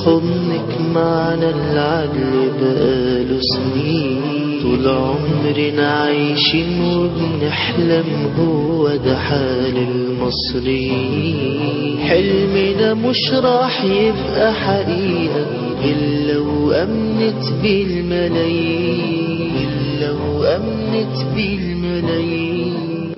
حضنك معنا العدل بقاله سنين طول عمرنا عايشين وبنحلم هو ده حال المصريين حلمنا مش راح يبقى حقيقة إلا وأمنت بالملايين إلا وأمنت بالملايين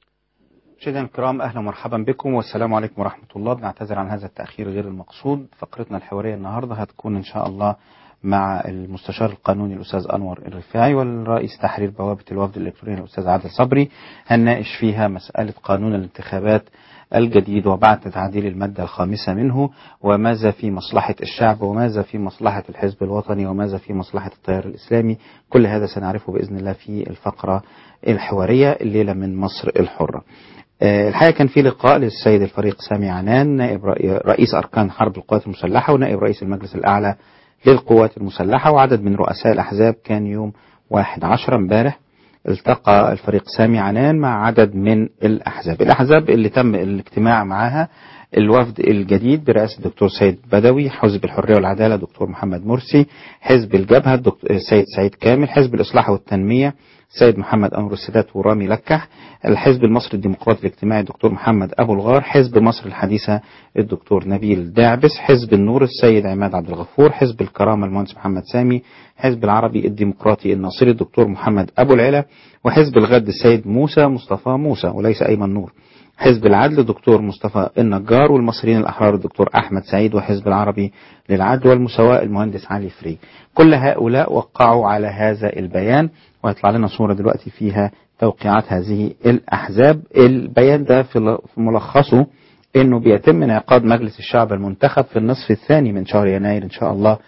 مشاهدينا الكرام اهلا ومرحبا بكم والسلام عليكم ورحمه الله بنعتذر عن هذا التاخير غير المقصود فقرتنا الحواريه النهارده هتكون ان شاء الله مع المستشار القانوني الاستاذ انور الرفاعي والرئيس تحرير بوابه الوفد الالكتروني الاستاذ عادل صبري هنناقش فيها مساله قانون الانتخابات الجديد وبعد تعديل المادة الخامسة منه وماذا في مصلحة الشعب وماذا في مصلحة الحزب الوطني وماذا في مصلحة التيار الإسلامي كل هذا سنعرفه بإذن الله في الفقرة الحوارية الليلة من مصر الحرة آه، الحقيقة كان في لقاء للسيد الفريق سامي عنان نائب رئي- رئيس أركان حرب القوات المسلحة ونائب رئيس المجلس الأعلى للقوات المسلحة وعدد من رؤساء الأحزاب كان يوم واحد عشر امبارح التقى الفريق سامي عنان مع عدد من الأحزاب الأحزاب اللي تم الاجتماع معها الوفد الجديد برئاسة الدكتور سيد بدوي حزب الحرية والعدالة دكتور محمد مرسي حزب الجبهة الدكتور السيد سعيد كامل حزب الإصلاح والتنمية السيد محمد أنور السادات ورامي لكح الحزب المصري الديمقراطي الاجتماعي الدكتور محمد أبو الغار حزب مصر الحديثة الدكتور نبيل داعبس حزب النور السيد عماد عبد الغفور حزب الكرامة المهندس محمد سامي حزب العربي الديمقراطي الناصري الدكتور محمد أبو العلا وحزب الغد السيد موسى مصطفى موسى وليس أيمن نور حزب العدل الدكتور مصطفى النجار والمصريين الأحرار الدكتور أحمد سعيد وحزب العربي للعدل والمساواة المهندس علي فريج كل هؤلاء وقعوا على هذا البيان وهيطلع لنا صورة دلوقتي فيها توقيعات هذه الأحزاب البيان ده في في ملخصه انه بيتم انعقاد مجلس الشعب المنتخب في النصف الثاني من شهر يناير ان شاء الله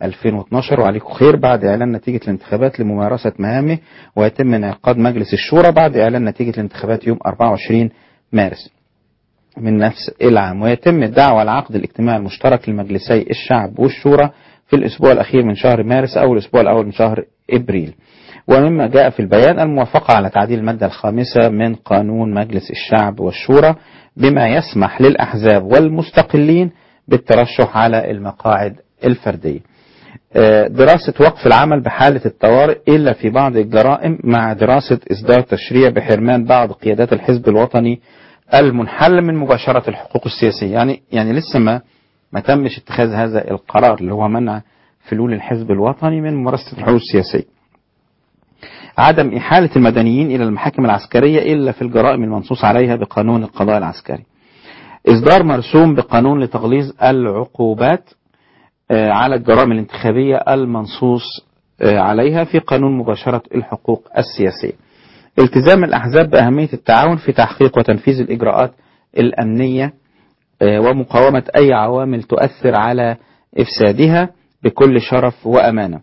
2012 وعليكم خير بعد اعلان نتيجة الانتخابات لممارسة مهامه ويتم انعقاد مجلس الشورى بعد اعلان نتيجة الانتخابات يوم 24 مارس من نفس العام ويتم الدعوة لعقد الاجتماع المشترك لمجلسي الشعب والشورى في الأسبوع الأخير من شهر مارس أو الأسبوع الأول من شهر إبريل ومما جاء في البيان الموافقة على تعديل المادة الخامسة من قانون مجلس الشعب والشورى بما يسمح للأحزاب والمستقلين بالترشح على المقاعد الفردية آه، دراسة وقف العمل بحالة الطوارئ إلا في بعض الجرائم مع دراسة إصدار تشريع بحرمان بعض قيادات الحزب الوطني المنحل من مباشرة الحقوق السياسية يعني يعني لسه ما ما تمش اتخاذ هذا القرار اللي هو منع فلول الحزب الوطني من ممارسة الحقوق السياسية عدم إحالة المدنيين إلى المحاكم العسكرية إلا في الجرائم المنصوص عليها بقانون القضاء العسكري إصدار مرسوم بقانون لتغليظ العقوبات آه، على الجرائم الانتخابية المنصوص آه، عليها في قانون مباشرة الحقوق السياسية التزام الأحزاب بأهمية التعاون في تحقيق وتنفيذ الإجراءات الأمنية آه، ومقاومة أي عوامل تؤثر على إفسادها بكل شرف وأمانة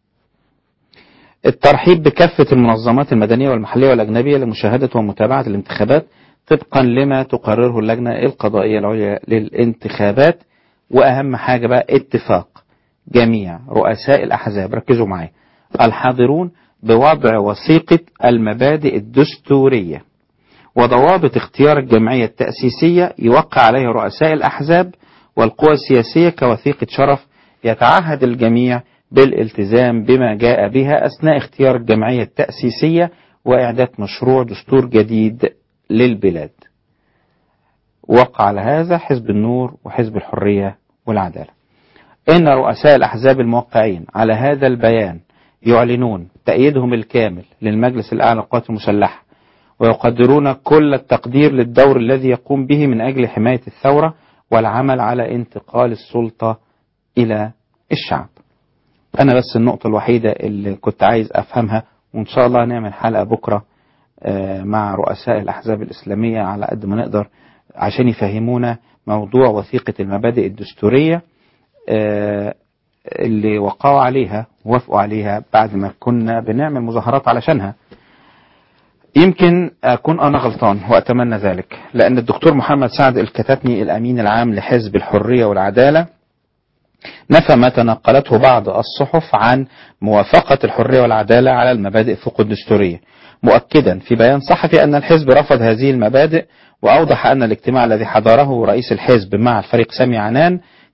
الترحيب بكافة المنظمات المدنية والمحلية والأجنبية لمشاهدة ومتابعة الانتخابات طبقا لما تقرره اللجنة القضائية العليا للانتخابات وأهم حاجة بقى اتفاق جميع رؤساء الأحزاب ركزوا معايا الحاضرون بوضع وثيقة المبادئ الدستورية وضوابط اختيار الجمعية التأسيسية يوقع عليها رؤساء الأحزاب والقوى السياسية كوثيقة شرف يتعهد الجميع بالالتزام بما جاء بها أثناء اختيار الجمعية التأسيسية وإعداد مشروع دستور جديد للبلاد وقع على هذا حزب النور وحزب الحرية والعدالة إن رؤساء الأحزاب الموقعين على هذا البيان يعلنون تأييدهم الكامل للمجلس الأعلى للقوات المسلحة ويقدرون كل التقدير للدور الذي يقوم به من أجل حماية الثورة والعمل على انتقال السلطة إلى الشعب أنا بس النقطة الوحيدة اللي كنت عايز أفهمها وإن شاء الله نعمل حلقة بكرة آه، مع رؤساء الأحزاب الإسلامية على قد ما نقدر عشان يفهمونا موضوع وثيقة المبادئ الدستورية آه، اللي وقعوا عليها وافقوا عليها بعد ما كنا بنعمل مظاهرات علشانها يمكن أكون أنا غلطان وأتمنى ذلك لأن الدكتور محمد سعد الكتاتني الأمين العام لحزب الحرية والعدالة نفى ما تنقلته بعض الصحف عن موافقة الحرية والعدالة على المبادئ فوق الدستورية مؤكدا في بيان صحفي أن الحزب رفض هذه المبادئ وأوضح أن الاجتماع الذي حضره رئيس الحزب مع الفريق سامي عنان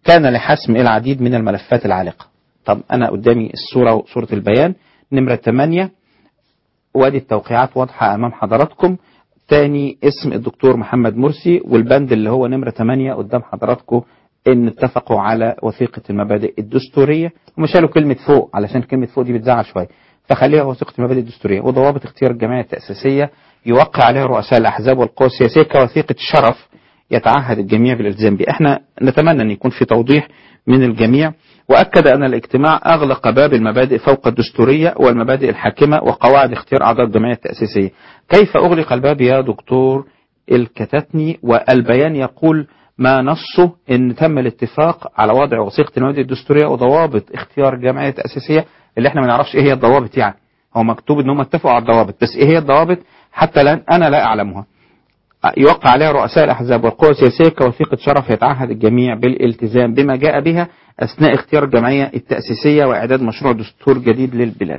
كان لحسم العديد من الملفات العالقة طب أنا قدامي الصورة صورة البيان نمرة 8 وادي التوقيعات واضحة أمام حضراتكم تاني اسم الدكتور محمد مرسي والبند اللي هو نمرة 8 قدام حضراتكم ان اتفقوا على وثيقة المبادئ الدستورية هم شالوا كلمة فوق علشان كلمة فوق دي بتزعل شوية فخليها وثيقة المبادئ الدستورية وضوابط اختيار الجمعية التأسيسية يوقع عليها رؤساء الأحزاب والقوى السياسية كوثيقة شرف يتعهد الجميع بالالتزام بها احنا نتمنى ان يكون في توضيح من الجميع واكد ان الاجتماع اغلق باب المبادئ فوق الدستوريه والمبادئ الحاكمه وقواعد اختيار اعضاء الجمعيه التاسيسيه كيف اغلق الباب يا دكتور الكتتني والبيان يقول ما نصه ان تم الاتفاق على وضع وثيقه المبادئ الدستوريه وضوابط اختيار الجمعيه التاسيسيه اللي احنا ما نعرفش ايه هي الضوابط يعني هو مكتوب ان هم اتفقوا على الضوابط بس ايه هي الضوابط حتى الان انا لا اعلمها يوقع عليها رؤساء الأحزاب والقوى السياسية كوثيقة شرف يتعهد الجميع بالالتزام بما جاء بها أثناء اختيار الجمعية التأسيسية وإعداد مشروع دستور جديد للبلاد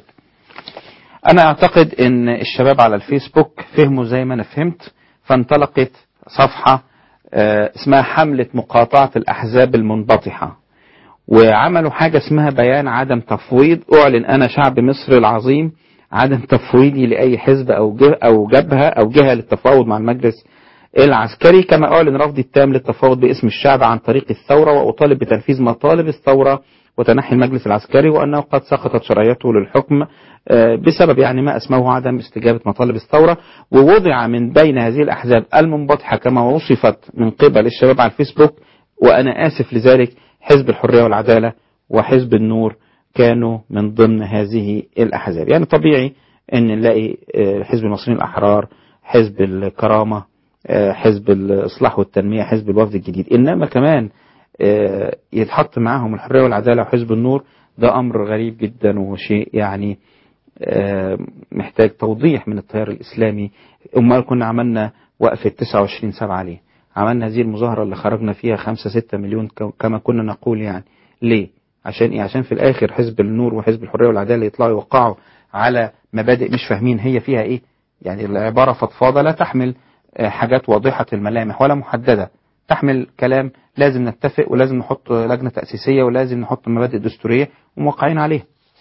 أنا أعتقد أن الشباب على الفيسبوك فهموا زي ما أنا فهمت فانطلقت صفحة آه، اسمها حملة مقاطعة الأحزاب المنبطحة وعملوا حاجة اسمها بيان عدم تفويض أعلن أنا شعب مصر العظيم عدم تفويضي لأي حزب أو جه أو جبهة أو جهة للتفاوض مع المجلس العسكري كما أعلن رفضي التام للتفاوض باسم الشعب عن طريق الثورة وأطالب بتنفيذ مطالب الثورة وتنحي المجلس العسكري وأنه قد سقطت شرعيته للحكم آه، بسبب يعني ما اسمه عدم استجابة مطالب الثورة ووضع من بين هذه الأحزاب المنبطحة كما وصفت من قبل الشباب على الفيسبوك وأنا آسف لذلك حزب الحرية والعدالة وحزب النور كانوا من ضمن هذه الأحزاب يعني طبيعي أن نلاقي آه، حزب المصريين الأحرار حزب الكرامة آه، حزب الإصلاح والتنمية حزب الوفد الجديد إنما كمان آه، يتحط معاهم الحرية والعدالة وحزب النور ده أمر غريب جدا وشيء يعني آه، محتاج توضيح من التيار الإسلامي أمال كنا عملنا وقفة 29 سبعة ليه عملنا هذه المظاهرة اللي خرجنا فيها 5 6 مليون ك- كما كنا نقول يعني ليه عشان ايه عشان في الاخر حزب النور وحزب الحريه والعداله يطلعوا يوقعوا على مبادئ مش فاهمين هي فيها ايه يعني العباره فضفاضه لا تحمل آه، حاجات واضحه الملامح ولا محدده تحمل كلام لازم نتفق ولازم نحط لجنه تاسيسيه ولازم نحط مبادئ دستوريه وموقعين عليها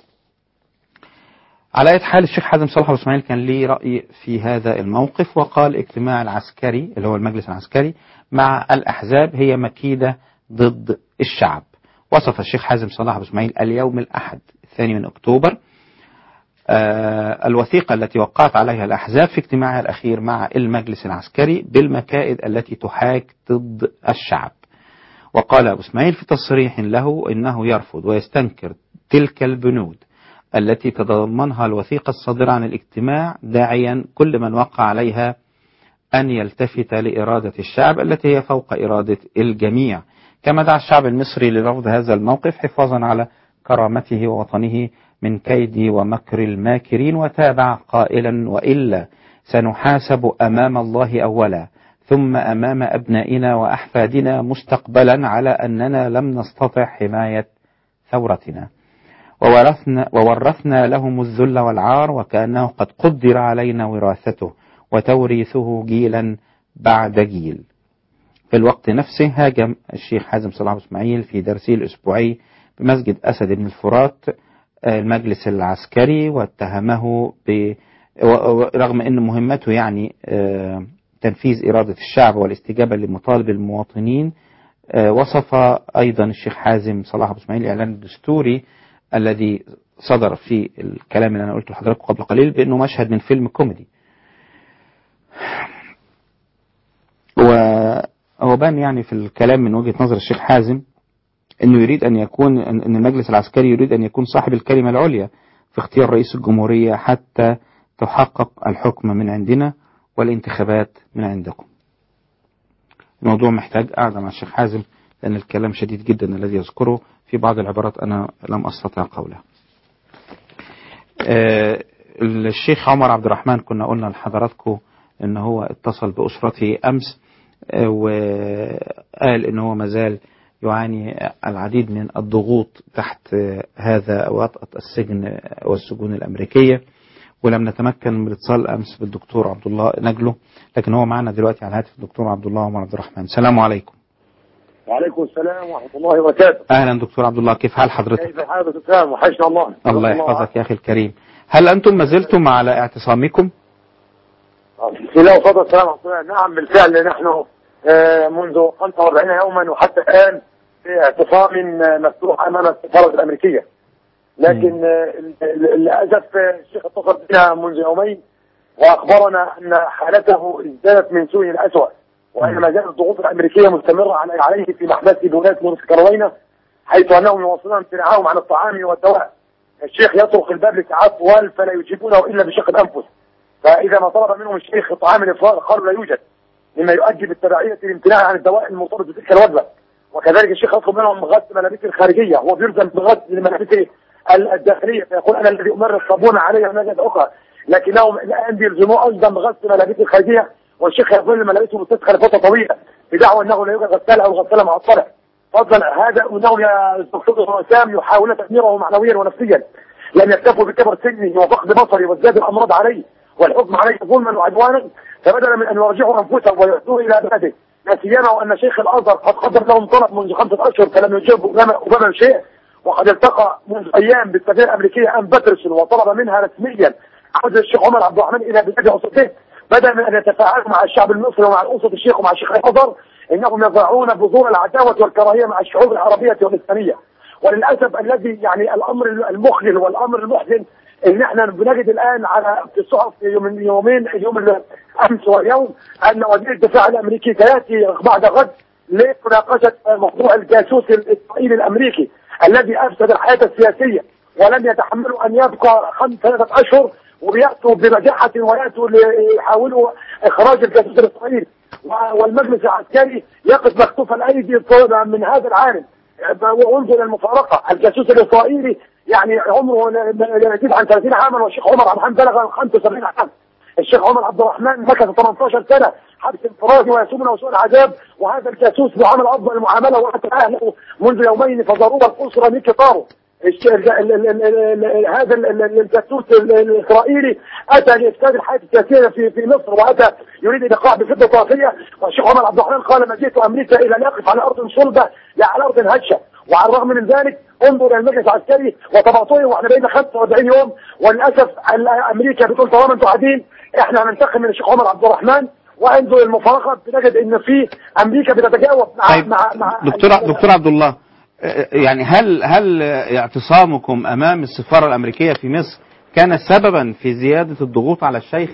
على أي حال الشيخ حازم صلاح أبو اسماعيل كان ليه رأي في هذا الموقف وقال اجتماع العسكري اللي هو المجلس العسكري مع الأحزاب هي مكيدة ضد الشعب وصف الشيخ حازم صلاح أبو اسماعيل اليوم الأحد الثاني من أكتوبر آه، الوثيقة التي وقعت عليها الأحزاب في اجتماعها الأخير مع المجلس العسكري بالمكائد التي تحاك ضد الشعب وقال أبو اسماعيل في تصريح له إنه يرفض ويستنكر تلك البنود التي تتضمنها الوثيقة الصادرة عن الاجتماع داعيا كل من وقع عليها أن يلتفت لإرادة الشعب التي هي فوق إرادة الجميع كما دعا الشعب المصري لرفض هذا الموقف حفاظا على كرامته ووطنه من كيد ومكر الماكرين وتابع قائلا وإلا سنحاسب أمام الله أولا ثم أمام أبنائنا وأحفادنا مستقبلا على أننا لم نستطع حماية ثورتنا وورثنا, وورثنا لهم الذل والعار وكأنه قد قدر علينا وراثته وتوريثه جيلا بعد جيل في الوقت نفسه هاجم الشيخ حازم صلاح أبو اسماعيل في درسه الأسبوعي بمسجد أسد بن الفرات آه، المجلس العسكري واتهمه ب و- و- رغم أن مهمته يعني آه، تنفيذ إرادة الشعب والاستجابة لمطالب المواطنين آه، وصف أيضا الشيخ حازم صلاح أبو اسماعيل الإعلان الدستوري الذي صدر في الكلام اللي أنا قلته لحضراتكم قبل قليل بأنه مشهد من فيلم كوميدي وهو بان يعني في الكلام من وجهة نظر الشيخ حازم انه يريد ان يكون ان إن المجلس العسكري يريد ان يكون صاحب الكلمة العليا في اختيار رئيس الجمهورية حتى تحقق الحكم من عندنا والانتخابات من عندكم الموضوع محتاج قاعدة مع الشيخ حازم لأن الكلام شديد جدا الذي يذكره في بعض العبارات أنا لم أستطع قولها آه، الشيخ عمر عبد الرحمن كنا قلنا لحضراتكم ان هو اتصل بأسرته أمس آه، وقال ان هو مازال يعاني العديد من الضغوط تحت آه، هذا وطأة السجن والسجون الأمريكية ولم نتمكن من الاتصال أمس بالدكتور عبد الله نجله لكن هو معنا دلوقتي على الهاتف الدكتور عبد الله عمر عبد الرحمن السلام عليكم وعليكم السلام ورحمة الله وبركاته اهلا دكتور عبد الله كيف حال حضرتك كيف حالك يا أستاذ وحشنا الله الله يحفظك يا اخي الكريم هل انتم ما زلتم على اعتصامكم بسم الله وفضل السلام على الله نعم بالفعل نحن آه، منذ 45 يوما وحتى الآن في اعتصام آه، مفتوح أمام السفارة الأمريكية لكن آه، ل- للأسف آه، الشيخ اتصل بنا منذ يومين وأخبرنا أن حالته ازدادت من سوء إلى أسوأ وأن ما زالت الضغوط الأمريكية مستمرة على- عليه في محبسه بولاية نورث كارولاينا حيث أنهم يواصلون امتناعهم عن الطعام والدواء الشيخ يطرق الباب لساعات طوال فلا يجيبونه إلا بشق الأنفس فإذا ما طلب منهم الشيخ طعام الإفطار قالوا لا يوجد مما يؤدي بالتبعية الامتناع عن الدواء المرتبط بتلك الوجبة وكذلك الشيخ يطلب منهم غسل ملابسه الخارجية هو بيلزم بغسل ملابسه الداخلية فيقول أنا الذي أمر الصابون علي ونجد أخرى لكنهم الآن بيلزموه أيضا بغسل ملابسه الخارجية والشيخ يظل ملابسه مستسخة لفترة طويلة بدعوى أنه لا يوجد غسالة أو غسالة معطلة فضلا هذا أنهم يا دكتور وسام يحاولون تدميره معنويا ونفسيا لم يكتفوا بكبر سنه وفقد بصره وازداد الأمراض عليه والحكم عليه ظلما وعدوانا فبدلا من أن يرجعوا أنفسهم ويعودوا إلى بلده لا سيما وأن شيخ الأزهر قد قدم لهم طلب منذ خمسة أشهر فلم يجيب أوباما أوباما شيء وقد التقى منذ أيام بالسفيرة الأمريكية أن باترسون وطلب منها رسميا عودة الشيخ عمر عبد الرحمن إلى بلاد أسرته بدلا من أن يتفاعلوا مع الشعب المصري ومع أسرة الشيخ ومع شيخ الأزهر إنهم يضعون بذور العداوة والكراهية مع الشعوب العربية والإسلامية وللأسف الذي يعني الأمر المخجل والأمر المحزن ان احنا بنجد الان على في الصحف في يوم يومين اليوم اللي امس واليوم ان وزير الدفاع الامريكي سياتي بعد غد لمناقشه موضوع الجاسوس الاسرائيلي الامريكي الذي افسد الحياه السياسيه ولم يتحملوا ان يبقى خمس ثلاثه اشهر وبياتوا ببجاحه وياتوا ليحاولوا اخراج الجاسوس الاسرائيلي و- والمجلس العسكري يقف مكتوف الايدي من هذا العالم وانظر المفارقه الجاسوس الاسرائيلي يعني عمره لا لا يزيد عن 30 عاما والشيخ عمر عبد الرحمن بلغ 75 عام الشيخ عمر عبد الرحمن مكث 18 سنه حبس انفرادي ويسومنا سوء العذاب وهذا الجاسوس بعمل افضل المعامله واتى اهله منذ يومين فضروه الاسره من كفاره الش- ال- ال- ال- ال- ال- هذا ال- ال- الجاسوس ال- الاسرائيلي اتى لافساد الحياه السياسيه في في مصر واتى يريد الايقاع بفتنه طائفيه والشيخ عمر عبد الرحمن قال ما جئت امريكا الى ان اقف على ارض صلبه لا على ارض هشه وعلى الرغم من ذلك انظر الى المجلس العسكري وتباطؤه واحنا بقينا 45 يوم وللاسف ال- امريكا بتقول طالما انتم قاعدين احنا هننتقم من الشيخ عمر عبد الرحمن وانظر المفارقه بنجد ان في امريكا بتتجاوب مع طيب مع مع دكتور دكتور عبد الله آه، يعني هل هل اعتصامكم امام السفاره الامريكيه في مصر كان سببا في زياده الضغوط على الشيخ؟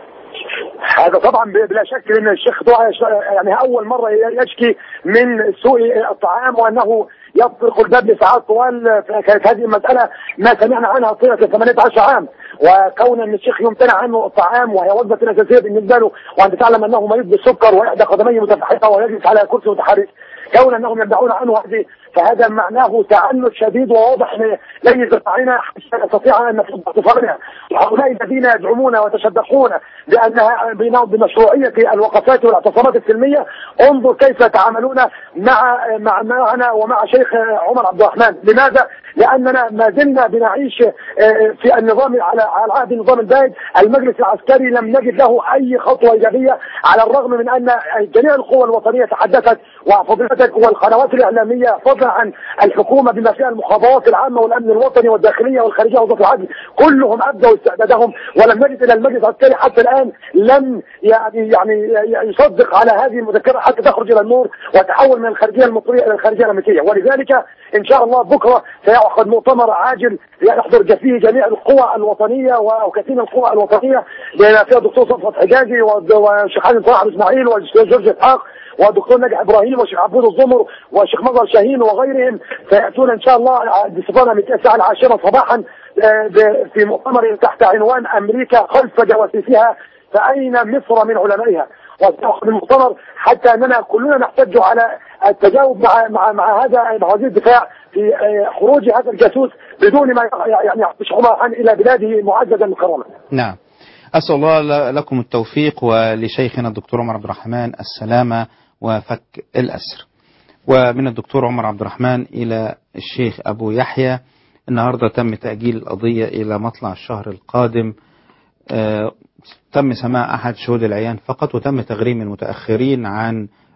هذا طبعا بلا شك ان الشيخ طه يعني اول مره يشكي من سوء الطعام وانه يطرق الباب لساعات طوال فكانت هذه المساله ما سمعنا عنها طيله 18 عام وكون ان الشيخ يمتنع عنه الطعام وهي وجبه اساسيه بالنسبه له وانت تعلم انه مريض بالسكر واحدى قدميه متفحطه ويجلس على كرسي متحرك كون انهم يمنعون عنه هذه فهذا معناه تعنت شديد وواضح ان لن يستطيعنا حتى نستطيع ان نفوز باعتبارنا هؤلاء الذين يزعمون ويتشدقون بانها بنا- بمشروعيه الوقفات والاعتصامات السلميه انظر كيف يتعاملون مع مع معنا ومع شيخ عمر عبد الرحمن لماذا؟ لاننا ما زلنا بنعيش آه، في النظام على على عهد النظام البائد المجلس العسكري لم نجد له اي خطوه ايجابيه على الرغم من ان جميع القوى الوطنيه تحدثت وفضيلتك والقنوات الاعلاميه فضلا عن الحكومه بما فيها المخابرات العامه والامن الوطني والداخليه والخارجيه ووزاره العدل كلهم ابدوا استعدادهم ولم نجد الى المجلس العسكري حتى الان لم يعني يعني يصدق على هذه المذكره حتى تخرج الى النور وتحول من الخارجيه المصريه الى الخارجيه الامريكيه ولذلك ان شاء الله بكره سيعقد مؤتمر عاجل يحضر فيه جميع القوى الوطنيه وكثير من القوى الوطنيه بما فيها الدكتور صفوت حجاجي والشيخ حازم صلاح أبو اسماعيل والشيخ جورج اسحاق والدكتور ناجح ابراهيم والشيخ عبود الزمر والشيخ مظهر شاهين وغيرهم سياتون ان شاء الله بصفه من الساعه العاشره صباحا آه، ب- في مؤتمر تحت عنوان امريكا خلف جواسيسها فاين مصر من علمائها وسيعقد المؤتمر حتى اننا كلنا نحتج على التجاوب مع مع مع هذا مع وزير الدفاع في آه، خروج هذا الجاسوس بدون ما يعني يعطش عمر الى بلاده معززا مكرما. نعم أسأل الله ل- لكم التوفيق ولشيخنا الدكتور عمر عبد الرحمن السلامة وفك الأسر ومن الدكتور عمر عبد الرحمن إلى الشيخ أبو يحيى النهاردة تم تأجيل القضية إلى مطلع الشهر القادم آه، تم سماع أحد شهود العيان فقط وتم تغريم المتأخرين عن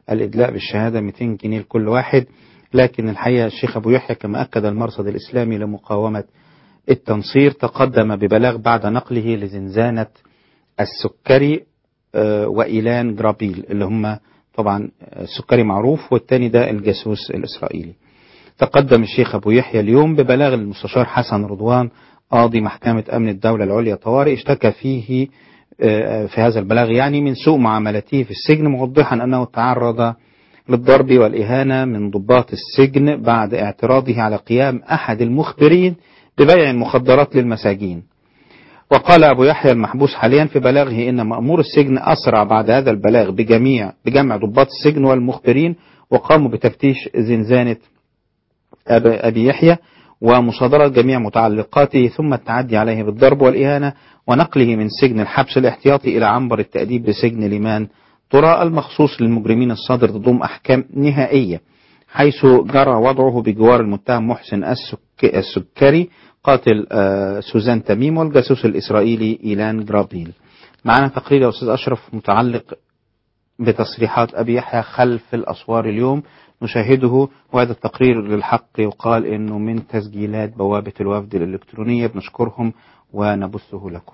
الإدلاء بالشهادة 200 جنيه لكل واحد لكن الحقيقة الشيخ أبو يحيى كما أكد المرصد الإسلامي لمقاومة التنصير تقدم ببلاغ بعد نقله لزنزانة السكري آه، وإيلان جرابيل اللي هم طبعا السكري معروف والتاني ده الجاسوس الإسرائيلي تقدم الشيخ أبو يحيى اليوم ببلاغ المستشار حسن رضوان قاضي محكمة أمن الدولة العليا طوارئ اشتكى فيه آه، في هذا البلاغ يعني من سوء معاملته في السجن موضحا أنه تعرض للضرب والإهانة من ضباط السجن بعد اعتراضه على قيام أحد المخبرين ببيع المخدرات للمساجين وقال أبو يحيى المحبوس حاليا في بلاغه إن مأمور السجن أسرع بعد هذا البلاغ بجميع بجمع ضباط السجن والمخبرين وقاموا بتفتيش زنزانة أب- أبي يحيى ومصادرة جميع متعلقاته ثم التعدي عليه بالضرب والإهانة ونقله من سجن الحبس الاحتياطي إلى عنبر التأديب بسجن ليمان طراء المخصوص للمجرمين الصادر ضدهم أحكام نهائية حيث جرى وضعه بجوار المتهم محسن السك... السكري قاتل آه، سوزان تميم والجاسوس الإسرائيلي إيلان جرابيل معنا تقرير يا أستاذ أشرف متعلق بتصريحات أبي يحيى خلف الأسوار اليوم نشاهده وهذا التقرير للحق يقال أنه من تسجيلات بوابة الوفد الإلكترونية بنشكرهم ونبثه لكم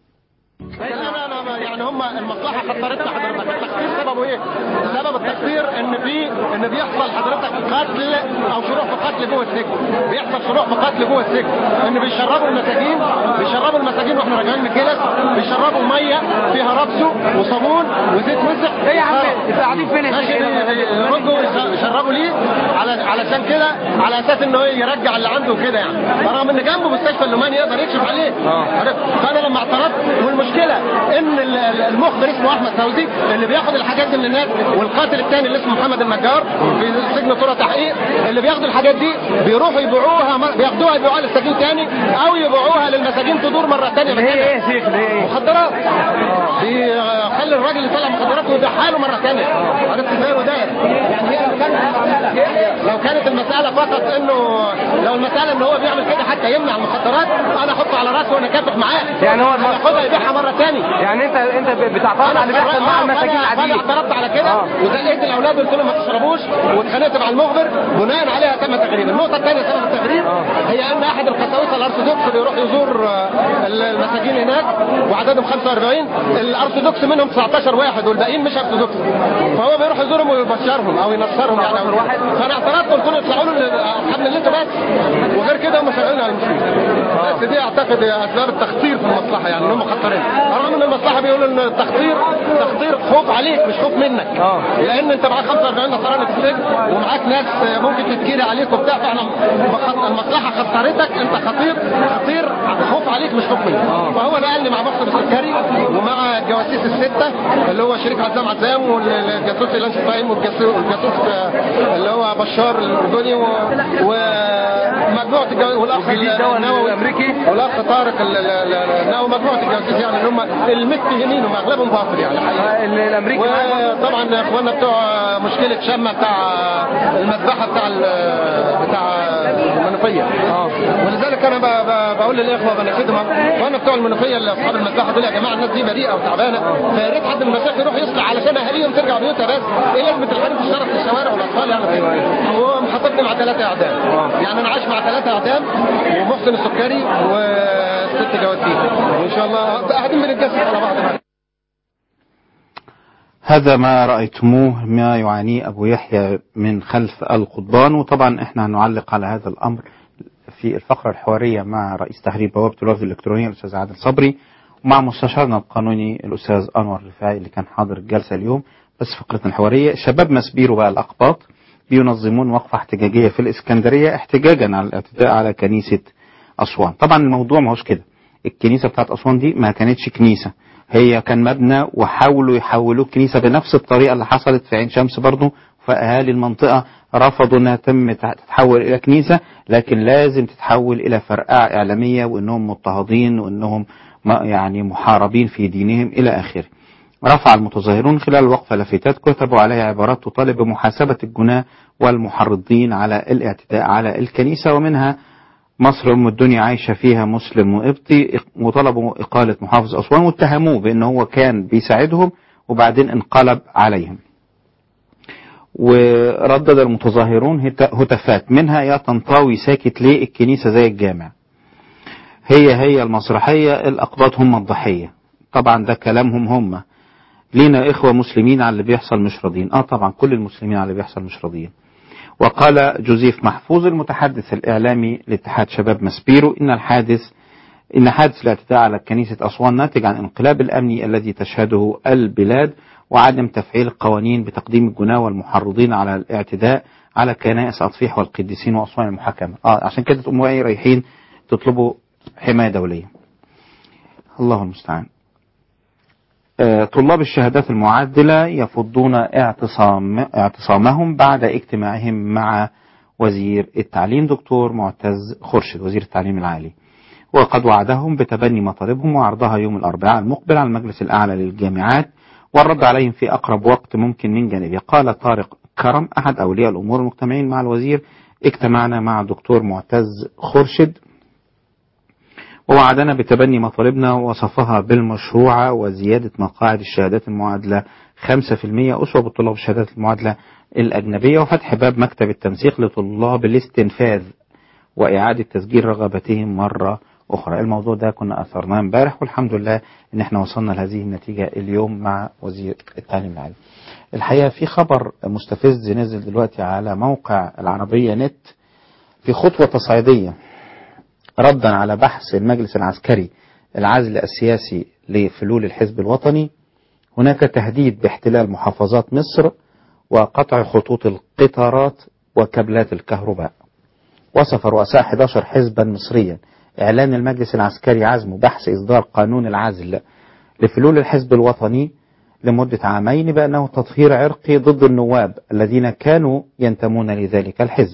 لا لا لا يعني هم المصلحه خطرتنا حضرتك التخطير سببه ايه؟ سبب التخطير ان في ان بيحصل حضرتك قتل او شروع في قتل جوه السجن بيحصل شروع في قتل جوه السجن ان بيشربوا المساجين بيشربوا المساجين واحنا راجعين من الجلس بيشربوا ميه فيها ربسو وصابون وزيت مسح ايه يا عم انتوا قاعدين فين يرجوا يشربوا ليه على علشان كده على اساس انه إيه يرجع اللي عنده كده يعني رغم ان جنبه مستشفى اللومان يقدر يكشف عليه عارف؟ فانا لما اعترضت والمشكله ان ال- ال- المخبر اسمه احمد فوزي اللي بياخد الحاجات دي من الناس والقاتل الثاني اللي اسمه محمد النجار في سجن طرة تحقيق اللي بياخدوا الحاجات دي بيروحوا يبيعوها مر- بياخدوها يبيعوها للسجين تاني او يبيعوها للمساجين تدور مره ثانيه ايه ايه يا شيخ ليه ايه؟ مخدرات بيخلي الراجل اللي طلع مخدرات ويبيعها له مره ثانيه عرفت ازاي وده يعني هي لو كانت لو كانت المساله فقط انه لو المساله ان هو بيعمل كده حتى يمنع المخدرات انا احطه على راسه وانا كافح معاه يعني هو الم- ياخدها يبيعها مره ثانيه يعني انت انت بتعترض على اللي بيحصل مع المساجين انا العاديين اعترضت على كده آه. وزقيت الاولاد قلت لهم ما تشربوش واتخانقت مع المخبر بناء عليها تم تغريب النقطه الثانيه سبب التغريب هي ان احد القساوسه الارثوذكس بيروح يزور آه، المساجين هناك وعددهم 45 الارثوذكس منهم 19 واحد والباقيين مش ارثوذكس فهو بيروح يزورهم ويبشرهم او ينصرهم يعني أو واحد فانا اعترضت قلت له اطلعوا له لاصحابنا اللي انتوا بس وغير كده هم شغالين على المسلمين بس دي اعتقد اسباب التخطير في المصلحه يعني ان هم خطرين رغم ان المصلحه بيقولوا ان التخطير تخطير خوف عليك مش خوف منك لان انت معاك 45 نصراني في السجن ومعاك ناس ممكن تتكيل عليك وبتاع فاحنا بخط- المصلحه خطرتك انت خطير خطير خوف عليك مش خوف منك فهو نقلني مع مصر السكري ومع الجواسيس السته اللي هو شريك عزام عزام والجاسوس اللانش فاهم والجاسوس والجاسوس اللي هو بشار الاردني و- ومجموعه الجو... والاخ والجديد ده النووي الأمريكي؟ والاخ طارق ال- ال- ال- النووي مجموعه الجواسيس يعني اللي هم المتهمين هم اغلبهم باطل يعني الحقيقه ال- الامريكي وطبعا اخواننا بتوع مشكله شمه بتاع المذبحه بتاع ال- بتاع المنوفيه ولذلك انا ب- ب- بقول للاخوه بناشدهم اخواننا بتوع المنوفيه اللي اصحاب المذبحه دول يا جماعه الناس دي بريئه وتعبانه فيا ريت حد من المشايخ يروح يصلح علشان اهاليهم ترجع بيوتها بس ايه لازمه الحرب الشرف في الشوارع والاطفال يعني هو محطتني مع ثلاثه اعدام يعني انا عايش مع ثلاثه اعدام ومحسن السكري وست جواسيس وان شاء الله قاعدين بنتجسس على بعض بقى. هذا ما رأيتموه ما يعانيه أبو يحيى من خلف القضبان وطبعا احنا هنعلق على هذا الأمر في الفقرة الحوارية مع رئيس تحرير بوابة الوفد الإلكترونية الأستاذ عادل صبري ومع مستشارنا القانوني الأستاذ أنور رفاعي اللي كان حاضر الجلسة اليوم بس فقرتنا الحوارية شباب مسبيرو بقى الأقباط بينظمون وقفة احتجاجية في الإسكندرية احتجاجا على الاعتداء على كنيسة أسوان طبعا الموضوع ما هوش كده الكنيسة بتاعت أسوان دي ما كانتش كنيسة هي كان مبنى وحاولوا يحولوه كنيسة بنفس الطريقة اللي حصلت في عين شمس برضه فأهالي المنطقة رفضوا انها تم تتحول الى كنيسة لكن لازم تتحول الى فرقعة اعلامية وانهم مضطهدين وانهم ما- يعني محاربين في دينهم الى اخره رفع المتظاهرون خلال الوقفة لافتات كتبوا عليها عبارات تطالب بمحاسبة الجناة والمحرضين على الاعتداء على الكنيسة ومنها مصر أم الدنيا عايشة فيها مسلم وقبطي وطلبوا إقالة محافظ أسوان واتهموه بأنه هو كان بيساعدهم وبعدين انقلب عليهم وردد المتظاهرون هت- هتافات منها يا طنطاوي ساكت ليه الكنيسة زي الجامع هي هي المسرحية الأقباط هم الضحية طبعا ده كلامهم هم لينا إخوة مسلمين على اللي بيحصل مش راضيين آه طبعا كل المسلمين على اللي بيحصل مش راضيين وقال جوزيف محفوظ المتحدث الإعلامي لاتحاد شباب مسبيرو إن الحادث إن حادث الاعتداء على كنيسة أسوان ناتج عن الانقلاب الأمني الذي تشهده البلاد وعدم تفعيل القوانين بتقديم الجناه والمحرضين على الاعتداء على كنائس أطفيح والقديسين وأسوان المحاكمة آه عشان كده تقوموا إيه رايحين تطلبوا حماية دولية الله المستعان آه، طلاب الشهادات المعادلة يفضون اعتصام اعتصامهم بعد اجتماعهم مع وزير التعليم دكتور معتز خرشد وزير التعليم العالي وقد وعدهم بتبني مطالبهم وعرضها يوم الأربعاء المقبل على المجلس الأعلى للجامعات والرد عليهم في أقرب وقت ممكن من جانبه قال طارق كرم أحد أولياء الأمور المجتمعين مع الوزير اجتمعنا مع الدكتور معتز خرشد ووعدنا بتبني مطالبنا ووصفها بالمشروعة وزيادة مقاعد الشهادات المعادلة 5% أسوة بالطلاب الشهادات المعادلة الأجنبية وفتح باب مكتب التنسيق لطلاب الاستنفاذ وإعادة تسجيل رغبتهم مرة أخرى الموضوع ده كنا أثرناه امبارح والحمد لله إن احنا وصلنا لهذه النتيجة اليوم مع وزير التعليم العالي الحقيقة في خبر مستفز نزل دلوقتي على موقع العربية نت في خطوة تصعيدية ردا على بحث المجلس العسكري العزل السياسي لفلول الحزب الوطني هناك تهديد باحتلال محافظات مصر وقطع خطوط القطارات وكابلات الكهرباء وصف رؤساء 11 حزبا مصريا إعلان المجلس العسكري عزمه بحث إصدار قانون العزل لفلول الحزب الوطني لمدة عامين بأنه تطهير عرقي ضد النواب الذين كانوا ينتمون لذلك الحزب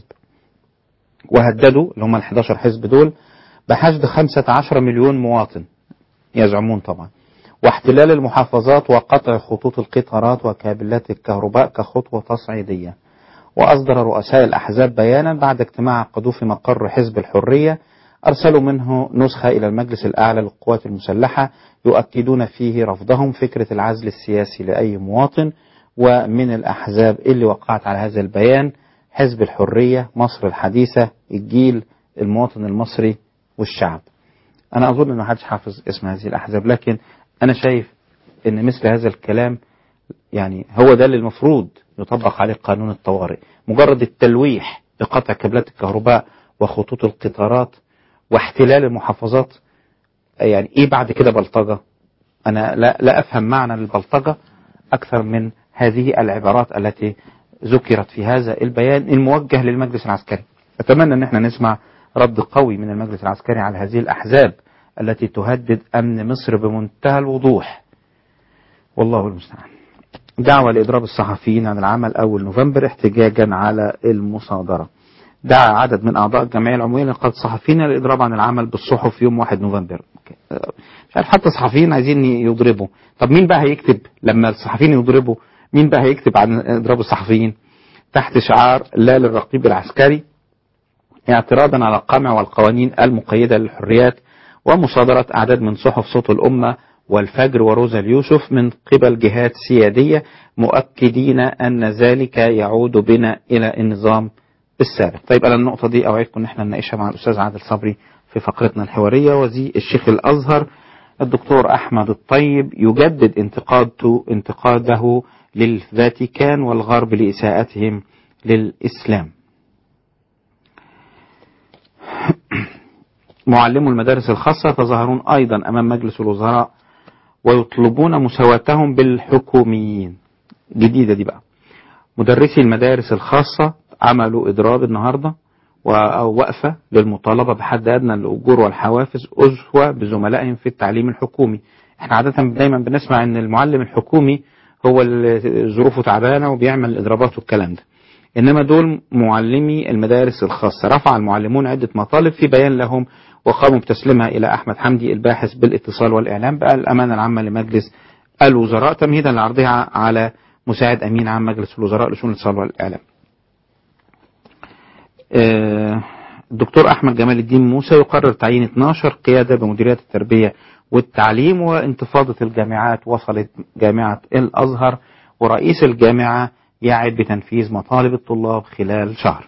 وهددوا اللي هم ال 11 حزب دول بحشد 15 مليون مواطن يزعمون طبعا واحتلال المحافظات وقطع خطوط القطارات وكابلات الكهرباء كخطوة تصعيدية وأصدر رؤساء الأحزاب بيانا بعد اجتماع عقدوه في مقر حزب الحرية أرسلوا منه نسخة إلى المجلس الأعلى للقوات المسلحة يؤكدون فيه رفضهم فكرة العزل السياسي لأي مواطن ومن الأحزاب اللي وقعت على هذا البيان حزب الحرية مصر الحديثة الجيل المواطن المصري والشعب أنا أظن أن محدش حافظ اسم هذه الأحزاب لكن أنا شايف أن مثل هذا الكلام يعني هو ده اللي المفروض يطبق عليه قانون الطوارئ مجرد التلويح بقطع كابلات الكهرباء وخطوط القطارات واحتلال المحافظات يعني ايه بعد كده بلطجة انا لا, لا افهم معنى البلطجة اكثر من هذه العبارات التي ذكرت في هذا البيان الموجه للمجلس العسكري اتمنى ان احنا نسمع رد قوي من المجلس العسكري على هذه الاحزاب التي تهدد امن مصر بمنتهى الوضوح والله المستعان دعوة لإضراب الصحفيين عن العمل أول نوفمبر احتجاجا على المصادرة دعا عدد من أعضاء الجمعية العمومية لنقابة الصحفيين للإضراب عن العمل بالصحف يوم 1 نوفمبر مش عارف حتى الصحفيين عايزين يضربوا طب مين بقى هيكتب لما الصحفيين يضربوا مين بقى هيكتب عن إضراب الصحفيين تحت شعار لا للرقيب العسكري اعتراضا على القمع والقوانين المقيدة للحريات ومصادرة أعداد من صحف صوت الأمة والفجر وروزا اليوسف من قبل جهات سيادية مؤكدين أن ذلك يعود بنا إلى النظام السابق طيب أنا النقطة دي أوعدكم أن احنا نناقشها مع الأستاذ عادل صبري في فقرتنا الحوارية وزي الشيخ الأزهر الدكتور أحمد الطيب يجدد انتقاده انتقاده للفاتيكان والغرب لإساءتهم للإسلام معلمو المدارس الخاصة يتظاهرون أيضا أمام مجلس الوزراء ويطلبون مساواتهم بالحكوميين جديدة دي بقى مدرسي المدارس الخاصة عملوا إضراب النهاردة ووقفة للمطالبة بحد أدنى للأجور والحوافز أسوة بزملائهم في التعليم الحكومي احنا عادة دايما بنسمع ان المعلم الحكومي هو اللي ظروفه تعبانة وبيعمل إضرابات والكلام ده إنما دول معلمي المدارس الخاصة رفع المعلمون عدة مطالب في بيان لهم وقاموا بتسليمها إلى أحمد حمدي الباحث بالاتصال والإعلام بقى الأمانة العامة لمجلس الوزراء تمهيدا لعرضها على مساعد أمين عام مجلس الوزراء لشؤون الاتصال والإعلام الدكتور أحمد جمال الدين موسى يقرر تعيين 12 قيادة بمديريات التربية والتعليم وانتفاضة الجامعات وصلت جامعة الأزهر ورئيس الجامعة يعد بتنفيذ مطالب الطلاب خلال شهر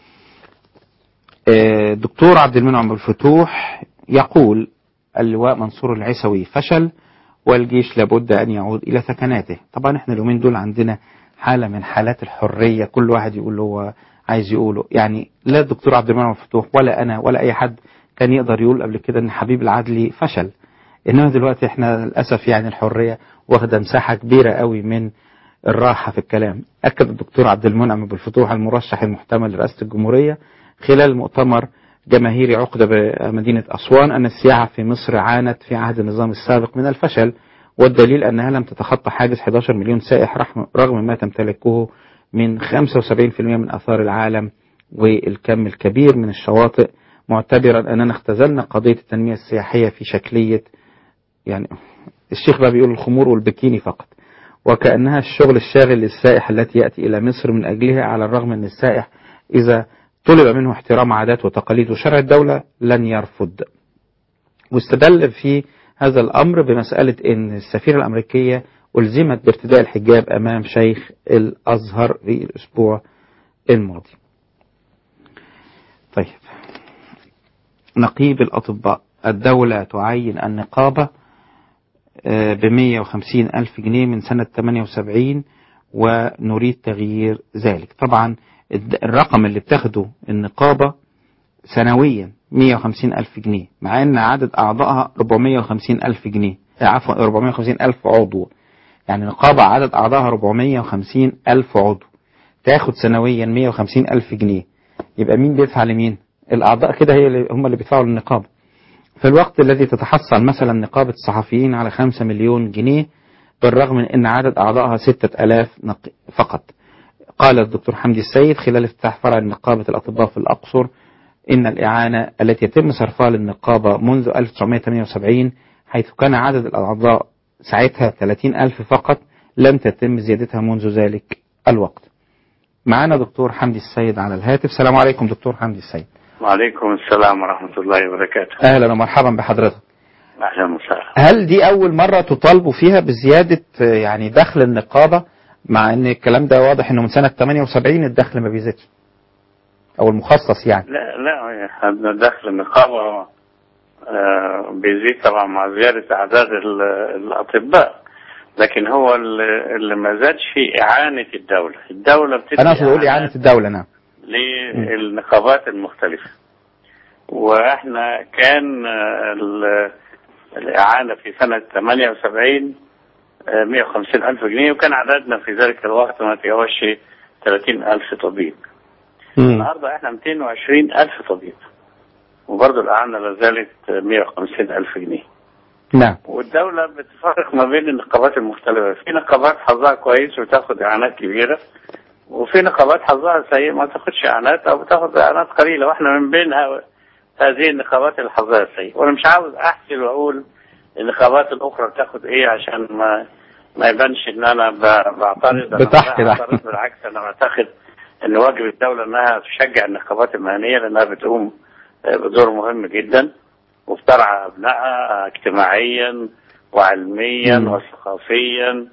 آه، الدكتور عبد المنعم الفتوح يقول اللواء منصور العسوي فشل والجيش لابد أن يعود إلى ثكناته طبعا احنا اليومين دول عندنا حالة من حالات الحرية كل واحد يقول له هو عايز يقوله يعني لا الدكتور عبد المنعم الفتوح ولا أنا ولا أي حد كان يقدر يقول قبل كده أن حبيب العدلي فشل إنما دلوقتي احنا للأسف يعني الحرية واخدة مساحة كبيرة قوي من الراحة في الكلام أكد الدكتور عبد المنعم بالفتوح المرشح المحتمل لرئاسة الجمهورية خلال مؤتمر جماهيري عقد بمدينة أسوان أن السياحة في مصر عانت في عهد النظام السابق من الفشل والدليل أنها لم تتخطى حاجز 11 مليون سائح رحم- رغم ما تمتلكه من 75% من آثار العالم والكم الكبير من الشواطئ معتبرا أننا اختزلنا قضية التنمية السياحية في شكلية يعني الشيخ بقى بيقول الخمور والبكيني فقط وكأنها الشغل الشاغل للسائح التي يأتي إلى مصر من أجلها على الرغم أن السائح إذا طلب منه احترام عادات وتقاليد وشرع الدولة لن يرفض واستدل في هذا الأمر بمسألة أن السفيرة الأمريكية ألزمت بارتداء الحجاب أمام شيخ الأزهر في الأسبوع الماضي طيب نقيب الأطباء الدولة تعين النقابة ب 150 ألف جنيه من سنة 78 ونريد تغيير ذلك طبعا الد- الرقم اللي بتاخده النقابة سنويا 150 ألف جنيه مع أن عدد أعضائها 450 ألف جنيه آه، عفوا 450 ألف عضو يعني نقابة عدد أعضائها 450 ألف عضو تاخد سنويا 150 ألف جنيه يبقى مين بيدفع لمين الأعضاء كده هي اللي هم اللي بيدفعوا للنقابة في الوقت الذي تتحصل مثلا نقابة الصحفيين على 5 مليون جنيه بالرغم من أن عدد أعضائها 6000 نق- فقط قال الدكتور حمدي السيد خلال افتتاح فرع نقابة الأطباء في الأقصر إن الإعانة التي يتم صرفها للنقابة منذ 1978 حيث كان عدد الأعضاء ساعتها 30 ألف فقط لم تتم زيادتها منذ ذلك الوقت معنا دكتور حمدي السيد على الهاتف السلام عليكم دكتور حمدي السيد وعليكم السلام ورحمة الله وبركاته أهلا ومرحبا بحضرتك أهلا وسهلا هل دي أول مرة تطالبوا فيها بزيادة آه، يعني دخل النقابة مع أن الكلام ده واضح أنه من سنة 78 الدخل ما بيزيدش أو المخصص يعني لا لا هذا دخل النقابة آه، بيزيد طبعا مع زيادة أعداد ال- الأطباء لكن هو اللي اللي ما زادش في إعانة الدولة الدولة بتدي أنا أقصد أقول إعانة الدولة نعم للنقابات المختلفة واحنا كان آه، ال- الإعانة في سنة 78 آه، 150 ألف جنيه وكان عددنا في ذلك الوقت ما يتجاوزش 30 ألف طبيب النهارده احنا 220 ألف طبيب وبرضه الإعانة لا زالت 150 ألف جنيه نعم والدولة بتفرق ما بين النقابات المختلفة في نقابات حظها كويس وتاخد إعانات كبيرة وفي نقابات حظها سيء ما تاخدش إعانات أو بتاخد إعانات قليلة وإحنا من بين ها- هذه النقابات اللي حظها سيء وأنا مش عاوز أحسن وأقول النقابات الأخرى بتاخد إيه عشان ما ما يبانش إن أنا ب- بعترض أنا بتحكي لا ده. بعترض بالعكس أنا بعتقد إن واجب الدولة إنها تشجع النقابات المهنية لأنها بتقوم آه، بدور مهم جدا وبترعى أبنائها اجتماعيا وعلميا مم. وثقافيا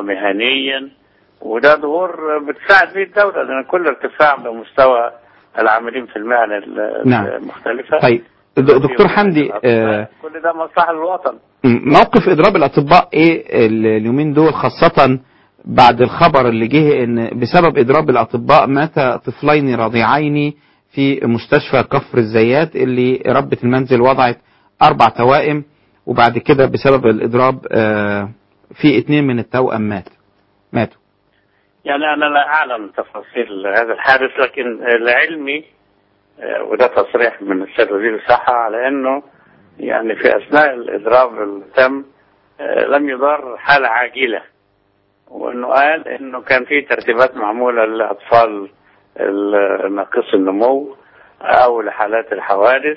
ومهنيا وده ظهور بتساعد فيه الدولة لأن كل ارتفاع بمستوى العاملين في المهن ال- نعم. المختلفة طيب د- دكتور حمدي آه، كل ده مصلحة للوطن موقف اضراب الاطباء ايه ال- اليومين دول خاصة بعد الخبر اللي جه ان بسبب اضراب الاطباء مات طفلين رضيعين في مستشفى كفر الزيات اللي ربة المنزل وضعت اربع توائم وبعد كده بسبب الاضراب آه، في اتنين من التوأم مات ماتوا يعني أنا لا أعلم تفاصيل هذا الحادث لكن لعلمي آه، وده تصريح من السيد وزير الصحة على أنه يعني في أثناء الإضراب اللي تم آه، لم يضر حالة عاجلة وأنه قال أنه كان في ترتيبات معمولة للأطفال ال- ناقصي النمو أو لحالات الحوادث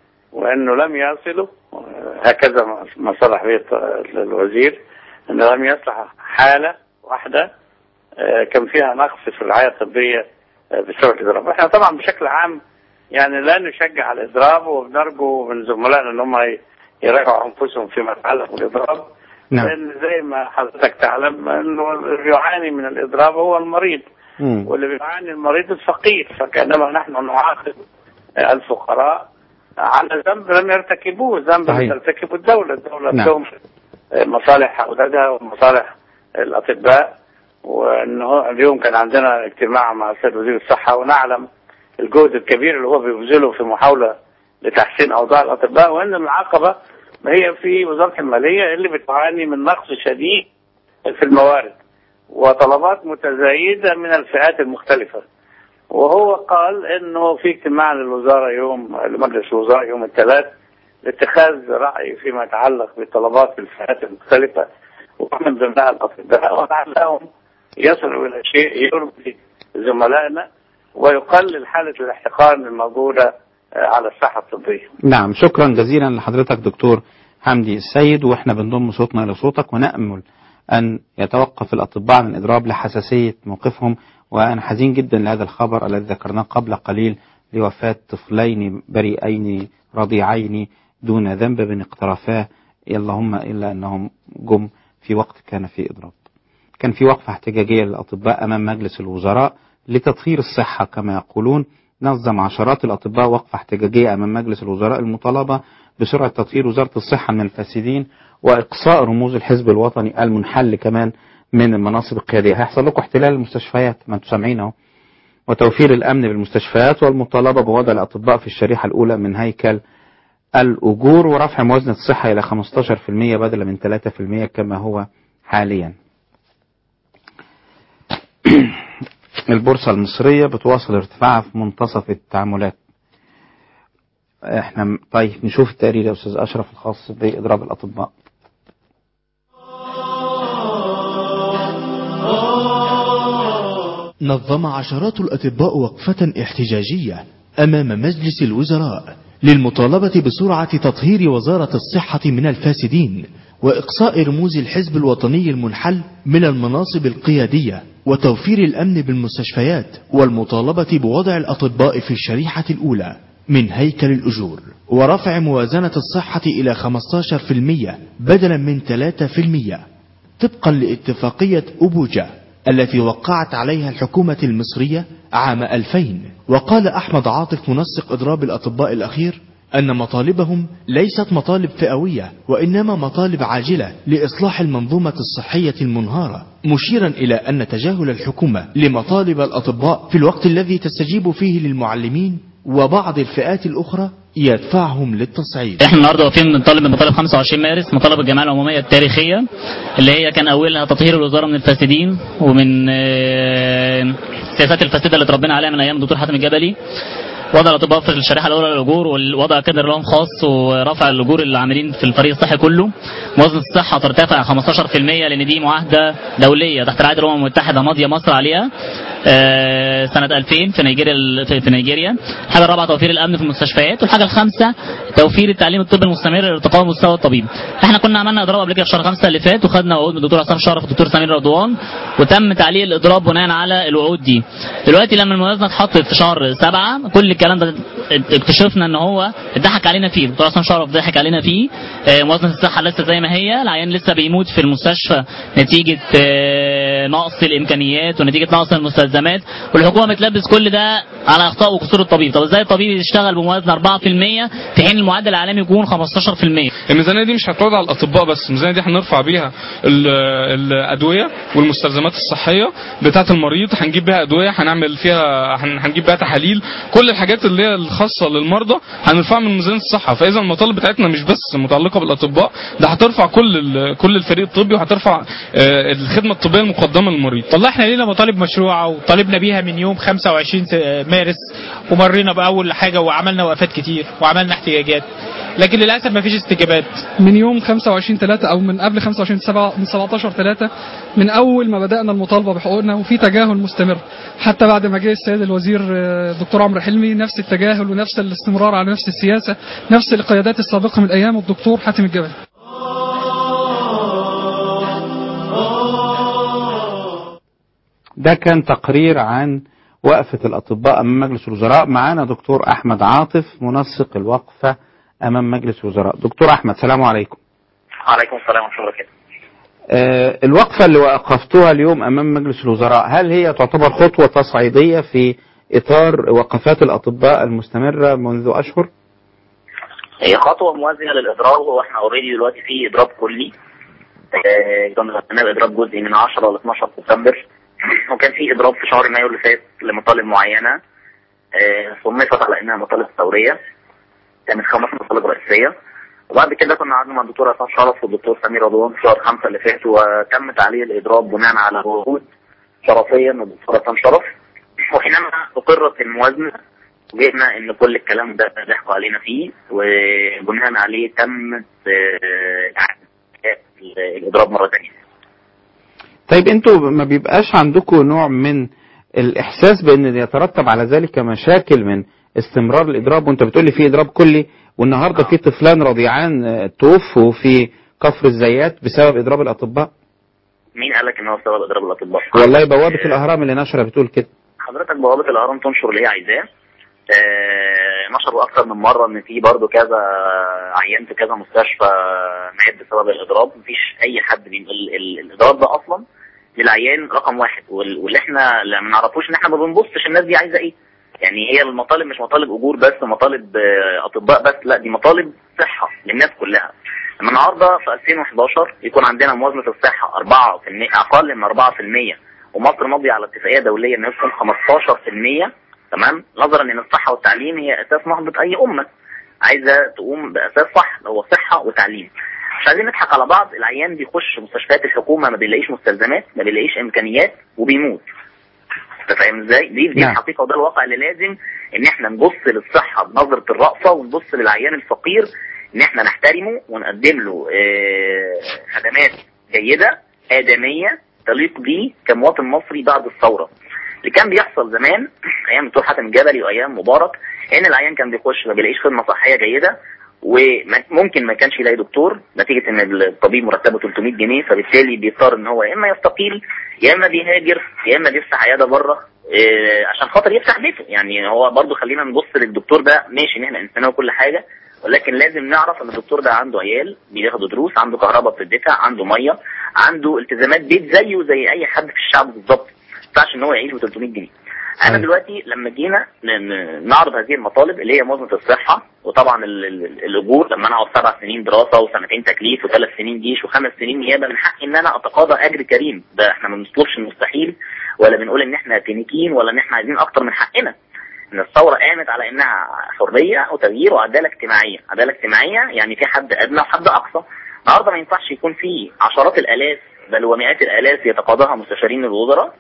وأنه لم يصلوا آه، هكذا ما- ما صلح به الط- الوزير أنه لم يصلح حالة واحدة آه، كان فيها نقص في الرعاية الطبية آه، بسبب الإضراب احنا طبعا بشكل عام يعني لا نشجع الإضراب وبنرجو من زملائنا أن هم ي- يراجعوا أنفسهم فيما يتعلق بالإضراب نعم. لان زي ما حضرتك تعلم انه اللي يعاني من الاضراب هو المريض مم. واللي بيعاني المريض الفقير فكانما نحن نعاقب الفقراء على ذنب لم يرتكبوه ذنب صحيح. لم ترتكبه الدوله الدوله نعم. لهم مصالح اولادها ومصالح الاطباء وانه اليوم كان عندنا اجتماع مع السيد وزير الصحه ونعلم الجهد الكبير اللي هو بيبذله في محاوله لتحسين اوضاع الاطباء وان العقبه هي في وزاره الماليه اللي بتعاني من نقص شديد في الموارد وطلبات متزايده من الفئات المختلفه وهو قال انه في اجتماع للوزاره يوم لمجلس الوزراء يوم الثلاث لاتخاذ راي فيما يتعلق بطلبات الفئات المختلفه ومن ضمنها الاطباء ولعلهم يصلوا الى شيء يرضي زملائنا ويقلل حاله الاحتقان الموجوده آه، على الساحه الطبيه. نعم شكرا جزيلا لحضرتك دكتور حمدي السيد واحنا بنضم صوتنا الى صوتك ونامل ان يتوقف الاطباء عن الاضراب لحساسيه موقفهم وانا حزين جدا لهذا الخبر الذي ذكرناه قبل قليل لوفاه طفلين بريئين رضيعين دون ذنب من اقترفاه اللهم الا انهم جم في وقت كان فيه اضراب. كان في وقفه احتجاجيه للاطباء امام مجلس الوزراء لتطهير الصحه كما يقولون نظم عشرات الأطباء وقفة احتجاجية أمام مجلس الوزراء المطالبة بسرعة تطهير وزارة الصحة من الفاسدين وإقصاء رموز الحزب الوطني المنحل كمان من المناصب القيادية هيحصل لكم احتلال المستشفيات ما انتم سامعين اهو وتوفير الأمن بالمستشفيات والمطالبة بوضع الأطباء في الشريحة الأولى من هيكل الأجور ورفع موازنة الصحة إلى 15% بدلا من 3% كما هو حاليا البورصة المصرية بتواصل ارتفاعها في منتصف التعاملات احنا طيب نشوف التقرير يا استاذ اشرف الخاص باضراب الاطباء نظم عشرات الأطباء وقفة احتجاجية أمام مجلس الوزراء للمطالبة بسرعة تطهير وزارة الصحة من الفاسدين وإقصاء رموز الحزب الوطني المنحل من المناصب القيادية وتوفير الأمن بالمستشفيات والمطالبة بوضع الأطباء في الشريحة الأولى من هيكل الأجور ورفع موازنة الصحة إلى 15% بدلا من 3% طبقا لاتفاقية أبوجا التي وقعت عليها الحكومة المصرية عام 2000 وقال أحمد عاطف منسق إضراب الأطباء الأخير أن مطالبهم ليست مطالب فئوية وإنما مطالب عاجلة لإصلاح المنظومة الصحية المنهارة مشيرا إلى أن تجاهل الحكومة لمطالب الأطباء في الوقت الذي تستجيب فيه للمعلمين وبعض الفئات الأخرى يدفعهم للتصعيد احنا النهارده واقفين بنطالب بمطالب 25 مارس مطالب الجمعيه العموميه التاريخيه اللي هي كان اولها تطهير الوزاره من الفاسدين ومن آه، السياسات الفاسده اللي اتربينا عليها من ايام الدكتور حاتم الجبلي وضع الاطباء في الشريحه الاولى للاجور ووضع كادر لهم خاص ورفع الاجور العاملين في الفريق الصحي كله موازنه الصحه ترتفع 15% لان دي معاهده دوليه تحت رعايه الامم المتحده ماضيه مصر عليها آه، سنه 2000 في نيجيريا في- في نيجيريا الحاجه الرابعه توفير الامن في المستشفيات والحاجه الخامسه توفير التعليم الطبي المستمر لارتقاء مستوى الطبيب احنا كنا عملنا اضراب قبل كده في شهر 5 اللي فات وخدنا وعود من الدكتور عصام شرف والدكتور سمير رضوان وتم تعليق الاضراب بناء على الوعود دي دلوقتي لما الموازنه اتحطت في شهر 7 كل الكلام ده اكتشفنا ان هو اتضحك علينا فيه الدكتور عصام شرف ضحك علينا فيه آه، موازنه الصحه لسه زي ما هي العيان لسه بيموت في المستشفى نتيجه آه، نقص الامكانيات ونتيجه نقص المستلزمات والحكومه بتلبس كل ده على اخطاء وقصور الطبيب طب ازاي الطبيب يشتغل بموازنه 4% في حين المعدل العالمي يكون 15% الميزانيه دي مش هتعود على الاطباء بس الميزانيه دي هنرفع بيها ال- الادويه والمستلزمات الصحيه بتاعه المريض هنجيب بيها ادويه هنعمل فيها هن- هنجيب بيها تحاليل كل الحاجات اللي هي الخاصه للمرضى هنرفعها من ميزانيه الصحه فاذا المطالب بتاعتنا مش بس متعلقه بالاطباء ده هترفع كل ال- كل الفريق الطبي وهترفع آه، الخدمه الطبيه المقدمه للمريض والله احنا لينا مطالب مشروعه وطالبنا بيها من يوم 25 س- مارس ومرينا باول حاجه وعملنا وقفات كتير وعملنا احتجاجات لكن للاسف ما فيش استجابات من يوم 25 3 او من قبل 25 7 من 17 3 من اول ما بدانا المطالبه بحقوقنا وفي تجاهل مستمر حتى بعد ما جه السيد الوزير آه، دكتور عمرو حلمي نفس التجاهل ونفس الاستمرار على نفس السياسه نفس القيادات السابقه من ايام الدكتور حاتم الجبل ده كان تقرير عن وقفة الأطباء أمام مجلس الوزراء معانا دكتور أحمد عاطف منسق الوقفة أمام مجلس الوزراء دكتور أحمد سلام عليكم عليكم السلام ورحمه الله وبركاته آه، الوقفة اللي وقفتوها اليوم أمام مجلس الوزراء هل هي تعتبر خطوة تصعيدية في إطار وقفات الأطباء المستمرة منذ أشهر؟ هي خطوه موازيه للاضراب هو احنا اوريدي دلوقتي في اضراب كلي آه، كنا خدنا اضراب جزئي من 10 ل 12 سبتمبر وكان في اضراب في شهر مايو اللي فات لمطالب معينه آه، صنفت على انها مطالب ثوريه كانت خمس مطالب رئيسيه وبعد كده كنا قعدنا مع الدكتور عصام شرف والدكتور سمير رضوان في شهر خمسه اللي فات وتم تعليل الاضراب بناء على وجود شرفيا من الدكتور عصام شرف وحينما اقرت الموازنه وجئنا ان كل الكلام ده ضحكوا علينا فيه وبناء عليه تم آه، إعادة الاضراب مره ثانيه طيب انتوا ما بيبقاش عندكم نوع من الإحساس بأن يترتب على ذلك مشاكل من استمرار الإضراب وانت بتقولي في إضراب كلي والنهاردة في طفلان رضيعان آه، توفوا في كفر الزيات بسبب إضراب الأطباء مين قال لك ان هو سبب اضراب الاطباء؟ والله بوابة الأهرام اللي نشرة بتقول كده حضرتك بوابه الاهرام تنشر اللي هي عايزاه آه، نشروا اكتر من مره ان في برضه كذا عيان في كذا مستشفى مات بسبب الاضراب مفيش اي حد بين ال- ال- الاضراب ده اصلا للعيان رقم واحد وال- واللي احنا لا ما نعرفوش ان احنا ما بنبصش الناس دي عايزه ايه يعني هي المطالب مش مطالب اجور بس مطالب آه، اطباء بس لا دي مطالب صحه للناس كلها لما النهارده في 2011 يكون عندنا موازنه الصحه 4% اقل من 4% ومصر ماضيه على اتفاقيه دوليه انها تكون 15% تمام نظرا ان الصحه والتعليم هي اساس نهضه اي امه عايزه تقوم باساس صح هو صحه وتعليم مش عايزين نضحك على بعض العيان بيخش مستشفيات الحكومه ما بيلاقيش مستلزمات ما بيلاقيش امكانيات وبيموت انت فاهم ازاي دي دي نعم. الحقيقه وده الواقع اللي لازم ان احنا نبص للصحه بنظره الرأفه ونبص للعيان الفقير ان احنا نحترمه ونقدم له آه، خدمات جيده ادميه تليق بيه كمواطن مصري بعد الثوره اللي كان بيحصل زمان ايام الدكتور حاتم الجبلي وايام مبارك ان العيان كان بيخش ما بيلاقيش خدمه صحيه جيده وممكن ما كانش يلاقي دكتور نتيجه ان الطبيب مرتبه 300 جنيه فبالتالي بيضطر ان هو يا اما يستقيل يا اما بيهاجر يا اما بيفتح عياده بره إيه، عشان خاطر يفتح بيته يعني هو برضو خلينا نبص للدكتور ده ماشي ان احنا انسانيه وكل حاجه ولكن لازم نعرف ان الدكتور ده عنده عيال بياخدوا دروس عنده كهرباء بتدفع عنده ميه عنده التزامات بيت زيه زي اي حد في الشعب بالظبط ما ينفعش ان هو يعيش ب 300 جنيه انا دلوقتي لما جينا ن- ن- نعرض هذه المطالب اللي هي موازنه الصحه وطبعا ال- ال- الاجور لما انا اقعد سبع سنين دراسه وسنتين تكليف وثلاث سنين جيش وخمس سنين نيابه من حقي ان انا اتقاضى اجر كريم ده احنا ما بنطلبش المستحيل ولا بنقول ان احنا تنكين ولا ان احنا عايزين اكتر من حقنا ان الثوره قامت على انها حريه وتغيير وعداله اجتماعيه عداله اجتماعيه يعني في حد ادنى وحد اقصى النهارده ما ينفعش يكون في عشرات الالاف بل ومئات الالاف يتقاضاها مستشارين الوزراء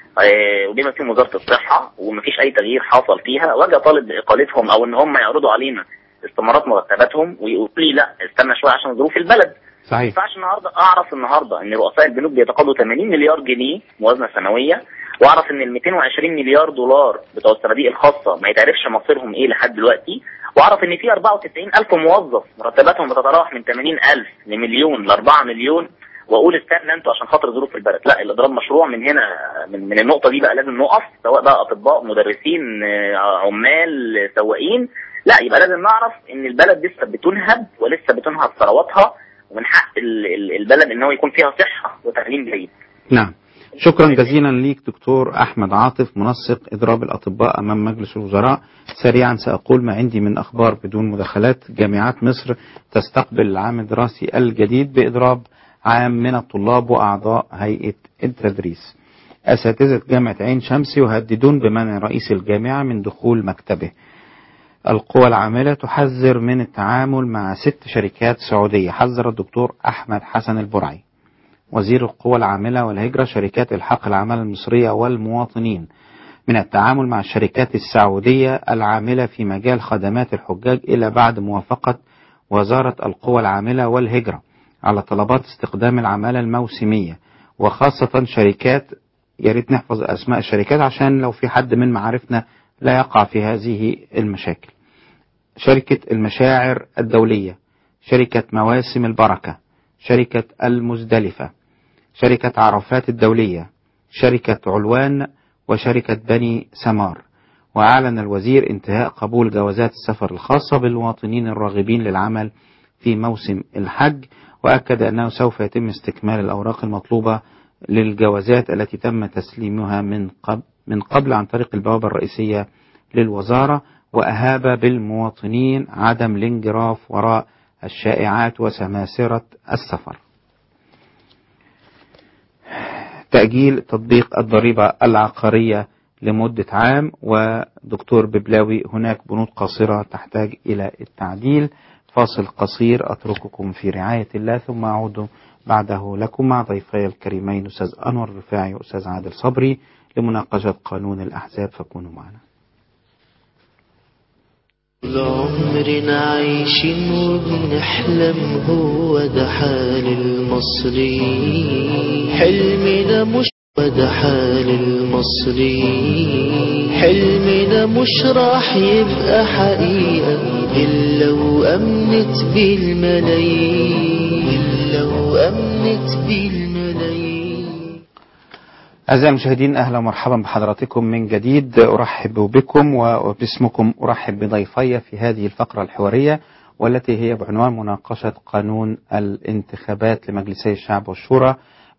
آه، وبما فيهم وزاره الصحه ومفيش اي تغيير حصل فيها واجي اطالب باقالتهم او ان هم يعرضوا علينا استمارات مرتباتهم ويقولوا لي لا استنى شويه عشان ظروف البلد ما صحيح ينفعش النهارده اعرف النهارده ان رؤساء البنوك بيتقاضوا 80 مليار جنيه موازنه سنويه واعرف ان ال 220 مليار دولار بتوع الصناديق الخاصه ما يتعرفش مصيرهم ايه لحد دلوقتي واعرف ان في 94 الف موظف مرتباتهم بتتراوح من 80 الف لمليون ل 4 مليون واقول استنى انتوا عشان خاطر ظروف البلد لا الاضراب مشروع من هنا من, من النقطه دي بقى لازم نقف سواء بقى اطباء مدرسين آه، عمال آه، سواقين لا يبقى لازم نعرف ان البلد لسه بتنهب ولسه بتنهب ثرواتها ومن حق ال- ال- البلد ان هو يكون فيها صحه وتعليم جيد نعم شكرا جزيلا ليك دكتور أحمد عاطف منسق إضراب الأطباء أمام مجلس الوزراء سريعا سأقول ما عندي من أخبار بدون مداخلات جامعات مصر تستقبل العام الدراسي الجديد بإضراب عام من الطلاب وأعضاء هيئة التدريس أساتذة جامعة عين شمس يهددون بمنع رئيس الجامعة من دخول مكتبه القوى العاملة تحذر من التعامل مع ست شركات سعودية حذر الدكتور أحمد حسن البرعي وزير القوى العاملة والهجرة شركات الحق العمالة المصرية والمواطنين من التعامل مع الشركات السعودية العاملة في مجال خدمات الحجاج إلى بعد موافقة وزارة القوى العاملة والهجرة على طلبات استخدام العمالة الموسمية وخاصة شركات يا ريت نحفظ أسماء الشركات عشان لو في حد من معارفنا لا يقع في هذه المشاكل شركة المشاعر الدولية شركة مواسم البركة شركة المزدلفة شركة عرفات الدولية شركة علوان وشركة بني سمار وأعلن الوزير انتهاء قبول جوازات السفر الخاصة بالمواطنين الراغبين للعمل في موسم الحج وأكد أنه سوف يتم استكمال الأوراق المطلوبة للجوازات التي تم تسليمها من قبل من قبل عن طريق البوابة الرئيسية للوزارة وأهاب بالمواطنين عدم الانجراف وراء الشائعات وسماسرة السفر تأجيل تطبيق الضريبة العقارية لمدة عام ودكتور ببلاوي هناك بنود قاصرة تحتاج إلى التعديل فاصل قصير أترككم في رعاية الله ثم أعود بعده لكم مع ضيفي الكريمين أستاذ أنور الرفاعي وأستاذ عادل صبري لمناقشة قانون الأحزاب فكونوا معنا طول عمرنا عايشين وبنحلم هو ده حال المصريين حلمنا مش هو ده حال المصريين حلمنا مش راح يبقى حقيقة إلا وأمنت بالملايين إلا وأمنت بالملايين أعزائي المشاهدين أهلا ومرحبا بحضراتكم من جديد أرحب بكم وباسمكم أرحب بضيفي في هذه الفقرة الحوارية والتي هي بعنوان مناقشة قانون الانتخابات لمجلسي الشعب والشورى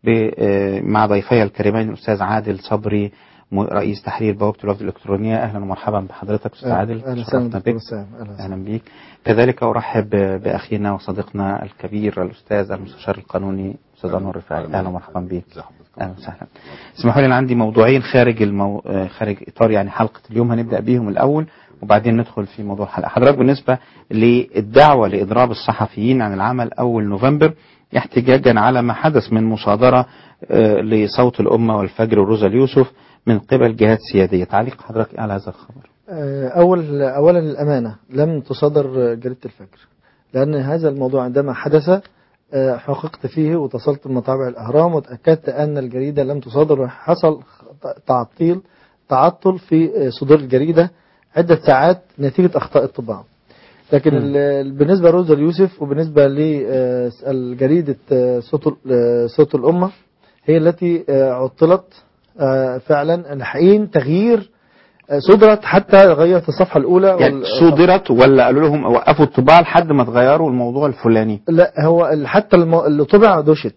ب- مع ضيفي الكريمين الأستاذ عادل صبري م- رئيس تحرير بوابة الوفد الإلكترونية أهلا ومرحبا بحضرتك أستاذ عادل اهلا شرفنا وسهلا بك دكتور وسام اهلا أهلا بك كذلك أرحب بأخينا وصديقنا الكبير الأستاذ المستشار القانوني أستاذ أنور رفاعي أهلا ومرحبا بك أهلا وسهلا اسمحوا لي أنا عندي موضوعين خارج المو... آه، خارج إطار يعني حلقة اليوم هنبدأ بيهم الأول وبعدين ندخل في موضوع الحلقة حضرتك بالنسبة للدعوة لإضراب الصحفيين عن العمل أول نوفمبر احتجاجا على ما حدث من مصادرة آه، لصوت الأمة والفجر وروزا اليوسف من قبل جهات سيادية تعليق حضرتك على هذا الخبر آه، أول أولا الأمانة لم تصدر جريدة الفجر لأن هذا الموضوع عندما حدث آه، حققت فيه واتصلت بمطابع الأهرام وتأكدت أن الجريدة لم تصدر وحصل تعطيل تعطل في آه، صدور الجريدة عدة ساعات نتيجة أخطاء الطباعة لكن ال- بالنسبة لروزا اليوسف وبالنسبة لجريدة صوت ال- آه، صوت الأمة هي التي آه، عطلت آه، فعلا الحين تغيير آه، صدرت حتى غيرت الصفحة الأولى يعني وال- صدرت ولا قالوا لهم وقفوا الطباعة لحد ما تغيروا الموضوع الفلاني لا هو ال- حتى الم- اللي طبع دشت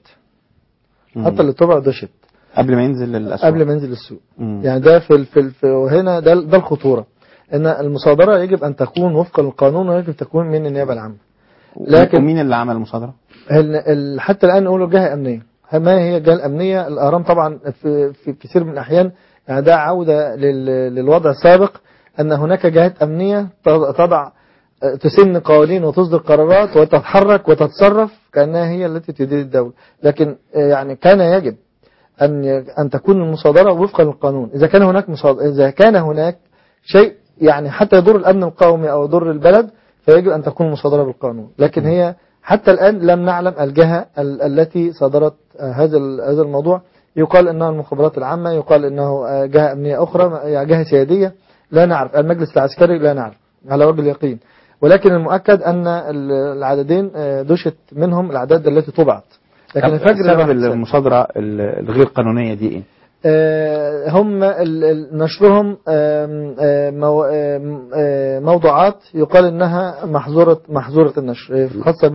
حتى اللي طبع دشت قبل ما ينزل للأسواق قبل ما ينزل السوق مم. يعني ده في ال- في ال- في وهنا ده ده الخطورة ان المصادرة يجب ان تكون وفقا للقانون ويجب تكون من النيابة العامة لكن مين اللي عمل المصادرة؟ ال- ال- حتى الآن نقول جهة أمنية ما هي الجهة الأمنية الأهرام طبعا في, في كثير من الأحيان يعني ده عودة لل- للوضع السابق أن هناك جهات أمنية تض- تضع تسن قوانين وتصدر قرارات وتتحرك وتتصرف كأنها هي التي تدير الدولة لكن يعني كان يجب أن ي- أن تكون المصادرة وفقا للقانون إذا كان هناك مصادرة إذا كان هناك شيء يعني حتى يضر الأمن القومي أو يضر البلد فيجب أن تكون مصادرة بالقانون لكن هي حتى الآن لم نعلم الجهة ال- التي صدرت آه، هذا ال- هذا الموضوع يقال انها المخابرات العامة يقال انه آه، جهة امنية اخرى يعني جهة سيادية لا نعرف المجلس العسكري لا نعرف على وجه اليقين ولكن المؤكد ان ال- العددين آه، دشت منهم الاعداد التي طبعت لكن طب الفجر سبب واحد سنة. المصادرة ال- الغير قانونية دي ايه؟ آه، هم ال- ال- نشرهم آم، آم، مو- آم، آم، موضوعات يقال انها محظورة محظورة النشر آه، خاصة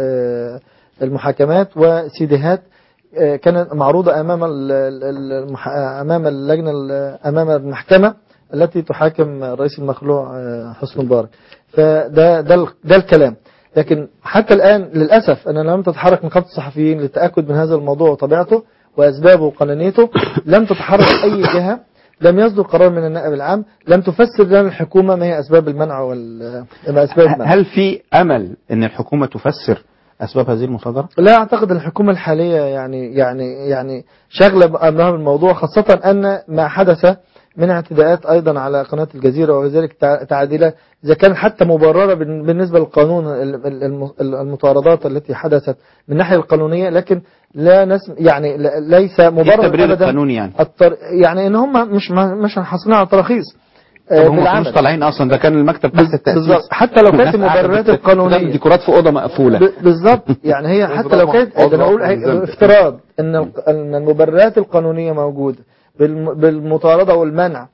بالمحاكمات وسيديهات آه، كانت معروضة امام ال- ال- ال- المح- امام اللجنة ال- امام المحكمة التي تحاكم الرئيس المخلوع آه، حسني مبارك فده ده ال- ده الكلام لكن حتى الآن للأسف أنا لم تتحرك نقابة الصحفيين للتأكد من هذا الموضوع وطبيعته وأسبابه وقانونيته لم تتحرك أي جهة لم يصدر قرار من النائب العام لم تفسر لنا الحكومة ما هي أسباب المنع وال ما أسباب المنع هل في امل ان الحكومة تفسر اسباب هذه المصادرة؟ لا أعتقد أن الحكومة الحالية يعني يعني يعني شغلة أمرها بالموضوع خاصة أن ما حدث من اعتداءات أيضا على قناة الجزيرة وذلك تع- تعديلات إذا كان حتى مبررة بالن- بالنسبة للقانون ال- ال- الم- المطاردات التي حدثت من الناحية القانونية لكن لا نسم يعني ل- ليس ايه مبرر التبرير أبدا القانوني يعني؟ الطر... يعني ان هم مش مش حاصلين على تراخيص طب آه، هم بالعمل. مش طالعين اصلا ده كان المكتب تحت التأسيس بالظبط حتى لو كانت الناس قاعدة المبررات بت- بتعمل القانونية ديكورات في اوضه مقفولة ب- بالظبط يعني هي حتى لو كانت ده انا اقول هي- افتراض ان الق- ان المبررات القانونيه موجوده بالم- بالمطارده والمنع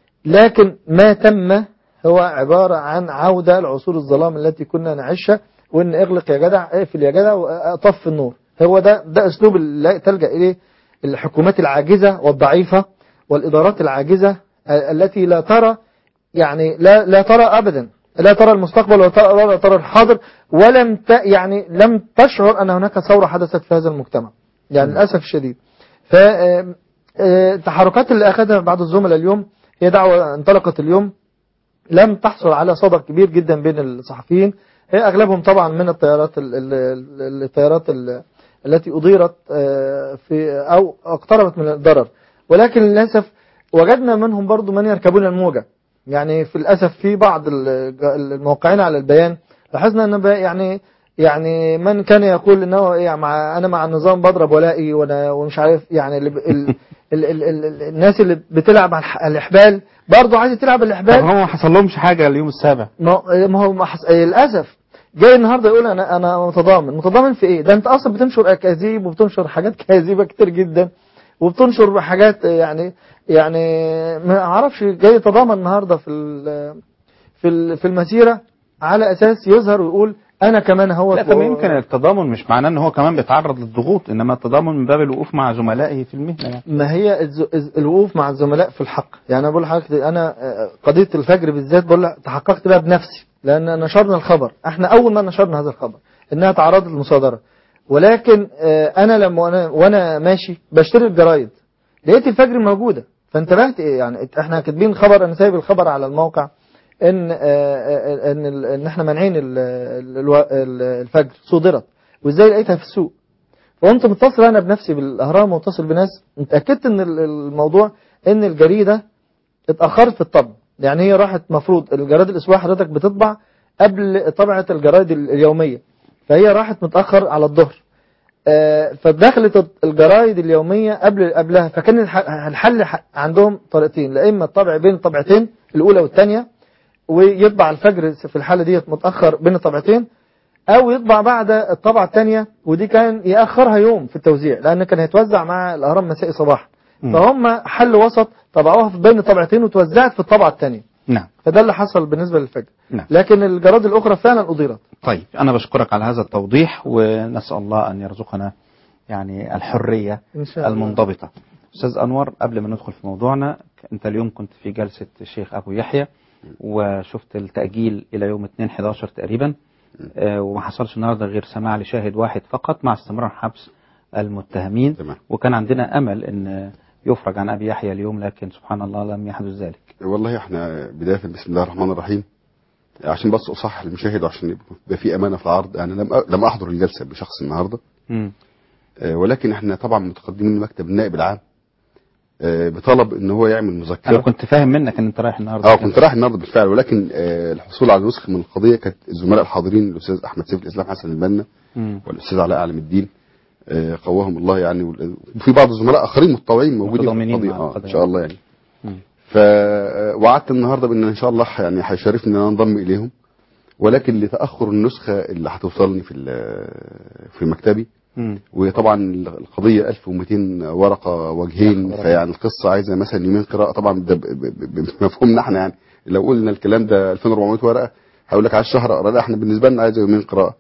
لكن ما تم هو عباره عن عوده لعصور الظلام التي كنا نعيشها وان اغلق يا جدع اقفل يا جدع وطف النور هو ده ده اسلوب اللي تلجا اليه الحكومات العاجزه والضعيفه والادارات العاجزه ال- التي لا ترى يعني لا لا ترى ابدا لا ترى المستقبل ولا ترى, ولا ترى الحاضر ولم ت يعني لم تشعر ان هناك ثوره حدثت في هذا المجتمع يعني للاسف الشديد فالتحركات اللي اخذها بعض الزملاء اليوم هي دعوه انطلقت اليوم لم تحصل على صدى كبير جدا بين الصحفيين هي اغلبهم طبعا من الطيارات ال- ال- ال- الطيارات ال- التي اضيرت آه، في او اقتربت من الضرر ولكن للاسف وجدنا منهم برضو من يركبون الموجه يعني في الاسف في بعض ال- الموقعين على البيان لاحظنا ان بقى يعني يعني من كان يقول انه إيه مع انا مع النظام بضرب ولائي وانا ومش عارف يعني ال ال ال ال ال ال الناس اللي بتلعب على الح- الاحبال برضه عايزه تلعب طب الاحبال هم ما حصل لهمش حاجه اليوم السابع ما هو- ما هو ما حص... آه، للاسف جاي النهارده يقول انا انا متضامن متضامن في ايه ده انت اصلا بتنشر اكاذيب وبتنشر حاجات كاذبه كتير جدا وبتنشر حاجات آه، يعني يعني ما اعرفش جاي يتضامن النهارده في ال- في ال- في المسيره على اساس يظهر ويقول انا كمان هو لا طب يمكن التضامن مش معناه ان هو كمان بيتعرض للضغوط انما التضامن من باب الوقوف مع زملائه في المهنه يعني ما هي الز- الز- الوقوف مع الزملاء في الحق يعني انا بقول لحضرتك انا آه، قضيه الفجر بالذات بقول لها تحققت بها بنفسي لان نشرنا الخبر احنا اول ما نشرنا هذا الخبر انها تعرضت للمصادره ولكن آه، انا لما وانا وانا ماشي بشتري الجرايد لقيت الفجر موجوده فانتبهت ايه يعني احنا كاتبين خبر انا سايب الخبر على الموقع ان آه، آه، ان ال- ان احنا مانعين ال- ال- الو- ال- الفجر صدرت وازاي لقيتها في السوق فقمت متصل انا بنفسي بالاهرام ومتصل بناس اتاكدت ان ال- الموضوع ان الجريده اتاخرت في الطبع يعني هي راحت مفروض الجرايد الاسبوعيه حضرتك بتطبع قبل طبعه الجرايد ال- اليوميه فهي راحت متاخر على الظهر آه، فدخلت الجرايد اليوميه قبل قبلها فكان الح- الحل ح- عندهم طريقتين لا اما الطبع بين الطبعتين الاولى والثانيه ويطبع الفجر في الحاله ديت متاخر بين الطبعتين او يطبع بعد الطبعه الثانيه ودي كان ياخرها يوم في التوزيع لان كان هيتوزع مع الاهرام مسائي صباحا فهم حل وسط طبعوها في بين طبعتين وتوزعت في الطبعه الثانيه نعم فده اللي حصل بالنسبه للفجر نعم لكن الجرائد الاخرى فعلا اضيرت طيب أنا بشكرك على هذا التوضيح ونسأل الله أن يرزقنا يعني الحرية إن شاء الله. المنضبطة أستاذ أنور قبل ما ندخل في موضوعنا أنت اليوم كنت في جلسة الشيخ أبو يحيى وشفت التأجيل إلى يوم 2/11 تقريبا آه، وما حصلش النهارده غير سماع لشاهد واحد فقط مع استمرار حبس المتهمين وكان عندنا أمل أن يفرج عن أبي يحيى اليوم لكن سبحان الله لم يحدث ذلك والله احنا بداية بسم الله الرحمن الرحيم عشان بس اصحح المشاهد وعشان يبقى في امانه في العرض انا لم أ- لم احضر الجلسه بشخص النهارده مم. آه، ولكن احنا طبعا متقدمين لمكتب النائب العام آه، بطلب ان هو يعمل مذكره أنا كنت فاهم منك أن أنت رايح النهارده اه كنت رايح النهارده بالفعل ولكن آه، الحصول على نسخه من القضيه كانت الزملاء الحاضرين الاستاذ احمد سيف الاسلام حسن البنا مم. والاستاذ علاء علم الدين آه، قواهم الله يعني وال- وفي بعض الزملاء اخرين متطوعين موجودين في متضامنين القضيه مع اه القضية. ان شاء الله يعني مم. فوعدت النهارده بان ان شاء الله يعني هيشرفني ان انا انضم اليهم ولكن لتاخر النسخه اللي هتوصلني في ال- في مكتبي مم. وطبعا القضيه 1200 ورقه وجهين فيعني القصه عايزه مثلا يومين قراءه طبعا ده ب- ب- ب- بمفهومنا احنا يعني لو قلنا الكلام ده 2400 ورقه هقول لك على الشهر اقرا لا احنا بالنسبه لنا عايزه يومين قراءه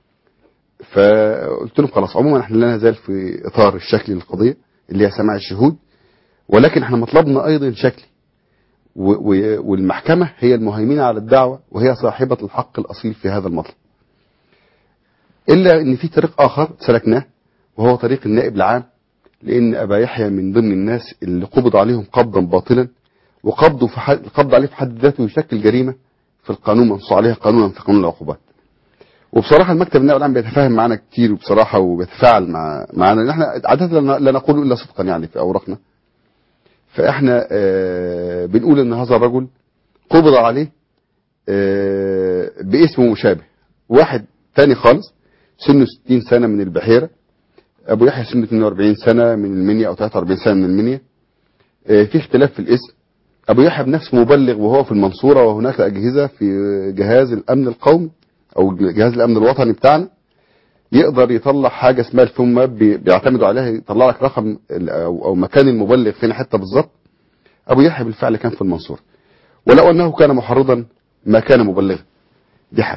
فقلت لهم خلاص عموما احنا لا نزال في اطار الشكل للقضيه اللي هي سماع الشهود ولكن احنا مطلبنا ايضا شكلي و- و- والمحكمه هي المهيمنه على الدعوه وهي صاحبه الحق الاصيل في هذا المطلب الا ان في طريق اخر سلكناه وهو طريق النائب العام لان ابا يحيى من ضمن الناس اللي قبض عليهم قبضا باطلا وقبضه في حد القبض عليه في حد ذاته يشكل جريمه في القانون منصوص عليها قانونا في قانون العقوبات وبصراحه المكتب النائب العام بيتفاهم معنا كتير وبصراحه وبيتفاعل مع معنا احنا عاده لا لا نقول الا صدقا يعني في اوراقنا فاحنا آه بنقول ان هذا الرجل قبض عليه آه باسم مشابه واحد تاني خالص سنه 60 سنه من البحيره ابو يحيى سنه 42 سنه من المنيا او 43 سنه من المنيا آه في اختلاف في الاسم ابو يحيى بنفسه مبلغ وهو في المنصوره وهناك اجهزه في جهاز الامن القومي او جهاز الامن الوطني بتاعنا يقدر يطلع حاجه اسمها الفون ماب بي- بيعتمدوا عليها يطلع لك رقم ال- او أو مكان المبلغ فين حته بالظبط ابو يحيى بالفعل كان في المنصوره ولو انه كان محرضا ما كان مبلغا دي حاجه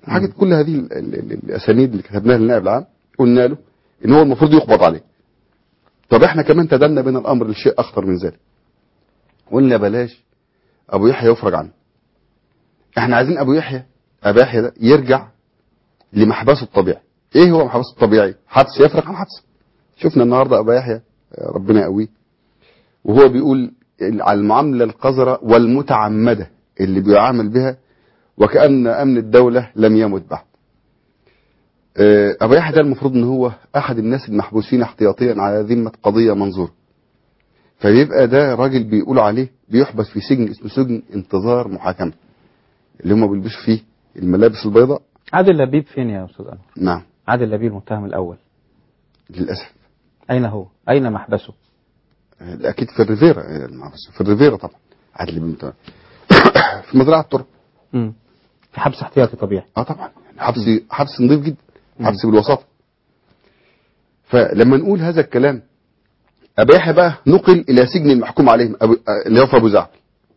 حاجه كل هذه ال- ال- ال- الاسانيد اللي كتبناها للنائب العام قلنا له ان هو المفروض يقبض عليه طب احنا كمان تدلنا بين الامر لشيء اخطر من ذلك قلنا بلاش ابو يحيى يفرج عنه احنا عايزين ابو يحيى ابو يحيى ده يرجع لمحبسه الطبيعي ايه هو محبسه الطبيعي حبس يفرق عن حبس شفنا النهارده ابو يحيى آه، ربنا يقويه وهو بيقول على المعامله القذره والمتعمده اللي بيعامل بها وكأن أمن الدولة لم يمت بعد آه، أبو يحيى ده المفروض أن هو أحد الناس المحبوسين احتياطيا على ذمة قضية منظورة فبيبقى ده راجل بيقولوا عليه بيحبس في سجن اسمه سجن انتظار محاكمة اللي هم بيلبسوا فيه الملابس البيضاء عادل لبيب فين يا أستاذ أنور نعم عادل لبيب المتهم الأول للأسف أين هو أين محبسه آه، أكيد في الريفيرا آه، المحبس في الريفيرا طبعا عدل بن متهم. في مزرعة التراب مم. في حبس احتياطي طبيعي اه طبعا حبس حبس نظيف جدا حبس بالوساطه فلما نقول هذا الكلام ابي يحيى بقى نقل الى سجن المحكوم عليه أبو... آه، اللي هو في ابو زعبل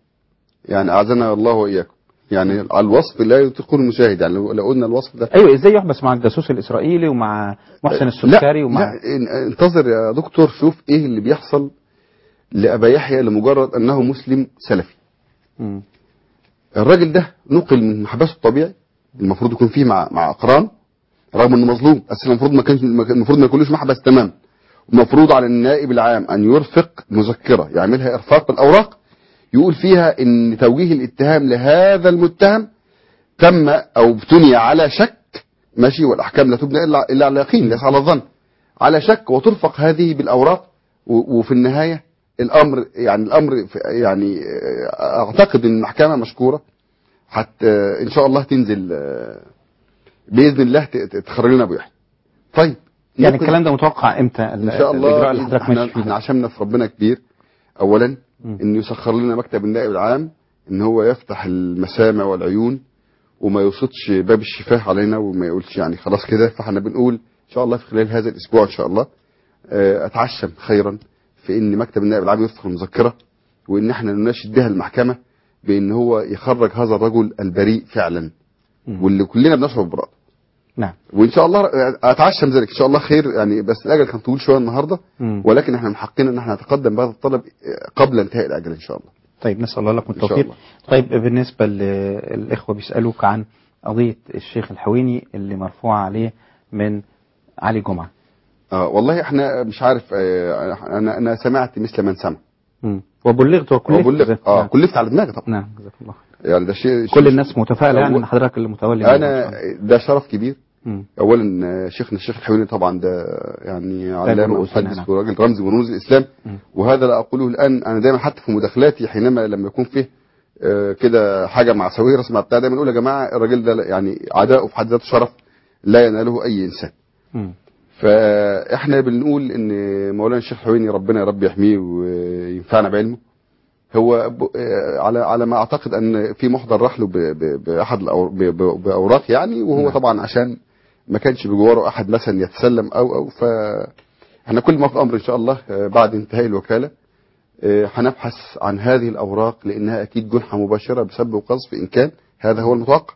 يعني اعزنا الله واياكم يعني على الوصف لا يطيقه المشاهد يعني لو لو قلنا الوصف ده أيوة إزاي يحبس مع الجاسوس الإسرائيلي ومع محسن السكري لا, ومع لا ان- انتظر يا دكتور شوف ايه اللي بيحصل لابا يحيى لمجرد انه مسلم سلفي مم. الراجل ده نقل من محبسه الطبيعي المفروض يكون فيه مع مع اقران رغم انه مظلوم بس المفروض ما كانش ما كان- المفروض ما يكونوش محبس تمام المفروض على النائب العام ان يرفق مذكره يعملها ارفاق بالاوراق يقول فيها ان توجيه الاتهام لهذا المتهم تم او ابتني على شك ماشي والاحكام لا تبنى الا الا على اليقين ليس على الظن على شك وترفق هذه بالاوراق و- وفي النهايه الامر يعني الامر في- يعني آه، اعتقد ان المحكمه مشكوره حتى ان شاء الله تنزل آه، باذن الله ت- ت- تخرج لنا ابو يحيى طيب يعني ممكن- الكلام ده متوقع إمتى ان شاء الله الإجراء اللي حضرتك احنا, ماشي فيه احنا عشمنا في ربنا كبير اولا ان يسخر لنا مكتب النائب العام ان هو يفتح المسامع والعيون وما يوسطش باب الشفاه علينا وما يقولش يعني خلاص كده فاحنا بنقول ان شاء الله في خلال هذا الاسبوع ان شاء الله آه، اتعشم خيرا في ان مكتب النائب العام يفتح المذكره وان احنا نناشد بها المحكمه بان هو يخرج هذا الرجل البريء فعلا واللي كلنا بنشعر ببراءته نعم وان شاء الله اتعشم ذلك ان شاء الله خير يعني بس الاجل كان طويل شويه النهارده مم. ولكن احنا من حقنا ان احنا نتقدم بهذا الطلب قبل انتهاء الاجل ان شاء الله طيب نسأل الله لكم إن شاء التوفيق الله. طيب بالنسبة للإخوة بيسألوك عن قضية الشيخ الحويني اللي مرفوع عليه من علي جمعة اه والله احنا مش عارف اه انا انا سمعت مثل من سمع مم. وبلغت وكلفت وبلغ اه كلفت على دماغي طبعا نعم جزاك الله يعني ده شيء كل الناس متفائلة يعني هو- ان حضرتك اللي متولي انا ده شرف كبير مم. اولا آه، شيخنا الشيخ الحويني طبعا ده يعني علامه رؤوسنا، محدث نعم. وراجل رمز من رموز الاسلام مم. وهذا لا اقوله الان انا دايما حتى في مداخلاتي حينما لما يكون فيه آه، كده حاجه مع سويرس مع بتاع دايما اقول يا جماعه الراجل ده لا- يعني عداؤه في حد ذاته شرف لا يناله اي انسان مم. فاحنا بنقول ان مولانا الشيخ الحويني ربنا يا رب يحميه وينفعنا بعلمه هو ب- آه، على على ما اعتقد ان في محضر راح له ب- ب- باحد الأور- ب- ب- باوراق يعني وهو نعم. طبعا عشان ما كانش بجواره احد مثلا يتسلم او او ف احنا كل ما في امر ان شاء الله آه، بعد انتهاء الوكاله آه، هنبحث عن هذه الاوراق لانها اكيد جنحه مباشره بسب وقذف ان كان هذا هو المتوقع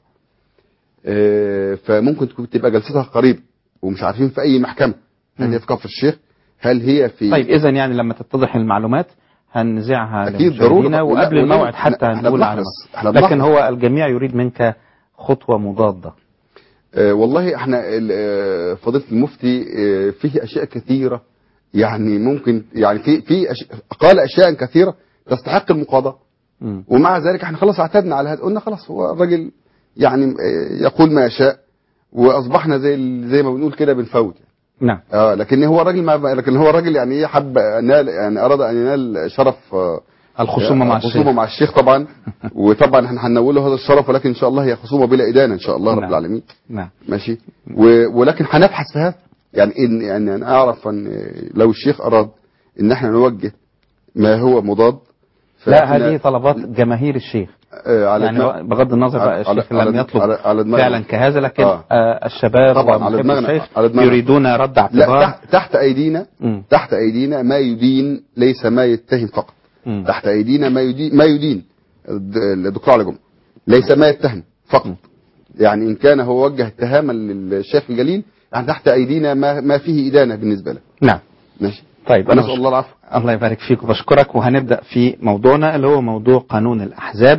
آه، فممكن تكون تبقى جلستها قريب ومش عارفين في اي محكمه هل هي في كفر الشيخ هل هي في طيب اذا يعني لما تتضح المعلومات هنذيعها أكيد لمشاهدينا ضرورة. وقبل ولا- الموعد ولا- حتى إحنا هنقول على بنحرص. ما- إحنا لكن بنحرص. هو الجميع يريد منك خطوة مضادة آه، والله احنا ال- آه، فضيله المفتي آه، فيه اشياء كثيره يعني ممكن يعني في في أش... قال اشياء كثيره تستحق المقاضاه مم. ومع ذلك احنا خلاص اعتدنا على هذا قلنا خلاص هو الراجل يعني آه، يقول ما يشاء واصبحنا زي ال- زي ما بنقول كده بنفوت نعم اه لكن هو الراجل ما لكن هو الراجل يعني ايه حب نال يعني اراد ان ينال شرف آه، الخصومة مع الخصومه الشيخ مع الشيخ طبعا وطبعا احنا هننوله هذا الشرف ولكن ان شاء الله هي خصومه بلا ادانه ان شاء الله رب نعم. العالمين نعم ماشي و... ولكن هنبحث في هذا يعني ان يعني انا اعرف ان لو الشيخ اراد ان احنا نوجه ما هو مضاد لا فإحنا- هذه طلبات جماهير الشيخ آه على يعني دماغ- بغض النظر بقى على- الشيخ على- لم يطلب على- على دماغنا. فعلا كهذا لكن آه. آه الشباب طبعا على ومحب دماغنا الشيخ على دماغنا يريدون رد لا اعتبار تحت, تحت ايدينا مم. تحت ايدينا ما يدين ليس ما يتهم فقط مم. تحت ايدينا ما يدين ما يدين الد- الدكتور علي جمعه ليس ما يتهم فقط يعني ان كان هو وجه اتهاما للشيخ الجليل يعني تحت ايدينا ما, ما فيه ادانه بالنسبه له نعم ماشي طيب أنا أنا أسأل الله العفو الله يبارك فيك وبشكرك وهنبدأ في موضوعنا اللي هو موضوع قانون الأحزاب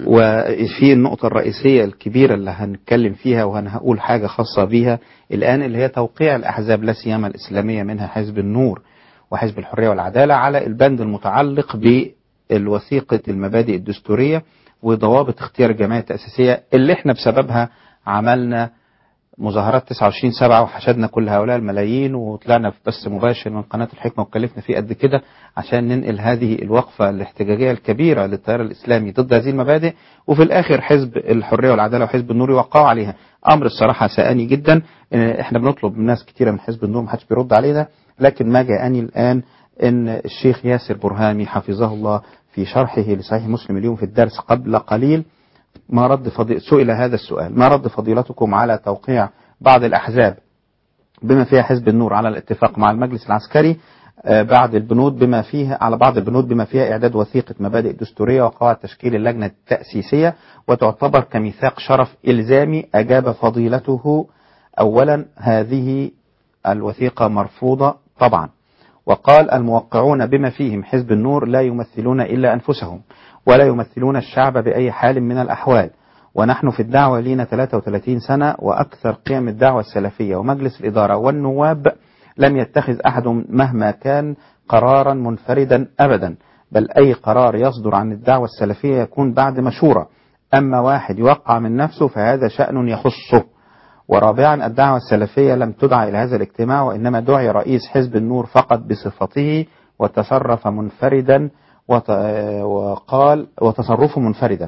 وفي النقطة الرئيسية الكبيرة اللي هنتكلم فيها وهنقول حاجة خاصة بيها الآن اللي هي توقيع الأحزاب لا سيما الإسلامية منها حزب النور وحزب الحرية والعدالة على البند المتعلق بالوثيقة المبادئ الدستورية وضوابط اختيار الجمعية التأسيسية اللي احنا بسببها عملنا مظاهرات 29 سبعة وحشدنا كل هؤلاء الملايين وطلعنا في بث مباشر من قناة الحكمة وكلفنا فيه قد كده عشان ننقل هذه الوقفة الاحتجاجية الكبيرة للتيار الإسلامي ضد هذه المبادئ وفي الآخر حزب الحرية والعدالة وحزب النور يوقعوا عليها أمر الصراحة سأني جدا إن احنا بنطلب من ناس كتيرة من حزب النور محدش بيرد علينا لكن ما جاءني الآن إن الشيخ ياسر برهامي حفظه الله في شرحه لصحيح مسلم اليوم في الدرس قبل قليل ما رد فضي... سئل هذا السؤال ما رد فضيلتكم على توقيع بعض الأحزاب بما فيها حزب النور على الاتفاق مع المجلس العسكري آه، بعض البنود بما فيها على بعض البنود بما فيها إعداد وثيقة مبادئ دستورية وقواعد تشكيل اللجنة التأسيسية وتعتبر كميثاق شرف إلزامي أجاب فضيلته أولا هذه الوثيقة مرفوضة طبعا وقال الموقعون بما فيهم حزب النور لا يمثلون إلا أنفسهم ولا يمثلون الشعب بأي حال من الأحوال ونحن في الدعوة لينا 33 سنة وأكثر قيم الدعوة السلفية ومجلس الإدارة والنواب لم يتخذ أحد مهما كان قرارا منفردا أبدا بل أي قرار يصدر عن الدعوة السلفية يكون بعد مشورة أما واحد يوقع من نفسه فهذا شأن يخصه ورابعا الدعوة السلفية لم تدعى إلى هذا الاجتماع وإنما دعي رئيس حزب النور فقط بصفته وتصرف منفردا وت- وقال وتصرفه منفردا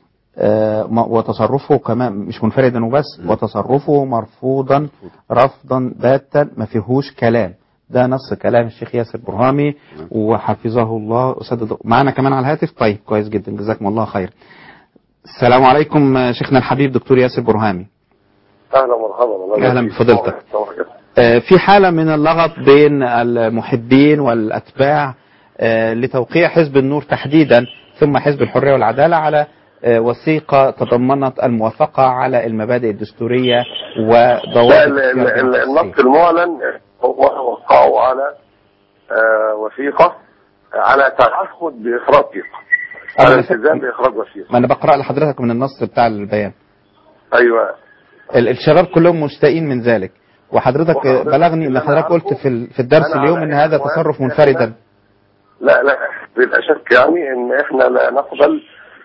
آه، م- وتصرفه كمان مش منفردا وبس وتصرفه مرفوضا رفضا باتا ما فيهوش كلام ده نص كلام الشيخ ياسر برهامي وحفظه الله وسدد معنا كمان على الهاتف طيب كويس جدا جزاكم الله خير السلام عليكم آه، شيخنا الحبيب دكتور ياسر برهامي اهلا ومرحبا الله أهلا يبارك بفضيلتك. فيك. الله يبارك. آه، في حالة من اللغط بين المحبين والأتباع آه، لتوقيع حزب النور تحديدا ثم حزب الحرية والعدالة على آه، وثيقة تضمنت الموافقة على المبادئ الدستورية وضوابط لا ال- ال- اختيار ال- التأسيسية. النص المعلن هو وقعوا على آه، وثيقة على تعهد بإخراج وثيقة أنا على بس- التزام بإخراج وثيقة ما أنا بقرأ لحضرتك من النص بتاع البيان أيوه ال- الشباب كلهم مستائين من ذلك وحضرتك آه، بلغني ان حضرتك قلت في ال- في الدرس أنا اليوم على ان هذا إخوان تصرف إحنا- منفردا لا لا بلا شك يعني ان احنا لا نقبل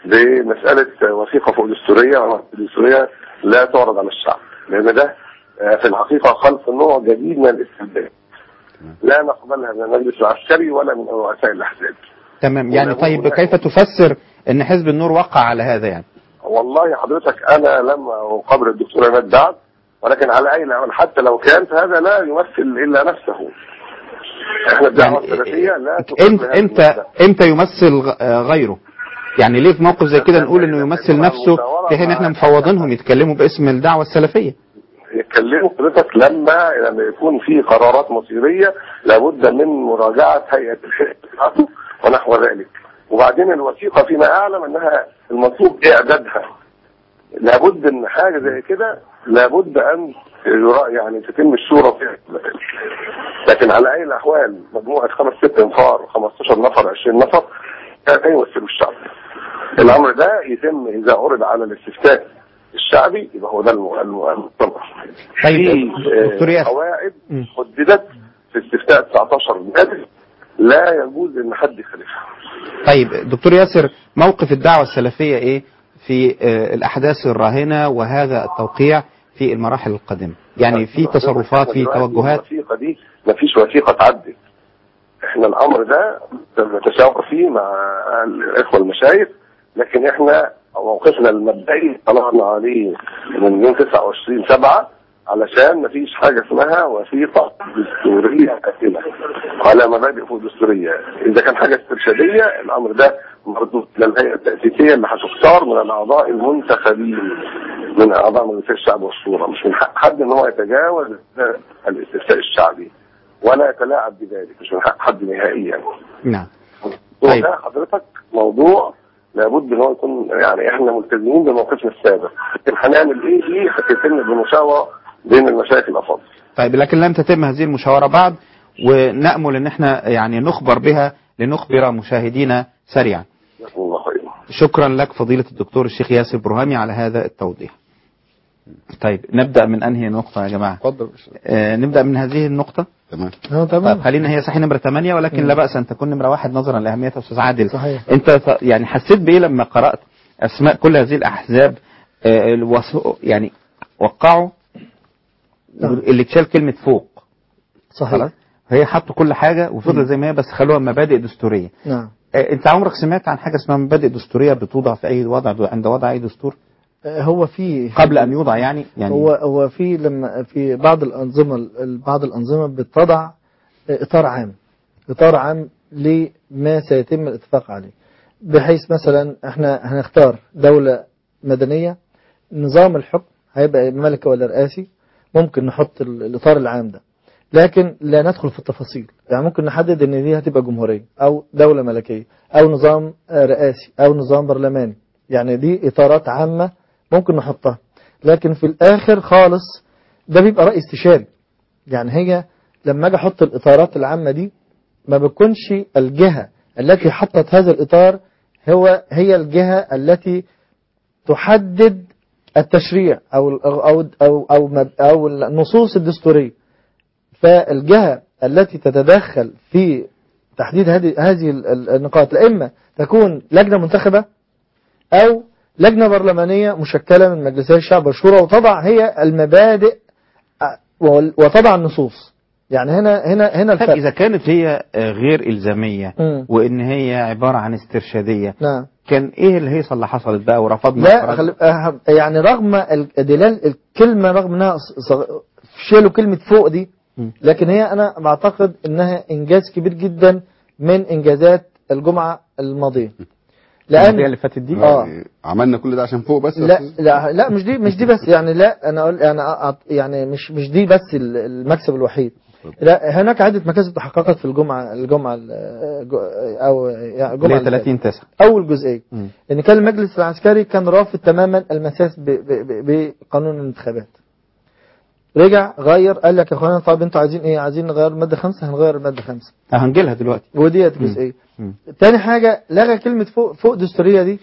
بمسألة وثيقة فوق دستورية او دستورية لا تعرض على الشعب لان ده آه، في الحقيقة خلق نوع جديد من الاستبداد لا نقبلها من المجلس العسكري ولا من رؤساء الاحزاب تمام يعني ولا- طيب ولا- كيف تفسر ان حزب النور وقع على هذا يعني والله حضرتك انا لم اقابل الدكتور عماد بعد ولكن على اي نعم حتى لو كان فهذا لا يمثل الا نفسه احنا الدعوه السلفيه لا امتى امتى امتى يمثل غ- آه، غيره يعني ليه في موقف زي كده نقول انه يمثل نفسه في حين احنا مفوضينهم يتكلموا باسم الدعوة السلفية يتكلموا حضرتك لما لما يكون في قرارات مصيريه لابد من مراجعه هيئه الحزب بتاعته ونحو ذلك وبعدين الوثيقه فيما اعلم انها المطلوب اعدادها لابد ان حاجه زي كده لابد ان يرا- يعني تتم الشورى فيها لكن على اي الاحوال مجموعه خمس ست انفار 15 نفر 20 نفر لا يمثلوا الشعب الامر ده يتم اذا عرض على الاستفتاء الشعبي يبقى هو ده الم- الم- المطلوب طيب في دكتور آه، ياسر قواعد حددت في استفتاء 19 مادة لا يجوز ان حد يخالفها طيب دكتور ياسر موقف الدعوة السلفية ايه في آه، الاحداث الراهنة وهذا التوقيع في المراحل القادمة يعني في تصرفات في دلوقتي توجهات الوثيقه دي مفيش وثيقه تعدت احنا الامر ده نتشاور فيه مع الاخوه المشايخ لكن احنا موقفنا المبدئي طلعنا عليه من يوم 29 7 علشان مفيش حاجه اسمها وثيقه دستوريه كامله على مبادئ فوق دستوريه اذا كان حاجه استرشاديه الامر ده مردود للهيئه التاسيسيه اللي هتختار من الاعضاء المنتخبين من اعضاء مجلس الشعب والشورى مش من حق حد ان هو يتجاوز الاستفتاء الشعبي ولا يتلاعب بذلك مش من حق حد نهائيا نعم وده حضرتك موضوع لابد ان هو يكون يعني احنا ملتزمين بموقفنا السابق لكن هنعمل ايه دي هتتم بمشاوره بين المشايخ الافاضل طيب لكن لم تتم هذه المشاورة بعد ونأمل ان احنا يعني نخبر بها لنخبر مشاهدينا سريعا جزاكم الله خير شكرا لك فضيلة الدكتور الشيخ ياسر برهامي على هذا التوضيح طيب نبدأ من أنهي نقطة يا جماعة اتفضل آه نبدأ من هذه النقطة تمام اه طيب تمام خلينا هي صحيح نمرة 8 ولكن لا بأس أن تكون نمرة واحد نظرا لأهميتها أستاذ عادل صحيح. أنت ت- يعني حسيت بإيه لما قرأت أسماء كل هذه الأحزاب آه، الوثو- يعني وقعوا نعم. اللي اتشال كلمة فوق صحيح خلاص هي حطوا كل حاجة وفضل زي ما هي بس خلوها مبادئ دستورية نعم آه، أنت عمرك سمعت عن حاجة اسمها مبادئ دستورية بتوضع في أي وضع عند وضع أي دستور آه، هو في قبل أن يوضع يعني يعني هو هو في لما في بعض الانظمه ال- بعض الانظمه بتضع اطار عام اطار عام لما سيتم الاتفاق عليه بحيث مثلا احنا هنختار دوله مدنيه نظام الحكم هيبقى ملكي ولا رئاسي ممكن نحط ال- الاطار العام ده لكن لا ندخل في التفاصيل يعني ممكن نحدد ان دي هتبقى جمهوريه او دوله ملكيه او نظام آه، رئاسي او نظام برلماني يعني دي اطارات عامه ممكن نحطها لكن في الاخر خالص ده بيبقى راي استشاري يعني هي لما اجي احط الاطارات العامه دي ما بتكونش الجهه التي حطت هذا الاطار هو هي الجهه التي تحدد التشريع او او او او, مب- أو النصوص الدستوريه فالجهه التي تتدخل في تحديد هذه هذه ال- ال- النقاط لا اما تكون لجنه منتخبه او لجنه برلمانيه مشكله من مجلسي الشعب والشورى وتضع هي المبادئ أ- وال- وتضع النصوص يعني هنا هنا هنا طيب الفرق إذا كانت هي آه، غير إلزامية مم. وإن هي عبارة عن استرشادية نعم كان إيه الهيصة اللي حصلت بقى ورفضنا لا القرار؟ خل... أه- يعني رغم ال- دلال الكلمة رغم انها ص- صغ... شالوا كلمة فوق دي مم. لكن هي انا بعتقد انها انجاز كبير جدا من انجازات الجمعة الماضية القضية لان اللي فاتت دي اه عملنا كل ده عشان فوق بس لا لا لا مش دي مش دي بس يعني لا انا اقول يعني أ- أ- يعني مش مش دي بس ال- المكسب الوحيد لا هناك عدة مكاسب تحققت في الجمعة الجمعة ال- جو- او يعني اللي الجمعة هي اللي فاتت. 30 9 اول جزئيه ان كان المجلس العسكري كان رافض تماما المساس ب- ب- ب- بقانون الانتخابات رجع غير قال لك يا اخوانا طب انتوا عايزين ايه عايزين نغير الماده خمسة هنغير الماده خمسة هنجيلها دلوقتي وديت جزئيه مم. تاني حاجه لغى كلمه فوق فوق دستوريه دي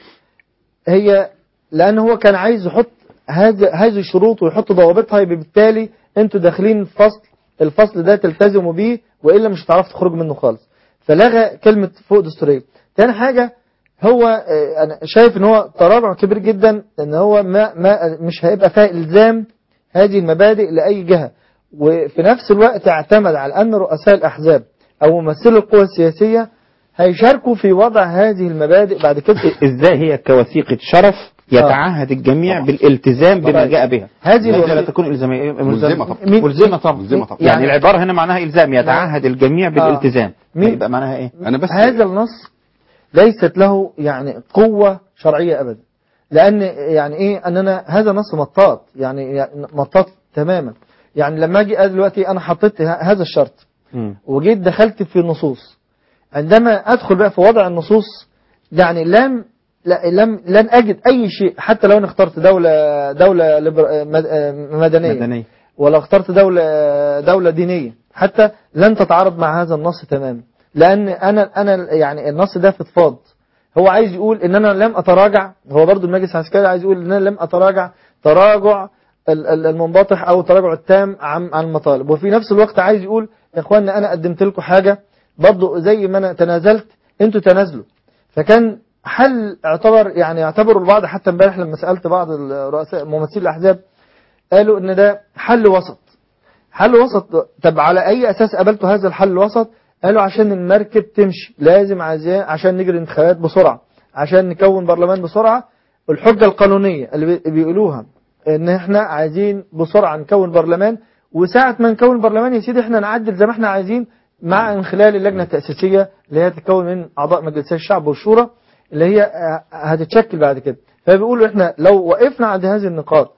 هي لان هو كان عايز يحط هذا هذه الشروط ويحط ضوابطها يبقى بالتالي انتوا داخلين فصل الفصل ده تلتزموا بيه والا مش هتعرفوا تخرجوا منه خالص فلغى كلمه فوق دستوريه تاني حاجه هو آه، انا شايف ان هو تراجع كبير جدا ان هو ما ما مش هيبقى فيها الزام هذه المبادئ لاي جهه وفي نفس الوقت اعتمد على ان رؤساء الاحزاب او ممثلي القوى السياسيه هيشاركوا في وضع هذه المبادئ بعد كده ازاي هي كوثيقة شرف يتعهد الجميع بالالتزام بما طبعا. جاء بها هذه لا الوظيفة- لا تكون الزامية ملزمة طبعا. مين- ملزمة طبعا ملزمة طبعا. يعني يعني- العبارة هنا معناها الزام يتعهد الجميع بالالتزام مين- يبقى معناها ايه انا بس هذا النص ليست له يعني قوة شرعية أبدا لأن يعني إيه أننا هذا نص مطاط يعني يعني مطاط تماما يعني لما أجي أنا دلوقتي أنا حطيت ه- هذا الشرط مم. وجيت دخلت في النصوص عندما أدخل بقى في وضع النصوص يعني لم لا لم لن أجد أي شيء حتى لو أنا اخترت دولة دولة ليبر- مد- مدنية مدنية ولو اخترت دولة دولة دينية حتى لن تتعارض مع هذا النص تماما لأن أنا أنا يعني النص ده فضفاض هو عايز يقول إن أنا لم أتراجع هو برضو المجلس العسكري عايز يقول إن أنا لم أتراجع تراجع ال- ال- المنبطح أو التراجع التام عن عن المطالب وفي نفس الوقت عايز يقول يا إخواننا أنا قدمت لكم حاجة برضو زي ما أنا تنازلت أنتوا تنازلوا فكان حل اعتبر يعني يعتبروا البعض حتى امبارح لما سألت بعض الرؤساء ممثلي الأحزاب قالوا ان ده حل وسط حل وسط طب على اي اساس قبلتوا هذا الحل الوسط قالوا عشان المركب تمشي لازم عايزين عشان نجري انتخابات بسرعه عشان نكون برلمان بسرعه الحجه القانونيه اللي بي- بيقولوها ان احنا عايزين بسرعه نكون برلمان وساعه ما نكون برلمان يا سيدي احنا نعدل زي ما احنا عايزين مع من خلال اللجنه التاسيسيه اللي هي تتكون من اعضاء مجلسي الشعب والشورى اللي هي آه، هتتشكل بعد كده فبيقولوا احنا لو وقفنا عند هذه النقاط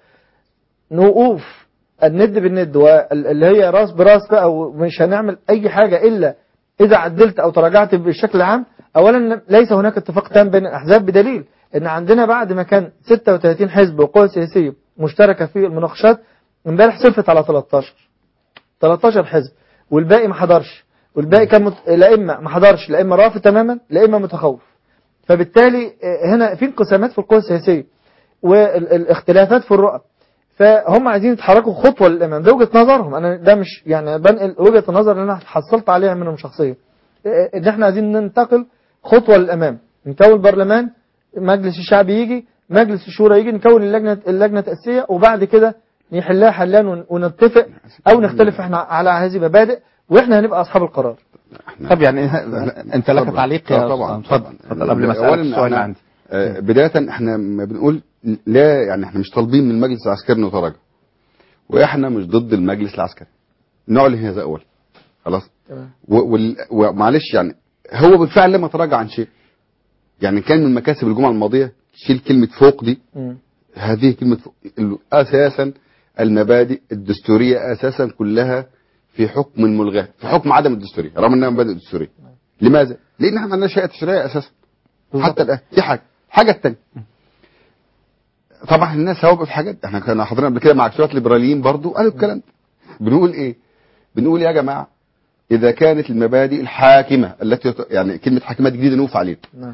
نوقوف الند بالند واللي هي راس براس بقى ومش هنعمل اي حاجة الا اذا عدلت او تراجعت بالشكل العام اولا ليس هناك اتفاق تام بين الاحزاب بدليل ان عندنا بعد ما كان 36 حزب وقوى سياسيه مشتركه في المناقشات امبارح صفت على 13 13 حزب والباقي ما حضرش والباقي كان مت... لا اما ما حضرش لا اما رافض تماما لا اما متخوف فبالتالي آه، هنا في انقسامات في القوى السياسيه والاختلافات في الرؤى فهم عايزين يتحركوا خطوه للامام ده وجهه نظرهم انا ده مش يعني بنقل وجهه النظر اللي انا حصلت عليها منهم شخصيا آه، ان احنا عايزين ننتقل خطوه للامام نكون برلمان مجلس الشعب يجي مجلس الشورى يجي نكون اللجنه اللجنه التاسيسيه وبعد كده نحلها حلان ون- ونتفق او نختلف احنا على هذه المبادئ واحنا هنبقى اصحاب القرار طب يعني انت لك اتفضل. تعليق آه، يا طبعا أستاذ؟ اتفضل اتفضل قبل ما اسالك أولاً السؤال اللي إحنا- عندي آه، بداية احنا ما بنقول لا يعني احنا مش طالبين من المجلس العسكري انه يتراجع واحنا مش ضد المجلس العسكري نعلن هذا اول خلاص و- وال- ومعلش يعني هو بالفعل لما تراجع عن شيء يعني كان من مكاسب الجمعة الماضية شيل كلمة فوق دي هذه كلمة فوق ال- أساسا المبادئ الدستورية أساسا كلها في حكم الملغاة في حكم عدم الدستورية رغم أنها مبادئ دستورية لماذا؟ لأن احنا ما عندناش هيئة تشريعية أساسا حتى الآن دي حاجة الحاجة الثانية طبعا الناس هوبقى في حاجات احنا كنا حاضرين قبل كده مع شويه ليبراليين برضو قالوا الكلام ده. بنقول ايه؟ بنقول يا جماعه اذا كانت المبادئ الحاكمه التي يط- يعني كلمه حاكمه دي جديده نوف علينا نعم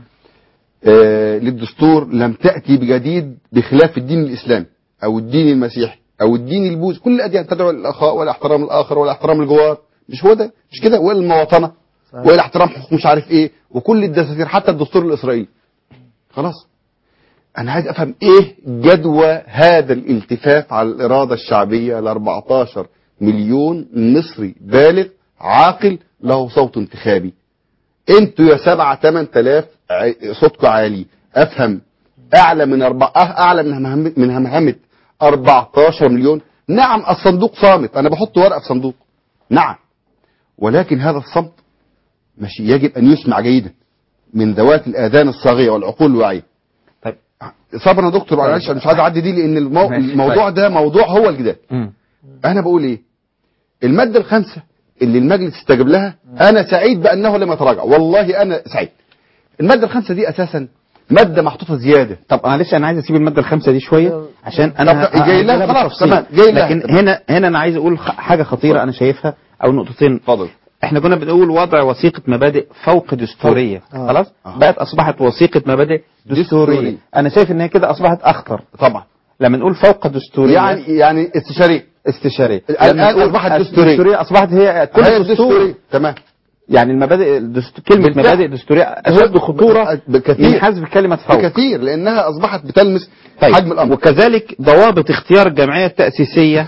آه، للدستور لم تأتي بجديد بخلاف الدين الإسلامي أو الدين المسيحي أو الدين البوذي كل الأديان تدعو للأخاء ولا احترام الآخر ولا احترام الجوار مش هو ده مش كده ولا المواطنة ولا احترام حقوق مش عارف إيه وكل الدساتير حتى الدستور الإسرائيلي خلاص أنا عايز أفهم إيه جدوى هذا الالتفاف على الإرادة الشعبية ل 14 مليون مصري بالغ عاقل له صوت انتخابي انتوا يا سبعة تمن تلاف ع- صوتكم عالي افهم اعلى من اربع أه، اعلى من همهمة من همهمة 14 مليون نعم الصندوق صامت انا بحط ورقة في صندوق نعم ولكن هذا الصمت ماشي يجب ان يسمع جيدا من ذوات الاذان الصاغية والعقول الواعية طيب صبرا يا دكتور معلش انا مش عايز اعدي دي لان المو... ماشي، الموضوع طيب. ده موضوع هو الجدال انا بقول ايه المادة الخامسة اللي المجلس استجاب لها انا سعيد بانه لم يتراجع والله انا سعيد المادة الخامسة دي اساسا مادة محطوطة زيادة طب معلش انا عايز اسيب الماده الخامسه دي شويه عشان طب انا ه- جاي لها هنزلها خلاص، بالتفصيل. تمام، جاي لها. لكن هنا هنا انا عايز اقول خ- حاجه خطيره انا شايفها او نقطتين اتفضل احنا كنا بنقول وضع وثيقه مبادئ فوق دستوريه آه. خلاص آه. بقت اصبحت وثيقه مبادئ دستوريه دستورية. انا شايف ان هي كده اصبحت اخطر طبعا لما نقول فوق دستوريه يعني يعني استشارية استشاريه الآن لما نقول أصبحت دستورية. دستوريه اصبحت هي كل هي دستور الدستورية تمام يعني المبادئ الدست... كلمه بالفعل. مبادئ دستوريه اشد خطوره بكثير. من حذف كلمه فوق بكثير لانها اصبحت بتلمس طيب. حجم الامر وكذلك ضوابط اختيار الجمعيه التاسيسيه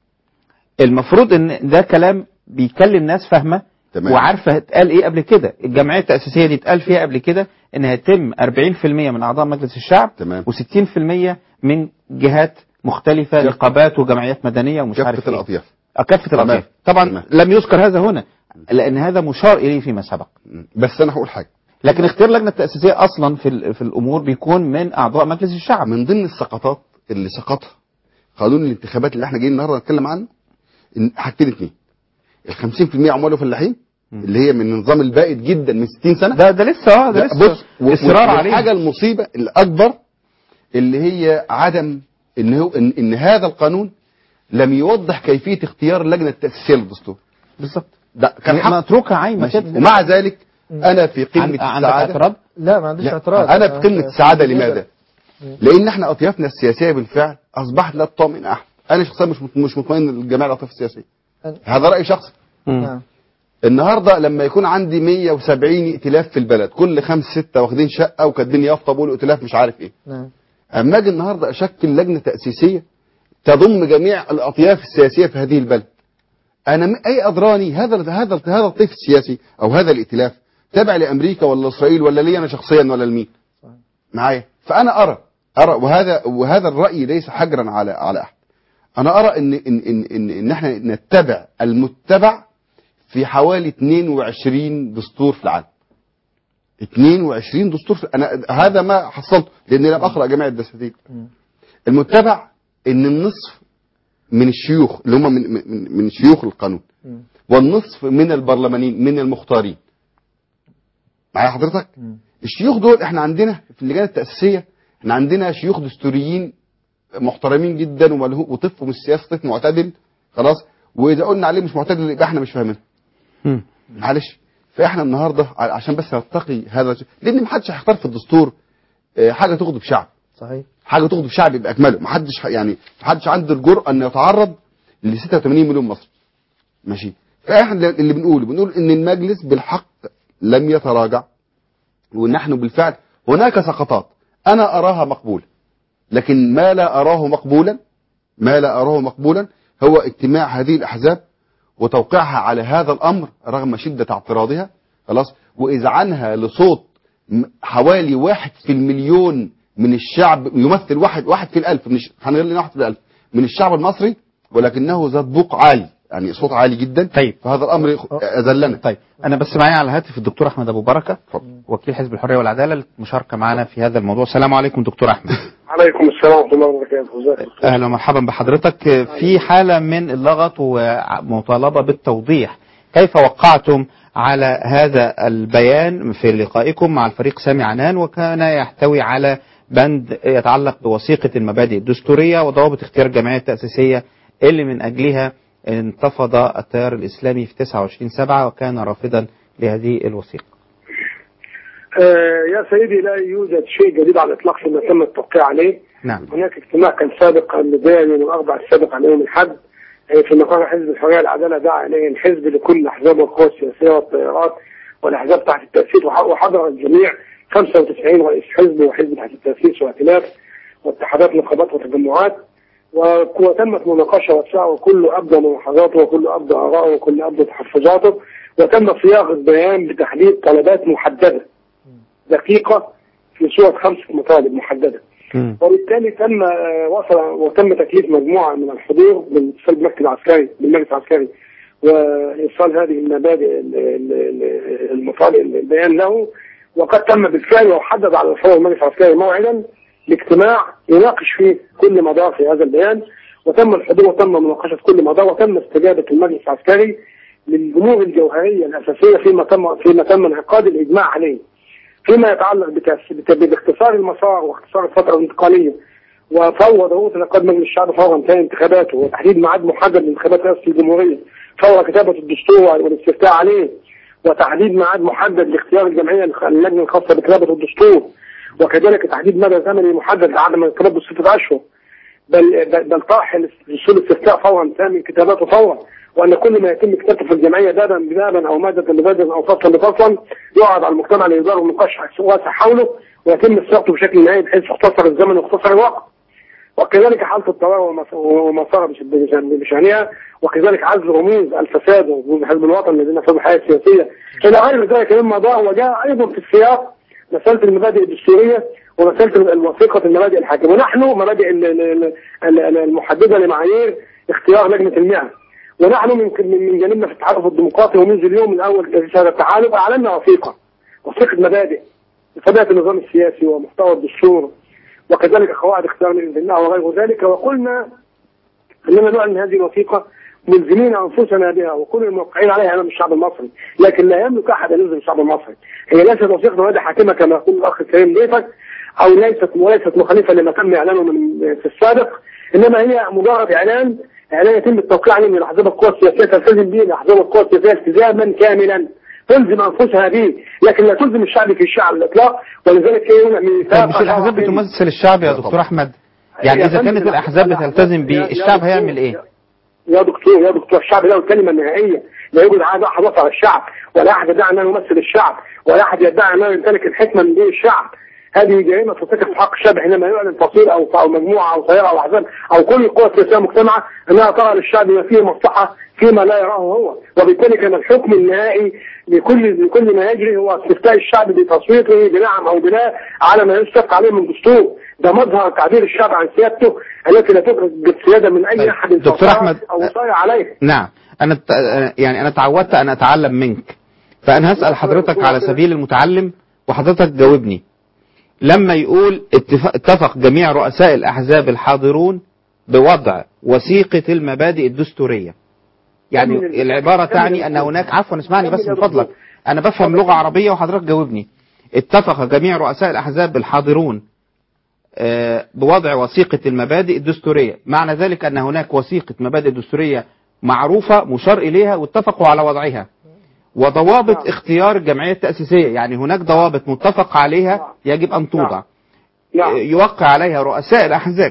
المفروض ان ده كلام بيكلم ناس فاهمه تمام. وعارفه اتقال ايه قبل كده الجمعيه التاسيسيه دي اتقال فيها قبل كده ان هيتم 40% من اعضاء مجلس الشعب تمام. و60% من جهات مختلفه كافة. نقابات وجمعيات مدنيه ومش عارف كافة ايه الاطياف آه، كافه تمام. الاطياف طبعا تمام. لم يذكر هذا هنا لان هذا مشار اليه فيما سبق بس انا هقول حاجه لكن اختيار اللجنه التاسيسيه اصلا في ال- في الامور بيكون من اعضاء مجلس الشعب من ضمن السقطات اللي سقطها قانون الانتخابات اللي احنا جايين النهارده نتكلم عنه إن حاجتين اتنين ال 50% عمال وفلاحين اللي هي من النظام البائد جدا من 60 سنه ده ده لسه اه ده لا، لسه بص و- اصرار و- عليه والحاجه المصيبه الاكبر اللي هي عدم ان هو ان, إن هذا القانون لم يوضح كيفيه اختيار اللجنه التاسيسيه للدستور بالظبط ده كان حق متروكه عايمه ماشي. كده ومع ذلك انا في قمه عن- عندك السعاده اعتراض؟ لا ما عنديش لا، اعتراض انا في قمه السعاده لماذا؟ لان احنا اطيافنا السياسيه بالفعل اصبحت لا تطمئن احد انا شخصيا مش مط- مش مطمئن لجميع الاطياف السياسيه هذا راي شخصي نعم النهارده لما يكون عندي 170 ائتلاف في البلد كل خمس ستة واخدين شقه وكاتبين يافطه بيقولوا ائتلاف مش عارف ايه نعم اما اجي النهارده اشكل لجنه تاسيسيه تضم جميع الاطياف السياسيه في هذه البلد انا م- اي ادراني هذا هذا هذا الطيف السياسي او هذا الائتلاف تابع لامريكا ولا اسرائيل ولا لي انا شخصيا ولا لمين معايا فانا ارى ارى وهذا وهذا الراي ليس حجرا على على احد انا ارى ان ان ان ان, إن احنا نتبع المتبع في حوالي 22 دستور في العالم 22 دستور في انا هذا ما حصلته لاني لم اقرا جميع الدساتير المتبع ان النصف من الشيوخ اللي هم من من, من شيوخ القانون والنصف من البرلمانيين من المختارين معايا حضرتك الشيوخ دول احنا عندنا في اللجان التاسيسيه احنا عندنا شيوخ دستوريين محترمين جدا وملهو- وطفوا من السياسه طف معتدل خلاص واذا قلنا عليه مش معتدل يبقى احنا مش فاهمين معلش فاحنا النهارده ع- عشان بس نتقي هذا الشيء- لان ما حدش هيختار في الدستور آه، حاجه تغضب شعب صحيح حاجه تغضب شعب باكمله ما حدش ح- يعني ما حدش عنده الجرأه انه يتعرض ل 86 مليون مصري ماشي فاحنا اللي بنقوله بنقول ان المجلس بالحق لم يتراجع ونحن بالفعل هناك سقطات انا اراها مقبوله لكن ما لا اراه مقبولا ما لا اراه مقبولا هو اجتماع هذه الاحزاب وتوقيعها على هذا الامر رغم شده اعتراضها خلاص واذعانها لصوت م- حوالي واحد في المليون من الشعب يمثل واحد واحد في الالف من الش... هنقول لنا واحد في الالف من الشعب المصري ولكنه ذات بوق عالي يعني صوت عالي جدا طيب فهذا الامر يخ- اذلنا طيب انا بس معايا على الهاتف الدكتور احمد ابو بركه وكيل حزب الحريه والعداله للمشاركه معنا في هذا الموضوع السلام عليكم دكتور احمد عليكم السلام ورحمه الله وبركاته ازيك اهلا ومرحبا بحضرتك في حاله من اللغط ومطالبه بالتوضيح كيف وقعتم على هذا البيان في لقائكم مع الفريق سامي عنان وكان يحتوي على بند يتعلق بوثيقه المبادئ الدستوريه وضوابط اختيار الجمعيه التاسيسيه اللي من اجلها انتفض التيار الاسلامي في 29 7 وكان رافضا لهذه الوثيقه. آه يا سيدي لا يوجد شيء جديد على الاطلاق فيما تم التوقيع عليه نعم هناك اجتماع كان سابق البدايه يوم الاربعاء السابق على يوم الاحد آه، في مقر حزب الحريه والعداله دعا اليه الحزب لكل الاحزاب والقوى السياسيه والتيارات والاحزاب تحت التاسيس وح- وحضر الجميع 95 رئيس حزب وحزب تحت التاسيس وائتلاف واتحادات نقابات وتجمعات و- وتمت مناقشه واسعه وكل ابدى ملاحظاته وكل ابدى اراءه وكل ابدى تحفظاته وتم صياغه بيان بتحديد طلبات محدده دقيقه في صوره خمسه مطالب محدده وبالتالي تم آه، وصل وتم تكليف مجموعه من الحضور بالاتصال بالمكتب العسكري بالمجلس العسكري وايصال هذه المبادئ ال- ال- ال- المطالب البيان له وقد تم بالفعل وحدد على الحوار المجلس العسكري موعدا لاجتماع يناقش فيه كل مدار في هذا البيان وتم الحضور وتم مناقشه كل مدار وتم استجابه المجلس العسكري للامور الجوهريه الاساسيه فيما تم فيما تم انعقاد الاجماع عليه. فيما يتعلق بتأس- بت- باختصار المسار واختصار الفتره الانتقاليه وفور ضروره انعقاد مجلس الشعب فورا انتهاء انتخاباته وتحديد ميعاد محدد لانتخابات رئاسه الجمهوريه فور كتابه الدستور والاستفتاء عليه وتحديد ميعاد محدد لاختيار الجمعيه الخ- اللجنه الخاصه بكتابه الدستور وكذلك تحديد مدى زمني محدد لعدم الانقلاب بستة اشهر بل بل, بل طرح دستور الاستفتاء فورا تام كتاباته فورا وان كل ما يتم كتابته في الجمعيه بابا ببابا او ماده بماده او فصلا بفصلا يعرض على المجتمع لإدارة ونقاش واسع حوله ويتم صياغته بشكل نهائي بحيث يختصر الزمن ويختصر الوقت وكذلك حالة الطوارئ ومس- ومسارها بش- بش- بشأنها وكذلك عزل رموز الفساد وحزب الوطن الذين نفذوا الحياة السياسية إلى غير ذلك مما ضاع وجاء أيضا في السياق مسألة المبادئ الدستورية ومسألة الوثيقة المبادئ الحاكمة ونحن مبادئ ال- ال- ال- ال- المحددة لمعايير اختيار لجنة المئة ونحن من من من جانبنا في التحالف الديمقراطي ومنذ اليوم الأول في هذا التحالف أعلنا وثيقة وثيقة مبادئ لطبيعة النظام السياسي ومحتوى الدستور وكذلك قواعد اختيار الانتماء وغير ذلك وقلنا اننا نعلن هذه الوثيقه ملزمين انفسنا بها وكل الموقعين عليها امام الشعب المصري لكن لا يملك احد ان يلزم الشعب المصري هي ليست وثيقه مبادئ حاكمه كما يقول الاخ الكريم ضيفك او ليست وليست مخالفه لما تم اعلانه من في السابق انما هي مجرد اعلان اعلان يتم التوقيع عليه من الاحزاب القوى السياسيه تلتزم به الاحزاب القوى السياسيه التزاما كاملا تلزم انفسها به لكن لا تلزم الشعب في الشعب على الاطلاق ولذلك هي طيب ميثاق مش الاحزاب بتمثل الشعب يا دكتور احمد يعني يا اذا فندم، كانت الاحزاب يا- بتلتزم يا- بيه يا الشعب دكتور، هيعمل ايه يا دكتور يا دكتور الشعب له الكلمه النهائيه لا يوجد احد احد وصل الشعب ولا احد يدعي انه يمثل الشعب ولا احد يدعي انه يمتلك الحكمه من دين الشعب هذه جريمه ترتكب في حق الشعب حينما يعلن فصيل او او مجموعه او طائره او احزاب او كل القوى السياسيه مجتمعه انها ترى للشعب ما فيه مصلحه فيما لا يراه هو وبالتالي كان الحكم النهائي لكل لكل ما يجري هو استفتاء الشعب بتصويته بنعم او بلا على ما يستفق عليه من دستور ده مظهر تعبير الشعب عن سيادته التي لا تدرك بالسياده من اي احد دكتور فقط أحمد، او وصايا عليه نعم انا ت- يعني انا تعودت ان اتعلم منك فانا هسال حضرتك على سبيل المتعلم وحضرتك جاوبني لما يقول اتفق, اتفق جميع رؤساء الاحزاب الحاضرون بوضع وثيقه المبادئ الدستوريه يعني كمل. العباره كمل. تعني ان هناك عفوا اسمعني بس كمل يا من فضلك انا بفهم لغه عربيه وحضرتك جاوبني اتفق جميع رؤساء الاحزاب الحاضرون آه، بوضع وثيقه المبادئ الدستوريه معنى ذلك ان هناك وثيقه مبادئ دستوريه معروفه مشار اليها واتفقوا على وضعها وضوابط اختيار الجمعيه التاسيسيه يعني هناك ضوابط متفق عليها يجب ان توضع نعم. يوقع عليها رؤساء الاحزاب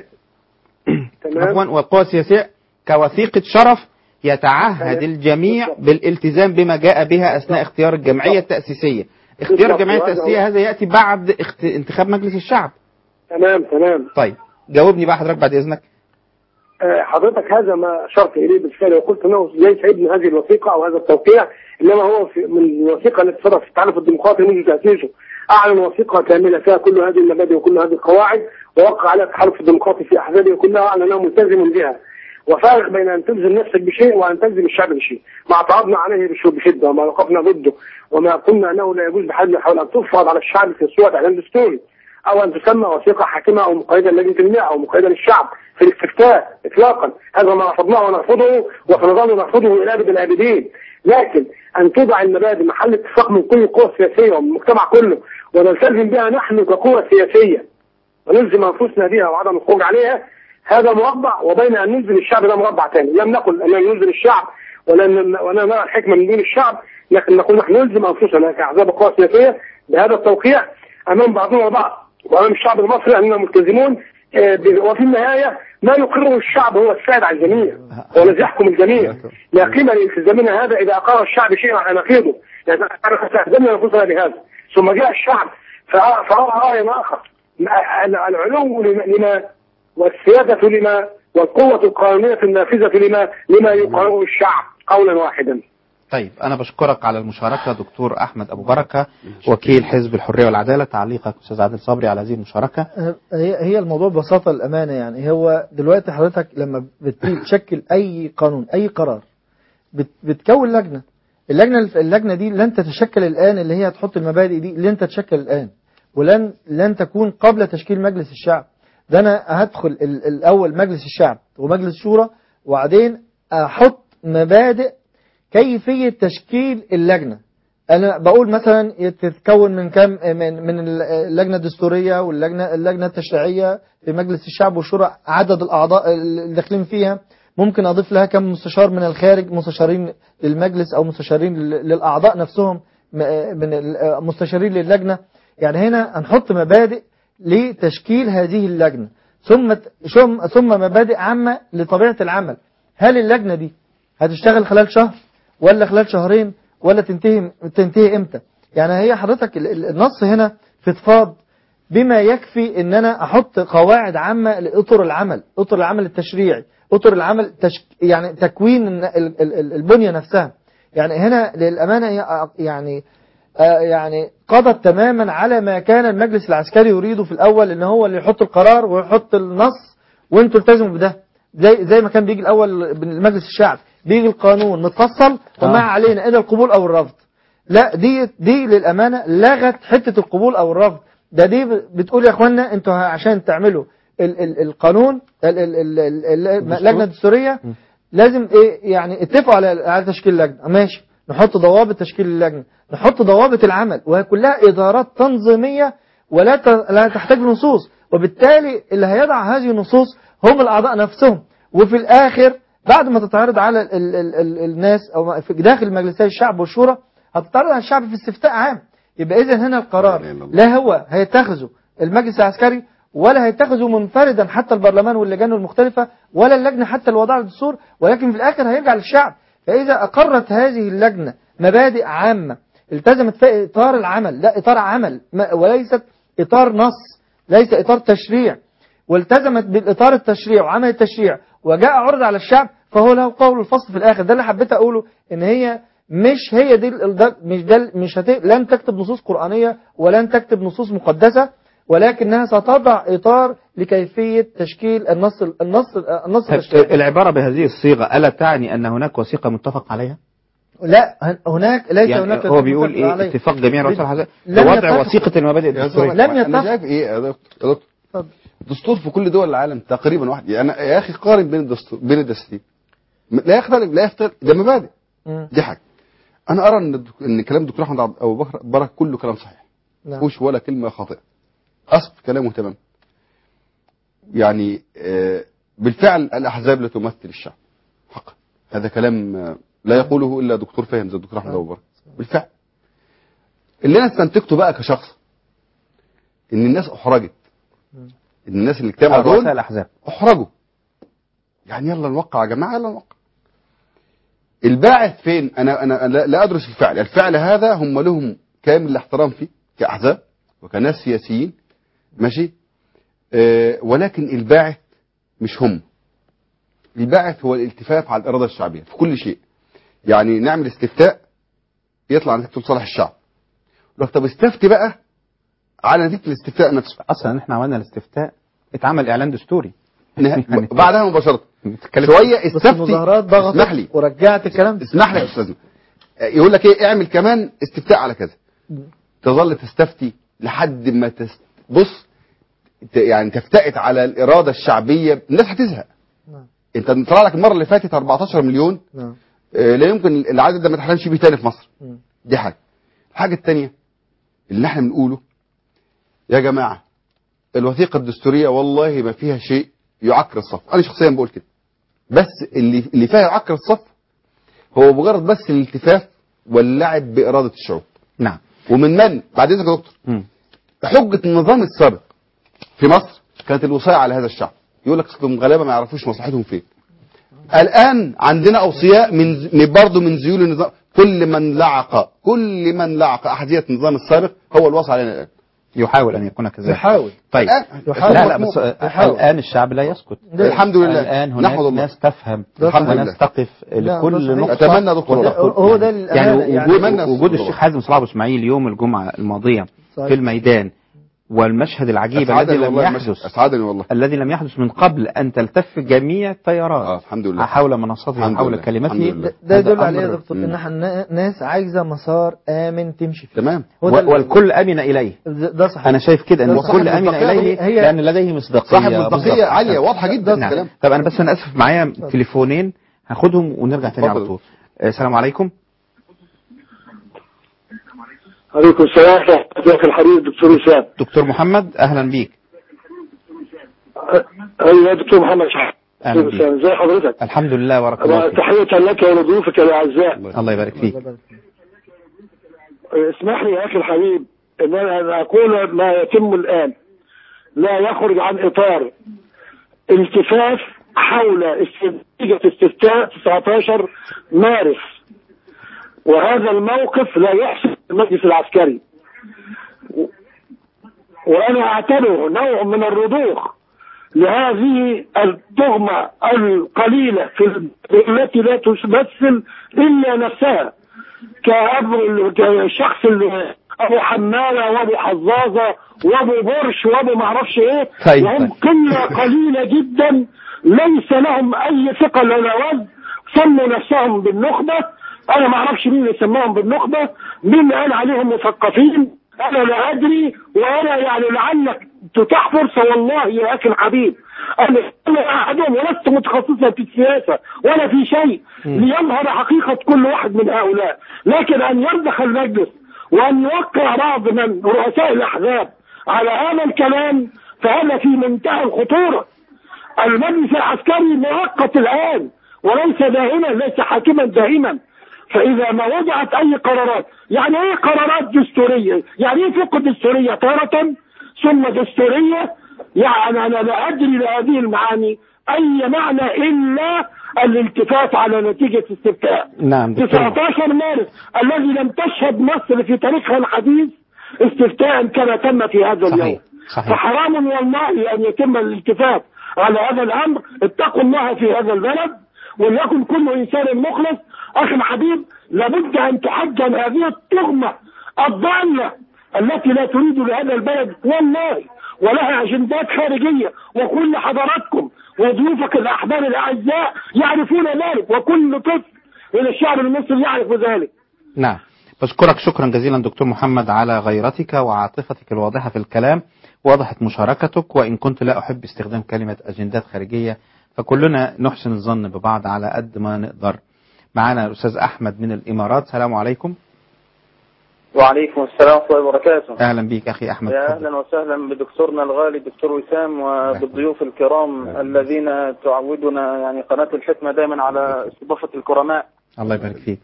عفوا والقوى السياسيه كوثيقه شرف يتعهد الجميع بالالتزام بما جاء بها اثناء اختيار الجمعيه التاسيسيه اختيار بالضبط. الجمعيه وهذا التاسيسيه هذا ياتي بعد اخت... انتخاب مجلس الشعب تمام تمام طيب جاوبني بقى حضرتك بعد اذنك آه، حضرتك هذا ما أشرت إليه بالفعل وقلت أنه ليس ابن هذه الوثيقة أو هذا التوقيع إنما هو في من الوثيقة التي صدرت في التحالف الديمقراطي منذ تأسيسه أعلن وثيقة كاملة فيها كل هذه المبادئ وكل هذه القواعد ووقع عليها التحالف الديمقراطي في أحزابه كلها أعلن أنه ملتزم بها وفارق بين أن تلزم نفسك بشيء وأن تلزم الشعب بشيء ما اعترضنا عليه بش- بشدة وما وقفنا ضده وما قلنا أنه لا يجوز بحال من الأحوال أن تفرض على الشعب في صورة إعلان دستوري أو أن تسمى وثيقة حاكمة أو مقيدة لجنة المئة أو مقيدة للشعب في الاستفتاء إطلاقا هذا ما رفضناه ونرفضه وسنظل نرفضه إلى أبد الآبدين لكن أن توضع المبادئ محل اتفاق من كل القوى السياسية ومن المجتمع كله ونلتزم بها نحن كقوى سياسية ونلزم أنفسنا بها وعدم الخروج عليها هذا مربع وبين أن نلزم الشعب ده مربع ثاني لم نقل أن نلزم الشعب ولا ولا نرى الحكمة من دون الشعب لكن نقول نحن نلزم أنفسنا كأحزاب قوى سياسية بهذا التوقيع أمام بعضنا البعض وأمام الشعب المصري أننا ملتزمون آه، ب- وفي النهاية ما يقره الشعب هو السائد على الجميع هو الذي يحكم الجميع لا قيمة لالتزامنا هذا إذا أقر الشعب شيئا نقيضه يعني استخدمنا أنفسنا بهذا ثم جاء الشعب فرأى فرأى رأيا آخر العلو لما- لما والسيادة لما والقوة القانونية النافذة لما لما يقرره الشعب قولا واحدا طيب انا بشكرك على المشاركه دكتور احمد ابو بركه وكيل حزب الحريه والعداله تعليقك استاذ عادل صبري على هذه المشاركه هي هي الموضوع ببساطة الأمانة يعني هو دلوقتي حضرتك لما بتيجي تشكل أي قانون أي قرار بت بتكون لجنة اللجنة اللجنة دي لن تتشكل الآن اللي هي هتحط المبادئ دي لن تتشكل الآن ولن لن تكون قبل تشكيل مجلس الشعب ده أنا هدخل ال- الأول مجلس الشعب ومجلس الشورى وبعدين أحط مبادئ كيفية تشكيل اللجنة أنا بقول مثلا تتكون من كم من من اللجنة الدستورية واللجنة اللجنة التشريعية في مجلس الشعب والشورى عدد الأعضاء اللي داخلين فيها ممكن أضيف لها كم مستشار من الخارج مستشارين للمجلس أو مستشارين لل- للأعضاء نفسهم م- من ال- مستشارين للجنة يعني هنا هنحط مبادئ لتشكيل هذه اللجنة ثم ثم ثم مبادئ عامة لطبيعة العمل هل اللجنة دي هتشتغل خلال شهر ولا خلال شهرين ولا تنتهي تنتهي امتى يعني هي حضرتك ال- ال- النص هنا في فضفاض بما يكفي ان انا احط قواعد عامة لاطر العمل اطر العمل التشريعي اطر العمل تش... يعني تكوين ال- ال- ال- البنية نفسها يعني هنا للأمانة هي يعني آه، يعني قضت تماما على ما كان المجلس العسكري يريده في الأول ان هو اللي يحط القرار ويحط النص وانتوا التزموا بده زي زي ما كان بيجي الأول مجلس الشعب بيجي القانون متفصل وما آه. علينا إلا القبول أو الرفض لا دي دي للأمانة لغت حتة القبول أو الرفض ده دي بتقول يا اخوانا انتوا عشان تعملوا ال ال القانون ال ال ال ال اللجنة الدستورية لازم ايه يعني اتفقوا على على تشكيل لجنة ماشي نحط ضوابط تشكيل اللجنة نحط ضوابط العمل وهي كلها إدارات تنظيمية ولا ت- لا تحتاج نصوص وبالتالي اللي هيضع هذه النصوص هم الأعضاء نفسهم وفي الآخر بعد ما تتعرض على ال ال ال ال الناس أو في داخل مجلسي الشعب والشورى هتتعرض على الشعب في استفتاء عام يبقى إذا هنا القرار لا هو هيتخذه المجلس العسكري ولا هيتخذه منفردا حتى البرلمان واللجان المختلفة ولا اللجنة حتى الوضع الدستور ولكن في الآخر هيرجع للشعب فإذا أقرت هذه اللجنة مبادئ عامة التزمت في إطار العمل لا إطار عمل ما- وليست إطار نص ليس إطار تشريع والتزمت بالإطار التشريع وعمل التشريع وجاء عرض على الشعب فهو له قول الفصل في الآخر ده اللي حبيت أقوله إن هي مش هي دي ال- ده مش ده مش هت... لن تكتب نصوص قرآنية ولن تكتب نصوص مقدسة ولكنها ستضع إطار لكيفية تشكيل النص النص النص التشريعي العبارة بهذه الصيغة ألا تعني أن هناك وثيقة متفق عليها؟ لا هن- هناك ليس يعني هناك هو بيقول اتفاق ايه عليه. اتفاق جميع رؤساء الاحزاب لم بوضع يتفق. وثيقة المبادئ الدستورية لم انا يتفق. شايف ايه يا دكتور يا دكتور دستور في كل دول العالم تقريبا واحد يعني يا اخي قارن بين الدستور بين الدستين لا يختلف لا يختلف ده مبادئ مم. دي حاجه انا ارى ان الدك- ان كلام الدكتور احمد عبد- ابو بكر برك كله كلام صحيح ما نعم. فيهوش ولا كلمه خاطئه اصل كلامه تمام يعني آه، بالفعل الاحزاب لا تمثل الشعب حقا هذا كلام آه، لا يقوله الا دكتور فاهم زي الدكتور احمد ابو بكر بالفعل اللي انا استنتجته بقى كشخص ان الناس احرجت ان الناس اللي اجتمعوا رؤساء دول الاحزاب احرجوا يعني يلا نوقع يا جماعه يلا نوقع الباعث فين انا انا لا, لا ادرس الفعل الفعل هذا هم لهم كامل الاحترام فيه كاحزاب وكناس سياسيين ماشي آه ولكن الباعث مش هم الباعث هو الالتفاف على الاراده الشعبيه في كل شيء يعني نعمل استفتاء يطلع نتيجته لصالح الشعب لو طب استفتي بقى على نتيجه الاستفتاء نفسه اصلا احنا عملنا الاستفتاء اتعمل اعلان دستوري بعدها مباشره بتتكلم- شويه بس استفتي المظاهرات ضغطت اسمح لي ورجعت الكلام ده اسمح لي يا استاذنا يقول لك ايه اعمل كمان استفتاء على كذا تظل تستفتي لحد ما تست... بص ت- يعني تفتئت على الاراده الشعبيه الناس هتزهق نعم. انت طلع لك المره اللي فاتت 14 مليون نعم آه، لا يمكن العدد ده ما تحلمش بيه تاني في مصر مم. دي حاجه الحاجه الثانيه اللي احنا بنقوله يا جماعه الوثيقه الدستوريه والله ما فيها شيء يعكر الصف انا شخصيا بقول كده بس اللي اللي فيها يعكر الصف هو مجرد بس الالتفاف واللعب باراده الشعوب نعم ومن من بعد اذنك يا دكتور مم. حجه النظام السابق في مصر كانت الوصايه على هذا الشعب يقول لك اصلهم غلابه ما يعرفوش مصلحتهم فين الان عندنا اوصياء من ز- من برضه من ذيول النظام كل من لعق كل من لعق احذيه النظام السابق هو الوصي علينا الان يحاول ان يكون كذلك يحاول طيب يحاول. لا لا بس يحاول. الان الشعب لا يسكت الحمد لله. الان هناك نحمد الله. ناس تفهم الحمد وناس لله. تقف لا، ده لكل صحيح. نقطه أتمنى يا دكتور وتقول. والله. هو ده الأمانة. يعني يعني وجود, أتمنى وجود الصدور. الشيخ حازم صلاح ابو اسماعيل يوم الجمعه الماضيه صحيح. في الميدان والمشهد العجيب الذي اسعدني لم والله المشهد. يحدث اسعدني والله الذي لم يحدث من قبل ان تلتف جميع التيارات اه الحمد لله حول منصته الحمد وحول لله. كلمته الحمد لله. ده هذا يدل عليه يا أمر- دكتور مم. ان احنا ناس عايزه مسار امن تمشي فيه تمام هو ده و- اللي- والكل امن اليه ده صحيح انا شايف كده ان ده الكل صاحب امن مصداقية. اليه هي- لان لديه مصداقيه صاحب مصداقيه بالضبط. عاليه واضحه جدا نعم الكلام طب انا بس انا اسف معايا تليفونين هاخدهم ونرجع تاني على اتفضل. طول آه، السلام عليكم عليكم السلام ورحمة الله يا أخي الحبيب دكتور وسام دكتور محمد اهلا بيك أيوة يا دكتور محمد شحات اهلا دكتور بيك وسام ازي حضرتك الحمد لله بارك الله فيك تحية لك ولضيوفك الأعزاء الله يبارك فيك اسمح لي يا أخي الحبيب أن أنا أقول ما يتم الآن لا يخرج عن إطار التفاف حول است- نتيجة استفتاء 19 مارس وهذا الموقف لا يحسن المجلس العسكري و- وأنا أعتبره نوع من الرضوخ لهذه التهمة القليلة في ال- التي لا تمثل إلا نفسها كأبو كشخص اللي أبو حمالة وأبو حظاظة وأبو برش وأبو معرفش إيه طيب، وهم طيب. قلة قليلة جدا ليس لهم أي ثقل ولا وزن سموا نفسهم بالنخبة أنا ما أعرفش مين اللي سماهم بالنخبة مين قال عليهم مثقفين أنا لا أدري وأنا يعني لعلك تتاح فرصة والله يا أخي الحبيب أنا أنا أحدهم ولست متخصصا في السياسة ولا في شيء ليظهر حقيقة كل واحد من هؤلاء لكن أن يرضخ المجلس وأن يوقع بعض من رؤساء الأحزاب على هذا الكلام فهذا في منتهى الخطورة المجلس العسكري مؤقت الآن وليس دائما ليس حاكما دائما فإذا ما وضعت أي قرارات يعني إيه قرارات دستورية يعني إيه فقه دستورية تارة ثم دستورية يعني أنا لا أدري لهذه المعاني أي معنى إلا الالتفات على نتيجة استفتاء نعم دكتور 19 مارس الذي لم تشهد مصر في تاريخها الحديث استفتاء كما تم في هذا اليوم صحيح صحيح فحرام والله أن يتم الالتفات على هذا الأمر اتقوا الله في هذا البلد وليكن كل إنسان مخلص أخي الحبيب لابد أن تحجم هذه التهمة الضالة التي لا تريد لهذا البلد والله ولها أجندات خارجية وكل حضراتكم وضيوفك الأحباب الأعزاء يعرفون ذلك وكل طفل من الشعب المصري يعرف ذلك نعم بشكرك شكرا جزيلا دكتور محمد على غيرتك وعاطفتك الواضحة في الكلام وضحت مشاركتك وإن كنت لا أحب استخدام كلمة أجندات خارجية فكلنا نحسن الظن ببعض على قد ما نقدر معانا الأستاذ أحمد من الإمارات سلام عليكم وعليكم السلام ورحمة الله وبركاته أهلا بيك أخي أحمد يا اتفضل. أهلا وسهلا بدكتورنا الغالي دكتور وسام وبالضيوف الكرام الذين تعودنا يعني قناة الحكمة دائما على استضافة الكرماء الله يبارك فيك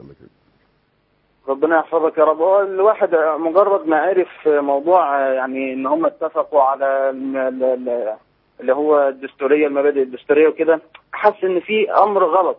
ربنا يحفظك يا رب هو الواحد مجرد ما عرف موضوع يعني ان هم اتفقوا على الم- ال- ال- اللي هو الدستوريه المبادئ الدستوريه وكده حس ان في امر غلط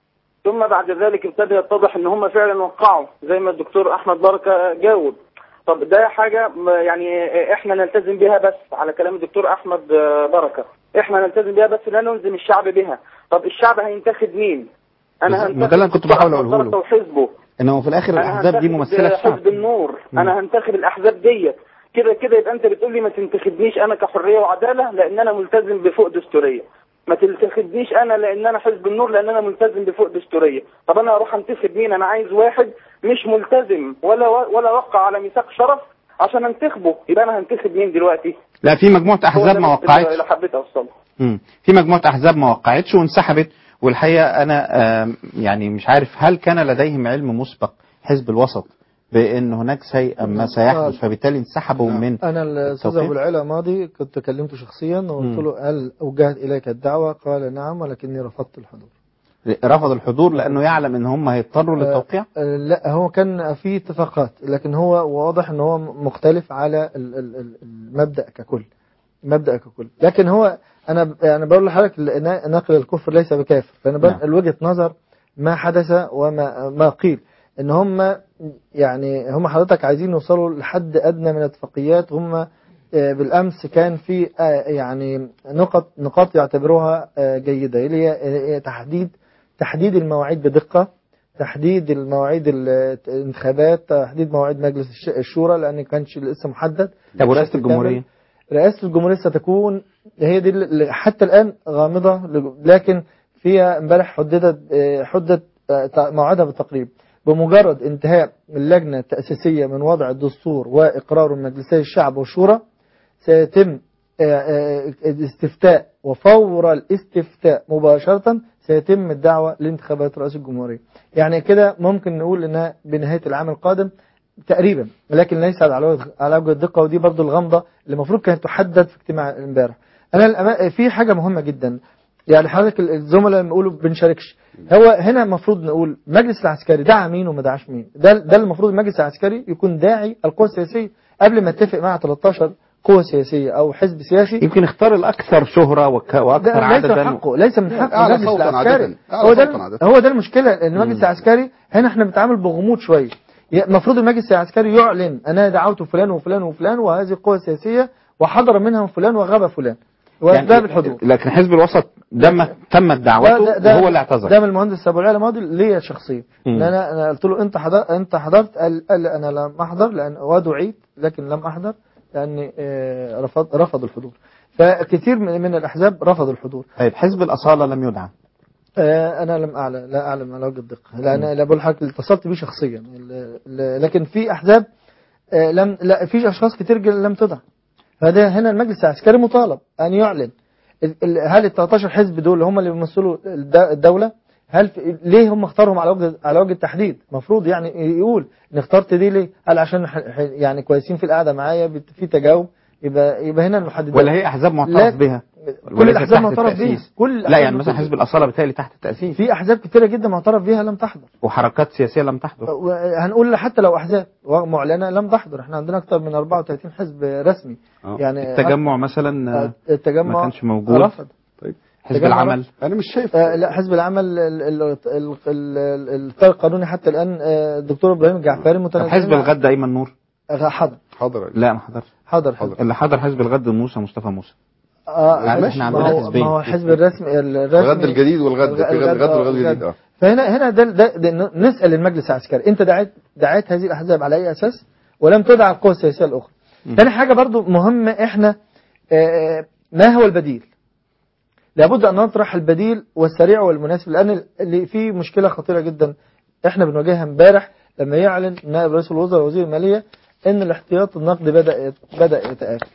ثم بعد ذلك ابتدى يتضح ان هم فعلا وقعوا زي ما الدكتور احمد بركه جاوب طب ده حاجه م- يعني احنا نلتزم بها بس على كلام الدكتور احمد آه، بركه احنا نلتزم بها بس لا نلزم الشعب بها طب الشعب هينتخب مين انا ما ده اللي أنا كنت بحاول أقوله له. بركة وحزبه انه في الاخر أنا الاحزاب دي هنتخب ممثله الشعب حزب النور مم. انا هنتخب الاحزاب ديت كده كده يبقى انت بتقول لي ما تنتخبنيش انا كحريه وعداله لان انا ملتزم بفوق دستوريه ما تنتخبنيش انا لان انا حزب النور لان انا ملتزم بفوق دستوريه طب انا اروح انتخب مين انا عايز واحد مش ملتزم ولا ولا وقع على ميثاق شرف عشان انتخبه يبقى انا هنتخب مين دلوقتي لا في مجموعه هو احزاب ده ما اللي وقعتش حبيت اوصله مم. في مجموعه احزاب ما وقعتش وانسحبت والحقيقه انا آم، يعني مش عارف هل كان لديهم علم مسبق حزب الوسط بان هناك شيئا ما سيحدث فبالتالي انسحبوا من انا الاستاذ التوقيع؟ ابو العلا ماضي كنت كلمته شخصيا وقلت مم. له هل اوجهت اليك الدعوه قال نعم ولكني رفضت الحضور رفض الحضور لانه يعلم ان هم هيضطروا للتوقيع آه، لا هو كان في اتفاقات لكن هو واضح ان هو مختلف على ال- ال- ال- المبدا ككل مبدا ككل لكن هو انا انا بقول لحضرتك نا- ناقل الكفر ليس بكافر فانا بنقل وجهه نظر ما حدث وما ما قيل ان هم يعني هم حضرتك عايزين يوصلوا لحد ادنى من الاتفاقيات هم آه، بالامس كان في آه، يعني نقط نقاط يعتبروها آه، جيده اللي هي آه، تحديد تحديد المواعيد بدقه تحديد المواعيد ال- الانتخابات تحديد مواعيد مجلس الش- الشورى لان كانش لسه محدد طب ورئاسه بشكل الجمهوريه كامل. رئاسة الجمهورية ستكون هي دي اللي حتى الآن غامضة لكن فيها امبارح حددت آه، حدد آه، تع- موعدها بالتقريب بمجرد انتهاء اللجنة التأسيسية من وضع الدستور وإقراره من مجلسي الشعب والشورى سيتم آه، آه، الاستفتاء وفور الاستفتاء مباشرة سيتم الدعوة لانتخابات رئاسة الجمهورية يعني كده ممكن نقول انها بنهاية العام القادم تقريبا ولكن ليس على وجه على وجه الدقه ودي برضو الغامضه اللي المفروض كانت تحدد في اجتماع امبارح انا الأما- في حاجه مهمه جدا يعني حضرتك الزملاء لما يقولوا بنشاركش هو هنا المفروض نقول المجلس العسكري دعا مين وما دعاش مين ده ده المفروض المجلس العسكري يكون داعي القوى السياسيه قبل ما اتفق مع 13 قوة سياسية أو حزب سياسي يمكن اختار الاكثر شهرة وك- واكثر ده ليس من عددا حقه ليس من حق أعلى المجلس صوتاً العسكري عادةً. أعلى هو ده صوتاً عادةً. هو ده المشكله ان المجلس العسكري هنا احنا بنتعامل بغموض شويه المفروض المجلس العسكري يعلن انا دعوت فلان وفلان وفلان وهذه القوى السياسيه وحضر منهم فلان وغاب فلان واسباب الحضور لكن حزب الوسط دم تمت دعوته وهو اللي اعتذر ده من المهندس ابو العلا ماضي ليا شخصيا مم. ان انا انا قلت له انت حضر انت حضرت قال, قال لي انا لم احضر لان ودعيت لكن لم احضر لاني آه، رفض رفض الحضور فكثير من من الاحزاب رفضوا الحضور طيب حزب الأصالة لم يدعى آه، انا لم اعلم لا اعلم على وجه الدقه لان لا بقول لحضرتك اللي اتصلت بيه شخصيا ال- ال- لكن في احزاب آه، لم لا في اشخاص كتير جدا لم تدع فده هنا المجلس العسكري مطالب ان يعلن ال- ال- هل ال 13 حزب دول هم اللي بيمثلوا الد- الدوله هل في ليه هم اختارهم على وجه على وجه التحديد المفروض يعني يقول ان اخترت دي ليه هل عشان ح- ح- يعني كويسين في القعده معايا بت- في تجاوب يبقى يبقى هنا المحددات ولا هي أحزاب معترف لا، بها كل وليست الاحزاب تحت معترف بيها التأسيس؟ كل لا الأحزاب يعني مثلا معترف حزب الأصالة بالتالي تحت التأسيس في احزاب كتيره جدا معترف بيها لم تحضر وحركات سياسية لم تحضر هنقول حتى لو احزاب معلنه لم تحضر احنا عندنا اكثر من 34 حزب رسمي آه. يعني التجمع مثلا آه، التجمع ما كانش موجود رفض طيب حزب التجمع العمل رفض. انا مش شايف آه لا حزب العمل ال- ال- ال- ال- ال- الاطار القانوني حتى الان آه، الدكتور ابراهيم الجعفري طب متنازل حزب الغد أيمن نور حضر حضر لا ما حضرش حضر حضر اللي حضر حزب الغد موسى مصطفى موسى اه يعني ماشي، احنا ما عندنا هو- حزبين. ما هو الحزب الرسمي الرسمي الغد الجديد والغد في غد غد والغد الجديد اه فهنا هنا ده, ده, ده نسال المجلس العسكري انت دعيت دعيت هذه الاحزاب على اي اساس ولم تدع القوى السياسيه الاخرى ثاني حاجه برضو مهمه احنا آه، ما هو البديل لابد ان نطرح البديل والسريع والمناسب لان اللي في مشكله خطيره جدا احنا بنواجهها امبارح لما يعلن نائب رئيس الوزراء وزير الماليه ان الاحتياط النقدي بدا بدا يتاكل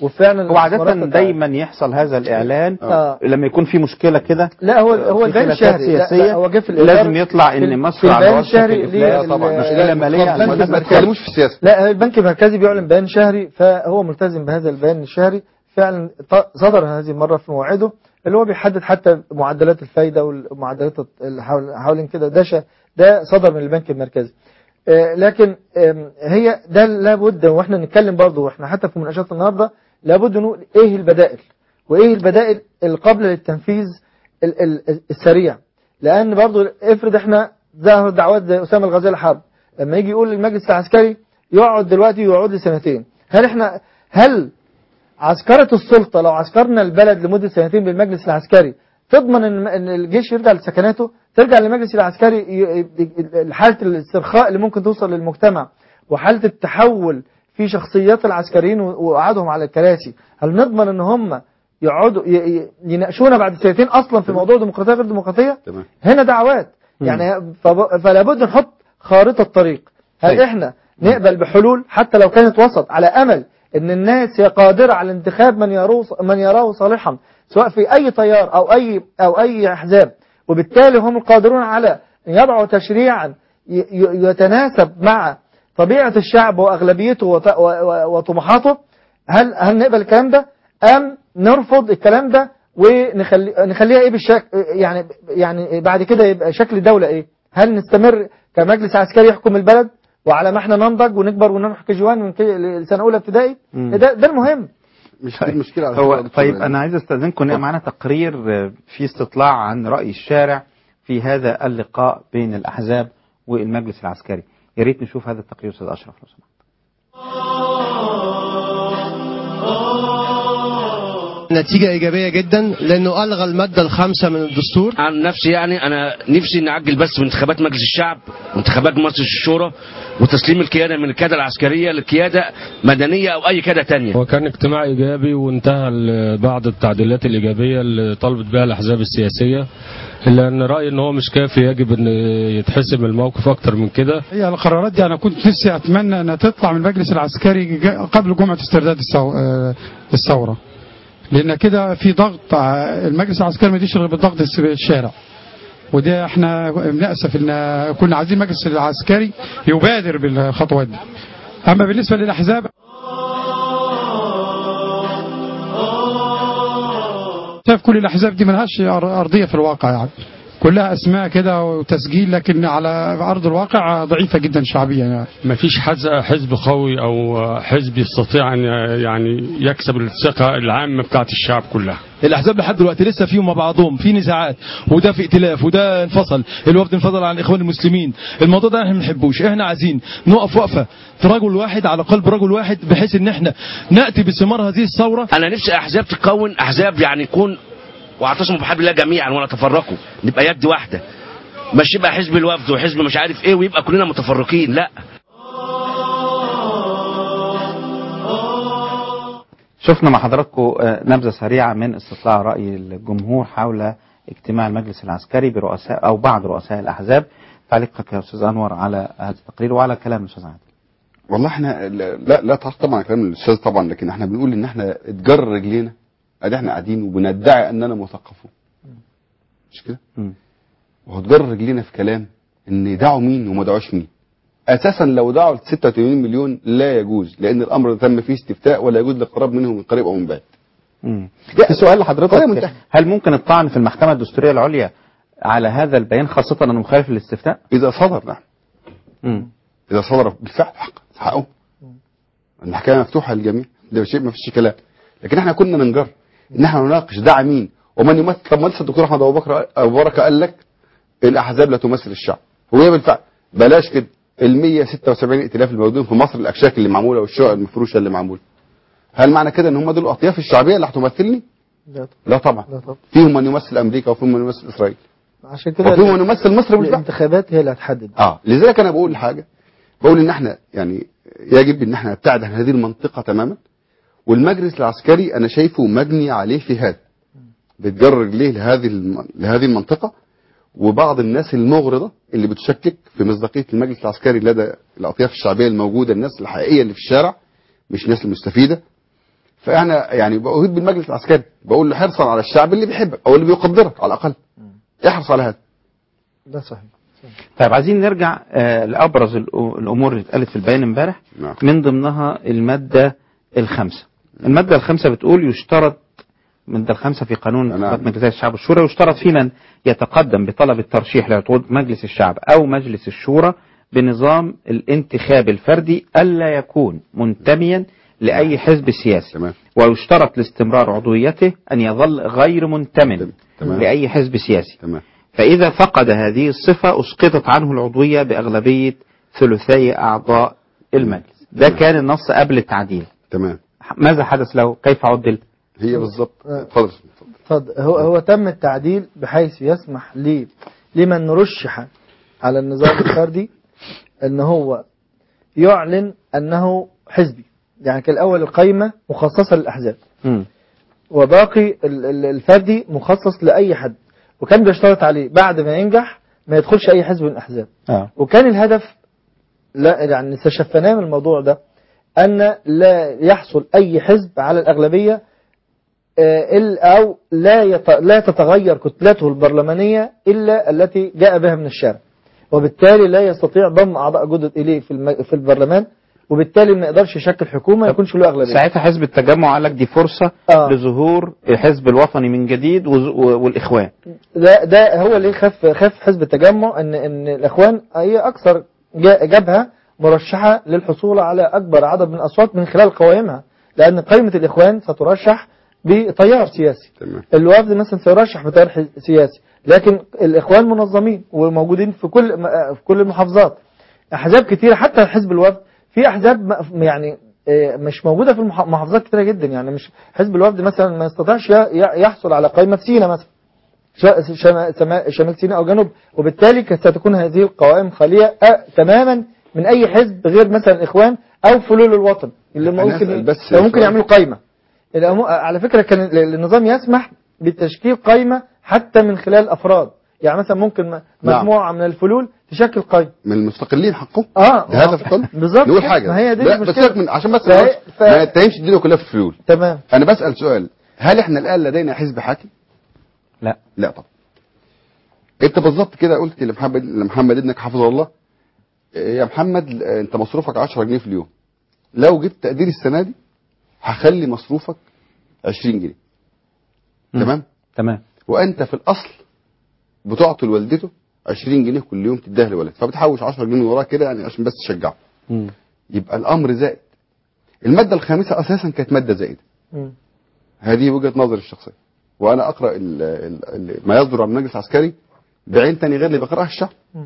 وفعلا هو عادة الاستثمارات دايما يحصل هذا الإعلان آه. لما يكون في مشكلة كده لا هو هو في البيان خلافات الشهري لا, لا سياسية هو جه في الإدارة لازم يطلع في إن ال- مصر في على البيان وشك الشهري الإفلاس ليه- طبعا ال- مشكلة مالية البنك الناس ما المركزي. تتكلموش في السياسة لا البنك المركزي بيعلن بيان شهري فهو ملتزم بهذا البيان الشهري فعلا ط- صدر هذه المرة في موعده اللي هو بيحدد حتى معدلات الفايدة والمعدلات اللي حول- حوالين كده ده ش- ده صدر من البنك المركزي آه، لكن آم، هي ده لابد واحنا نتكلم برضه واحنا حتى في مناقشات النهارده لابد نقول ايه البدائل وايه البدائل القابله للتنفيذ ال- ال- السريع لان برضه افرض احنا ظهر دعوات زي اسامه الغزالي حرب لما يجي يقول للمجلس العسكري يقعد دلوقتي يقعد لسنتين هل احنا هل عسكرة السلطة لو عسكرنا البلد لمدة سنتين بالمجلس العسكري تضمن ان ان الجيش يرجع لسكناته ترجع للمجلس العسكري ي- ي- حالة الاسترخاء اللي ممكن توصل للمجتمع وحالة التحول في شخصيات العسكريين و- وقعدهم على الكراسي هل نضمن ان هم يقعدوا ي- ي- يناقشونا بعد سنتين اصلا في موضوع ديمقراطيه غير ديمقراطيه تمام هنا دعوات يعني فب- فلا بد نحط خارطة طريق هل طيب. احنا نقبل بحلول حتى لو كانت وسط على امل ان الناس هي قادرة على انتخاب من يراه من يراه صالحا سواء في اي تيار او اي او اي احزاب وبالتالي هم القادرون على ان يضعوا تشريعا ي- ي- يتناسب مع طبيعة الشعب واغلبيته وط- و- و- وطموحاته هل هل نقبل الكلام ده ام نرفض الكلام ده ونخلي نخليها ايه بالشكل يعني يعني بعد كده يبقى شكل الدولة ايه هل نستمر كمجلس عسكري يحكم البلد وعلى ما احنا ننضج ونكبر ونروح كجوان من كي- لسنه اولى ابتدائي مم. ده ده المهم مش دي المشكلة على هو فكرة يا دكتور طيب يعني. انا عايز استاذنكم إن معانا تقرير آه، في استطلاع عن راي الشارع في هذا اللقاء بين الاحزاب والمجلس العسكري يا ريت نشوف هذا التقرير استاذ اشرف لو سمحت نتيجة إيجابية جدا لأنه ألغى المادة الخامسة من الدستور عن نفسي يعني انا نفسي نعجل بس من انتخابات مجلس الشعب وانتخابات مجلس الشورى وتسليم القياده من القياده العسكريه لقياده مدنيه او اي قياده تانية هو كان اجتماع ايجابي وانتهى ل- بعض التعديلات الايجابيه اللي طلبت بها الاحزاب السياسيه الا ان رايي ان هو مش كافي يجب ان يتحسم الموقف اكتر من كده هي القرارات دي انا كنت نفسي اتمنى انها تطلع من المجلس العسكري جا- قبل جمعه استرداد الثو- آه، الثوره لان كده في ضغط ع- المجلس العسكري ما يديش غير بالضغط الس- الشارع وده احنا بنأسف ان كنا عايزين المجلس العسكري يبادر بالخطوات دي اما بالنسبه للاحزاب شايف كل الاحزاب دي ملهاش أر- ارضيه في الواقع يعني كلها اسماء كده وتسجيل لكن على ارض الواقع ضعيفه جدا شعبيا يعني. ما فيش حزب قوي او حزب يستطيع ان يعني يكسب الثقه العامه بتاعت الشعب كلها الاحزاب لحد دلوقتي لسه فيهم مع بعضهم في نزاعات وده في ائتلاف وده انفصل الوفد انفصل عن الاخوان المسلمين الموضوع ده احنا ما بنحبوش احنا عايزين نقف وقفه في رجل واحد على قلب رجل واحد بحيث ان احنا ناتي بثمار هذه الثوره انا نفسي احزاب تكون احزاب يعني يكون واعتصموا بحبل الله جميعا ولا تفرقوا نبقى يد واحده مش يبقى حزب الوفد وحزب مش عارف ايه ويبقى كلنا متفرقين لا شفنا مع حضراتكم آه، نبذة سريعة من استطلاع رأي الجمهور حول اجتماع المجلس العسكري برؤساء أو بعض رؤساء الأحزاب تعليقك يا أستاذ أنور على هذا التقرير وعلى كلام الأستاذ عادل والله احنا لا لا تعرف طبعا كلام الاستاذ طبعا لكن احنا بنقول ان احنا اتجر رجلينا ادي احنا قاعدين وبندعي اننا مثقفون مش كده؟ وهتجر رجلينا في كلام ان دعوا مين وما دعوش مين اساسا لو دعوا ل 86 مليون لا يجوز لان الامر تم فيه استفتاء ولا يجوز الاقتراب منه من قريب او من بعيد مم. في سؤال لحضرتك هل ممكن الطعن في المحكمة الدستورية العليا على هذا البيان خاصة أنه مخالف للاستفتاء؟ اذا صدر نعم مم. اذا صدر بالفعل حق حقه المحكمه مفتوحه للجميع ده شيء ما فيش كلام لكن احنا كنا ننجر ان احنا نناقش دعا مين ومن يمثل طب ما لسه الدكتور احمد ابو بكر ابو بركه قال لك الاحزاب لا تمثل الشعب وهي بالفعل بلاش كده ال 176 ائتلاف الموجودين في مصر الاكشاك اللي معموله والشقق المفروشه اللي معموله هل معنى كده ان هم دول الاطياف الشعبيه اللي هتمثلني؟ لا لا طبعا لا طبعا فيهم من يمثل امريكا وفيهم من يمثل اسرائيل عشان كده وفيهم من يمثل مصر بالفعل الانتخابات هي اللي هتحدد اه لذلك انا بقول حاجه بقول ان احنا يعني يجب ان احنا نبتعد عن هذه المنطقه تماما والمجلس العسكري انا شايفه مجني عليه في هذا بتجر رجليه لهذه الم... لهذه المنطقه وبعض الناس المغرضه اللي بتشكك في مصداقيه المجلس العسكري لدى الاطياف الشعبيه الموجوده الناس الحقيقيه اللي في الشارع مش الناس المستفيده فانا يعني بأهيد بالمجلس العسكري بقول له حرصا على الشعب اللي بيحبك او اللي بيقدرك على الاقل احرص على هذا ده صحيح طيب عايزين نرجع آه لابرز الأ- الامور اللي اتقالت في البيان امبارح نعم. من ضمنها الماده الخامسه الماده الخامسه بتقول يشترط الماده الخامسه في قانون انتخابات مجلس الشعب والشورى يشترط في من يتقدم بطلب الترشيح لعضو مجلس الشعب او مجلس الشورى بنظام الانتخاب الفردي الا يكون منتميا لاي حزب سياسي تمام. ويشترط لاستمرار عضويته ان يظل غير منتمن تمام. لاي حزب سياسي تمام. فإذا فقد هذه الصفة أسقطت عنه العضوية بأغلبية ثلثي أعضاء المجلس ده كان النص قبل التعديل تمام ماذا حدث له كيف عدل هي بالظبط آه. اتفضل اتفضل هو هو تم التعديل بحيث يسمح لي لمن رشح على النظام الفردي ان هو يعلن انه حزبي يعني كان الاول القايمه مخصصه للاحزاب مم. وباقي ال- ال- الفردي مخصص لاي حد وكان بيشترط عليه بعد ما ينجح ما يدخلش اي حزب من الاحزاب آه. وكان الهدف لا يعني استشفناه من الموضوع ده ان لا يحصل اي حزب على الاغلبيه آه، ال- او لا يت- لا تتغير كتلته البرلمانيه الا التي جاء بها من الشارع وبالتالي لا يستطيع ضم اعضاء جدد اليه في الم- في البرلمان وبالتالي ما يقدرش يشكل حكومه ما يكونش له اغلبيه ساعتها حزب التجمع قال لك دي فرصة آه. لظهور الحزب الوطني من جديد وز- و- والإخوان ده ده هو اللي خاف خاف حزب التجمع ان ان الاخوان هي اكثر جا- جبهه مرشحه للحصول على اكبر عدد من الاصوات من خلال قوائمها لان قائمه الاخوان سترشح بتيار سياسي تمام الوفد مثلا سيرشح بتيار ح- سياسي لكن الاخوان منظمين وموجودين في كل م- في كل المحافظات احزاب كتيره حتى حزب الوفد في احزاب م- يعني آه، مش موجوده في المح- محافظات كتيره جدا يعني مش حزب الوفد مثلا ما يستطيعش ي- ي- يحصل على قائمه في سينا مثلا ش- شما- سما- شمال سيناء او جنوب وبالتالي كانت ستكون هذه القوائم خاليه آه، تماما من اي حزب غير مثلا الاخوان او فلول الوطن اللي أنا ممكن أسأل بس لو ممكن سؤال. يعملوا قائمه الأمو- على فكره كان ال- النظام يسمح بتشكيل قائمه حتى من خلال افراد يعني مثلا ممكن م- نعم. مجموعه من الفلول تشكل قائمه من المستقلين حقهم اه ده هذا في القانون بالظبط نقول كده. حاجه ما هي دي لا بس المشكلة. سيبك من عشان بس فهي- ف- ما يتهمش الدنيا كلها في الفلول تمام انا بسال سؤال هل احنا الان لدينا حزب حاكم لا لا طبعا انت بالظبط كده قلت لمحمد لمحمد ابنك حفظه الله إيه يا محمد آه، انت مصروفك 10 جنيه في اليوم لو جبت تقدير السنه دي هخلي مصروفك 20 جنيه تمام تمام وانت في الاصل بتعطي لوالدته 20 جنيه كل يوم تديها لولد فبتحوش 10 جنيه من وراه كده يعني عشان بس تشجعه مم. يبقى الامر زائد الماده الخامسه اساسا كانت ماده زائده مم. هذه وجهه نظري الشخصيه وانا اقرا ال ال ال ما يصدر عن المجلس العسكري بعين تاني غير اللي بيقراها الشعب مم.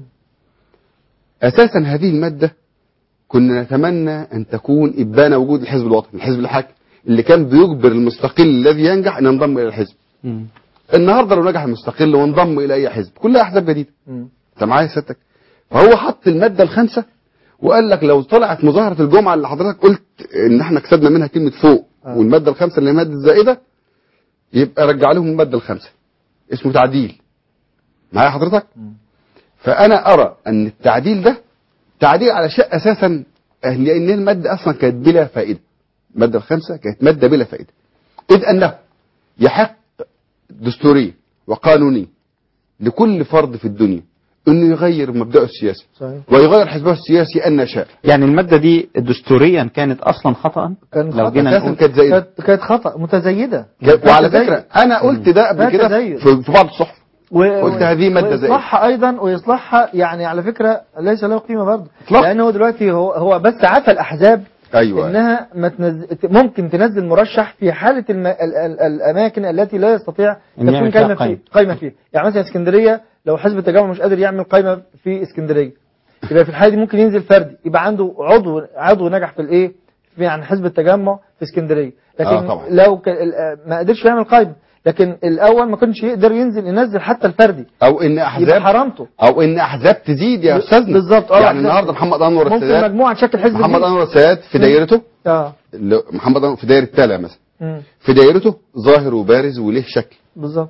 اساسا هذه الماده كنا نتمنى ان تكون ابان وجود الحزب الوطني الحزب الحاكم اللي كان بيجبر المستقل الذي ينجح ان ينضم الى الحزب مم. النهارده لو نجح المستقل وانضم الى اي حزب كلها احزاب جديده مم. انت معايا سيادتك فهو حط الماده الخامسه وقال لك لو طلعت مظاهره الجمعه اللي حضرتك قلت ان احنا كسبنا منها كلمه فوق آه. والماده الخامسه اللي هي ماده زائده يبقى رجع لهم الماده الخامسه اسمه تعديل معايا حضرتك فانا ارى ان التعديل ده تعديل على شيء اساسا لان الماده اصلا كانت بلا فائده الماده الخامسه كانت ماده بلا فائده اذ انه يحق دستوريا وقانونيا لكل فرد في الدنيا انه يغير مبدأه السياسي صحيح ويغير حزبه السياسي ان شاء يعني المادة دي دستوريا كانت أصلا خطأ كان لو خطأ. جينا اساسا نقول كانت زائده كانت كانت خطا متزيده وعلى كانت فكره تزيد. انا قلت ده قبل ده كده تزيد. في في بعض الصحف و- قلت هذه مادة زائدة. ويصلحها ايضا ويصلحها يعني على فكره ليس له قيمه برضه إطلاقاً. لان هو دلوقتي هو هو بس عفى الاحزاب ايوه انها ما تنز... ممكن تنزل مرشح في حاله الم... ال... ال... الاماكن التي لا يستطيع إن يعمل تكون فيها قايمه قايمة. فيه قايمه فيه يعني مثلا اسكندريه لو حزب التجمع مش قادر يعمل قايمه في اسكندريه يبقى في الحاله دي ممكن ينزل فردي يبقى عنده عضو عضو نجح في الايه في يعني حزب التجمع في اسكندريه لكن آه طبعا. لو ك... ال- ما قدرش يعمل قايمه لكن الاول ما كانش يقدر ينزل ينزل حتى الفردي او ان يبقى احزاب حرامته او ان احزاب تزيد يا ب- استاذنا بالظبط، اه، يعني أحزاب. النهارده محمد انور ممكن السادات مجموعه تشكل حزب محمد جديد. انور السادات في مم. دايرته اه اللي- محمد انور في دايره تالع مثلا مم. في دايرته ظاهر وبارز وليه شكل بالظبط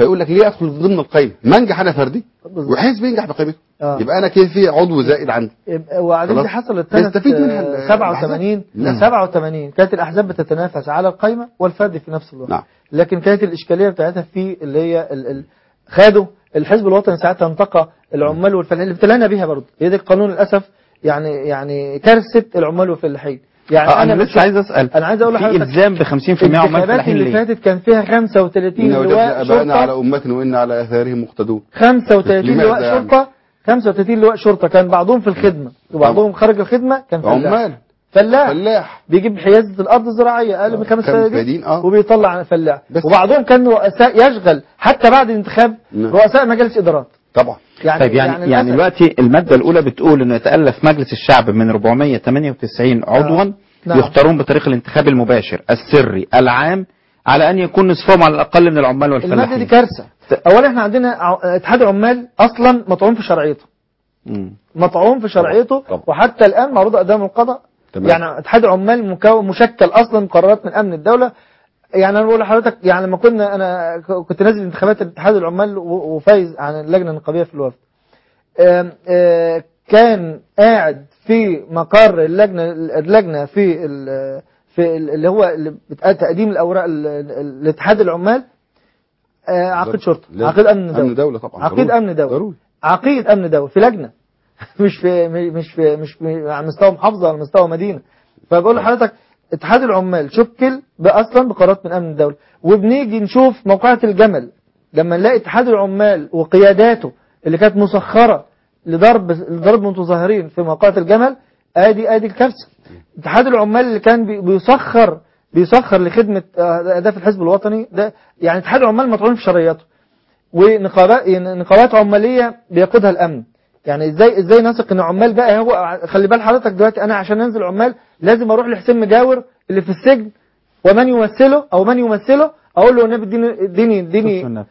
فيقول لك ليه ادخل ضمن القائمه ما انجح انا فردي وحزب ينجح بقيمته آه. يبقى انا كده في عضو زائد عندي يبقى- وبعدين دي خلاص. حصلت سنة يستفيد منها ال- آه، 87 نعم. 87 كانت الأحزاب بتتنافس على القائمة والفرد في نفس الوقت نعم. لكن كانت الإشكالية بتاعتها في اللي هي ال... ال... خدوا الحزب الوطني ساعتها انتقى العمال والفلاحين اللي ابتلينا بيها برضه هي دي القانون للأسف يعني يعني كارثة العمال والفلاحين يعني آه، أنا لسه بشوف- عايز أسأل أنا عايز أقول في لحضرتك إلزام ب 50% عمال الانتخابات فلاحين اللي ليه؟ فاتت كان فيها 35 إن وجدنا لواء ابائنا على شرطة امه وان على اثارهم مقتدون 35 لماذا لواء يعني؟ شرطة 35 لواء شرطة كان بعضهم في الخدمة وبعضهم خارج الخدمة كان فلاح عمال فلاح فلاح بيجيب حيازة الأرض الزراعية أقل من خمس خمس فدادين فدادين، آه. وبيطلع فلاح بس. وبعضهم كان رؤساء يشغل حتى بعد الانتخاب نعم. رؤساء مجالس إدارات طبعا يعني طيب يعني يعني, للأسف. دلوقتي المادة الأولى بتقول إنه يتألف مجلس الشعب من 498 عضوا نعم. يختارون بطريق الانتخاب المباشر السري العام على أن يكون نصفهم على الأقل من العمال المادة دي والفلاحين كارثة أولا احنا عندنا ع- اتحاد عمال أصلا مطعون في شرعيته مم. مطعون في شرعيته طبعا. وحتى الآن معروض قدام القضاء تمام. يعني اتحاد عمال مكون مشكل أصلا قرارات من أمن الدولة يعني انا بقول لحضرتك يعني لما كنا انا ك- كنت نازل انتخابات اتحاد العمال و- وفايز عن اللجنه النقابيه في الوفد آم، آه، كان قاعد في مقر اللجنه اللجنه في ال- في ال- اللي هو اللي بتاع تقديم الاوراق ال- ال- لاتحاد العمال آه، عقيد شرطه لا. عقيد امن دوله امن دوله طبعا عقيد ضروري. امن دوله ضروري عقيد امن دوله في لجنه مش في مش في مش في على مستوى محافظه على مستوى مدينه فبقول لحضرتك اتحاد العمال شكل اصلا بقرارات من امن الدوله وبنيجي نشوف موقعة الجمل لما نلاقي اتحاد العمال وقياداته اللي كانت مسخره لضرب لضرب متظاهرين في موقعة الجمل ادي ادي الكارثه اتحاد العمال اللي كان بي- بيسخر بيسخر لخدمه آه، اهداف الحزب الوطني ده يعني اتحاد العمال مطعون في شرعيته ونقابات نقابات عماليه بيقودها الامن يعني ازاي ازاي نثق ان عمال بقى هو خلي بال حضرتك دلوقتي انا عشان انزل عمال لازم اروح لحسين مجاور اللي في السجن ومن يمثله او من يمثله اقول له النبي اديني اديني اديني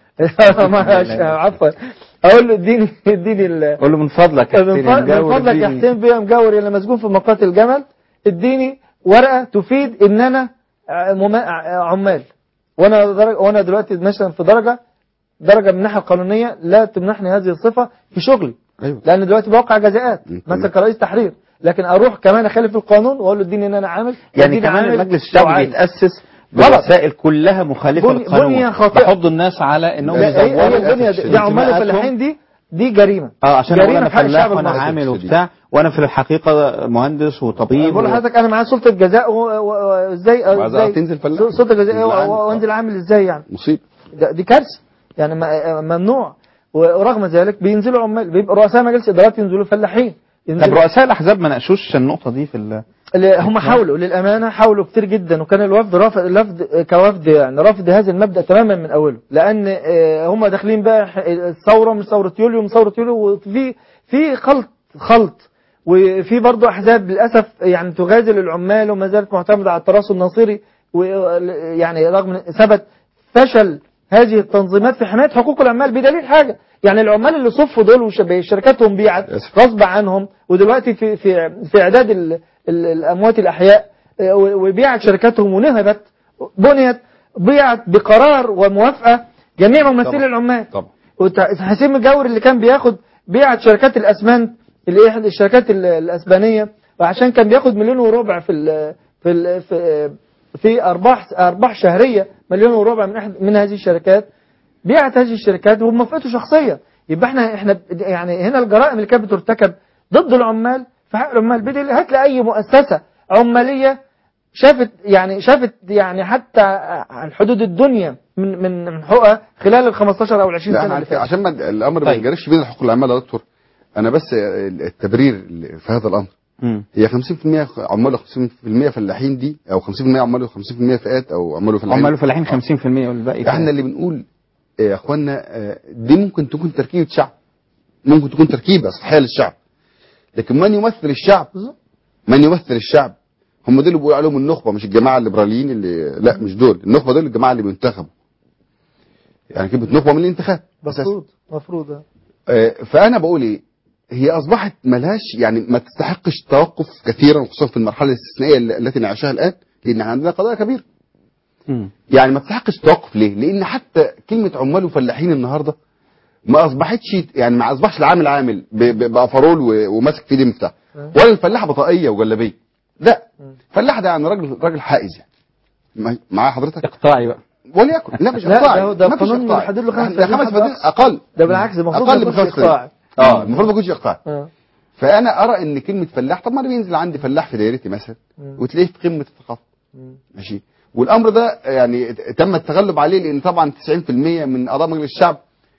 ماشي، عفوا اقول له اديني اديني ال- قول له من فضلك يا من حسين فضل- الجو من فضلك يا اديني- حسين بيه مجاور اللي مسجون في مقاطع الجمل اديني ورقه تفيد ان انا ع- مما- ع- عمال وانا درجة وانا دلوقتي مثلا في درجه درجه من الناحيه القانونيه لا تمنحني هذه الصفه في شغلي ايوه لان دلوقتي بوقع جزاءات مثلا كرئيس تحرير لكن اروح كمان اخالف القانون واقول له اديني ان انا عامل يعني واديني كمان عامل المجلس لو الشعبي عايز. بيتأسس غلط. برسائل كلها مخالفة بني- للقانون بنية خاطئة. بحض الناس على انهم لا، هي هي يزوروا البنيه دي, دي عمال انتماءاتهم. الفلاحين دي دي جريمه اه عشان اقول جريمه انا في حق فلاح الشعب وانا المصري عامل وبتاع وانا في الحقيقة مهندس وطبيب بقول و- لحضرتك انا معايا سلطه جزاء و- و- وازاي وعايز ازاي تنزل فلاح. سلطه جزاء تنزل عامل. و- وانزل عامل ازاي يعني مصيبه ده- دي كارثه يعني م- ممنوع ورغم ذلك بينزلوا عمال بيبقى رؤساء مجلس ادارات ينزلوا فلاحين طب ينزلوا رؤساء الاحزاب ما ناقشوش النقطة دي في ال... اللي هم حاولوا للامانه حاولوا كتير جدا وكان الوفد رافض الوفد كوفد يعني رافض هذا المبدا تماما من اوله لان آه، هم داخلين بقى ح- الثوره مش ثوره يوليو مش ثوره يوليو وفي في خلط خلط وفي برضه احزاب للاسف يعني تغازل العمال وما زالت معتمده على التراص الناصري ويعني رغم إن ثبت فشل هذه التنظيمات في حمايه حقوق العمال بدليل حاجه يعني العمال اللي صفوا دول وش- شركاتهم بيعت غصب عنهم ودلوقتي في في في اعداد ال- ال- الاموات الاحياء آه، و- وبيعت شركاتهم ونهبت بنيت بيعت بقرار وموافقه جميع ممثلي طبعا. العمال طبعا وت- حسين مجاور اللي كان بياخد بيعت شركات الاسمنت اللي هي احد الشركات ال- الاسبانيه وعشان كان بياخد مليون وربع في ال في ال في, في ارباح ارباح شهريه مليون وربع من احد من هذه الشركات بيعت هذه الشركات بموافقته شخصيه يبقى احنا احنا ب- يعني هنا الجرائم اللي كانت بترتكب ضد العمال في حق العمال بدل هات لي اي مؤسسه عماليه شافت يعني شافت يعني حتى عن حدود الدنيا من من من حقوقها خلال ال 15 او ال 20 لا سنه احنا اللي فاتت عشان ما الامر ما طيب. ينجرفش بين حقوق العمال يا دكتور انا بس التبرير اللي في هذا الامر مم. هي 50% عمال و50% فلاحين دي او 50% عمال و50% فئات او عمال وفلاحين عمال وفلاحين 50% والباقي احنا اللي بنقول آه، يا اخوانا آه، دي ممكن تكون تركيبه شعب ممكن تكون تركيبه صحيه للشعب لكن من يمثل الشعب من يمثل الشعب هم دول اللي بيقولوا عليهم النخبه مش الجماعه الليبراليين اللي لا مش دول النخبه دول الجماعه اللي بينتخبوا يعني كلمه نخبه من الانتخاب مفروض مفروض آه. آه، فانا بقول ايه هي اصبحت ملهاش يعني ما تستحقش التوقف كثيرا خصوصا في المرحله الاستثنائيه الل- التي نعيشها الان لان عندنا قضايا كبيره يعني ما تستحقش توقف ليه لان حتى كلمه عمال وفلاحين النهارده ما اصبحتش يعني ما اصبحش العامل عامل ب- ب- بافرول و- وماسك في ايديه مفتاح ولا الفلاح بطاقيه وجلابيه لا فلاح ده يعني راجل راجل حائز يعني ما- معايا حضرتك اقطاعي بقى وليكن لا مش لا، اقطاعي ده هو- ده ما فيش القانون اقطاعي محدد له خمس ده فدان خمس حد فدان أقصى. اقل ده بالعكس المفروض اقل ما من يكونش خمس فدان إقطاعي. اه المفروض ما يكونش اقطاعي آه. فانا ارى ان كلمه فلاح طب ما انا بينزل عندي فلاح في دايرتي مثلا مم. وتلاقيه في قمه الثقافه ماشي والامر ده يعني تم التغلب عليه لان طبعا 90% من اعضاء مجلس الشعب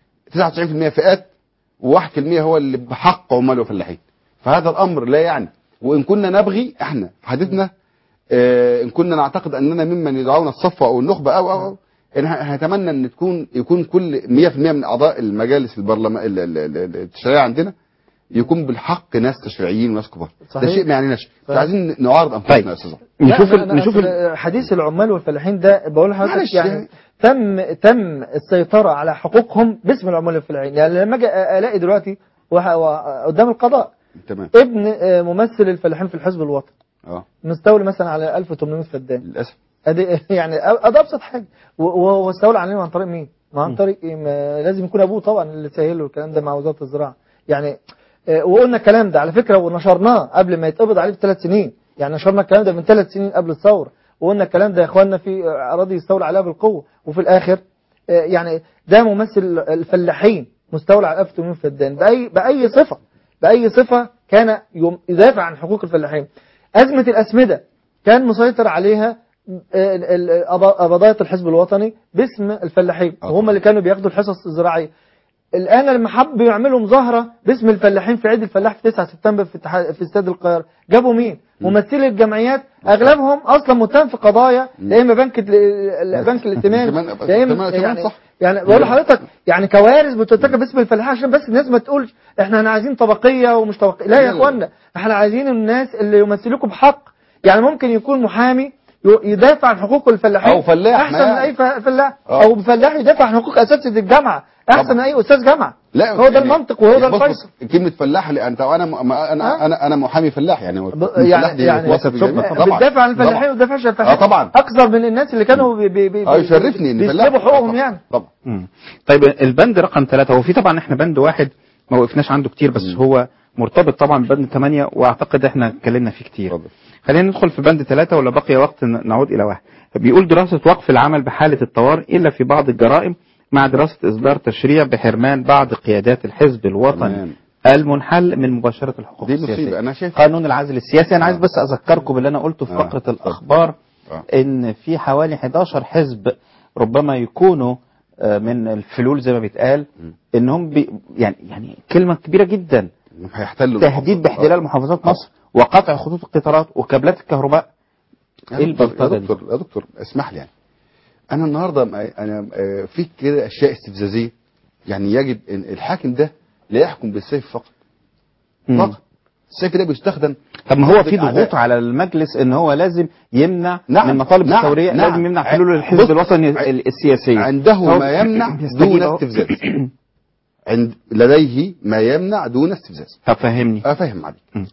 99% فئات و1% هو اللي بحق عمال وفلاحين فهذا الامر لا يعني وان كنا نبغي احنا حديثنا آه، ان كنا نعتقد اننا ممن يدعون الصفوه او النخبه او او او إن ه- هنتمنى ان تكون يكون كل 100% من اعضاء المجالس البرلمان ال- ال- ال- التشريعيه عندنا يكون بالحق ناس تشريعيين وناس كبار ده صحيح. شيء ما يعنيناش صحيح. عايزين نعارض انفسنا يا استاذ نشوف نشوف حديث العمال والفلاحين ده بقول لحضرتك معلش يعني يعني. تم تم السيطره على حقوقهم باسم العمال والفلاحين يعني لما اجي الاقي دلوقتي وح- و- قدام القضاء تمام ابن آه، ممثل الفلاحين في الحزب الوطني اه مستولي مثلا على 1800 فدان للاسف ادي يعني أ- ده ابسط حاجه و- وهو استولى عليهم عن طريق مين؟ ما عن طريق إيه؟ ما لازم يكون ابوه طبعا اللي سهل له الكلام ده مع وزاره الزراعه يعني آه، وقلنا الكلام ده على فكره ونشرناه قبل ما يتقبض عليه بثلاث سنين يعني نشرنا الكلام ده من ثلاث سنين قبل الثوره وقلنا الكلام ده يا اخواننا في اراضي يستولى عليها بالقوه وفي الاخر آه، يعني ده ممثل الفلاحين مستولى على 1800 فدان باي باي صفه باي صفه كان يم- يدافع عن حقوق الفلاحين ازمه الاسمده كان مسيطر عليها ال- ال- أبا- قبضاية الحزب الوطني باسم الفلاحين وهم اللي كانوا بياخدوا الحصص الزراعية الآن لما حبوا يعملوا مظاهرة باسم الفلاحين في عيد الفلاح في 9 سبتمبر في اتحاد في استاد القاهرة جابوا مين؟ ممثلي الجمعيات أغلبهم أصلا متهم في قضايا يا إما بنك ال- ال- بنك الائتمان كمان- يا كمان- إما كمان يعني صح. يعني بقول لحضرتك يعني كوارث بترتكب باسم الفلاحين عشان بس الناس ما تقولش احنا عايزين طبقية ومش طبقية لا لا، يا لا. اخوانا احنا عايزين الناس اللي يمثلوكم بحق يعني ممكن يكون محامي ي- يدافع عن حقوق الفلاحين أو فلاح، احسن ما من اي ف- فلاح آه. او فلاح يدافع عن حقوق اساتذه الجامعه احسن من اي استاذ جامعه لا هو ده المنطق وهو ده بص- الفيصل بص، كلمه فلاح اللي انت وانا انا انا انا, أنا محامي فلاح يعني ب- فلاح يعني دي يعني وصف جميل. طبعاً. بتدافع عن الفلاحين طبعاً. وتدافع عن الفلاحين اه طبعا اكثر من الناس اللي كانوا بي بي بي اه يشرفني ان فلاح بيسلبوا حقوقهم يعني طبعا مم. طيب البند رقم ثلاثة هو في طبعا احنا بند واحد ما وقفناش عنده كتير بس هو مرتبط طبعا ببند ثمانية واعتقد احنا اتكلمنا فيه كتير خلينا ندخل في بند ثلاثة ولا بقي وقت ن- نعود الى واحد بيقول دراسة وقف العمل بحالة الطوارئ الا في بعض الجرائم مع دراسة اصدار تشريع بحرمان بعض قيادات الحزب الوطني تمام. المنحل من مباشرة الحقوق دي السياسية مصيبه انا شايف قانون العزل السياسي انا عايز بس اذكركم باللي انا قلته في آه. فقرة الاخبار آه. ان في حوالي 11 حزب ربما يكونوا آه، من الفلول زي ما بيتقال انهم بي يعني يعني كلمه كبيره جدا هيحتلوا تهديد باحتلال محافظات مصر وقطع خطوط القطارات وكابلات الكهرباء يا ايه دكتور- البلطجه يا دي؟ دكتور يا دكتور اسمح لي يعني انا النهارده م- انا آه، في كده اشياء استفزازيه يعني يجب ان الحاكم ده لا يحكم بالسيف فقط مم. فقط السيف ده بيستخدم طب ما هو في ضد أعداء. ضغوط على المجلس ان هو لازم يمنع نعم، من مطالب نعم، الثوريه نعم. لازم يمنع ع- حلول الحزب بص، الوطني ع- ال- السياسيه عنده هو ما يمنع يستجيب دون أهو. استفزاز عند لديه ما يمنع دون استفزاز طب فهمني افهم عليك م.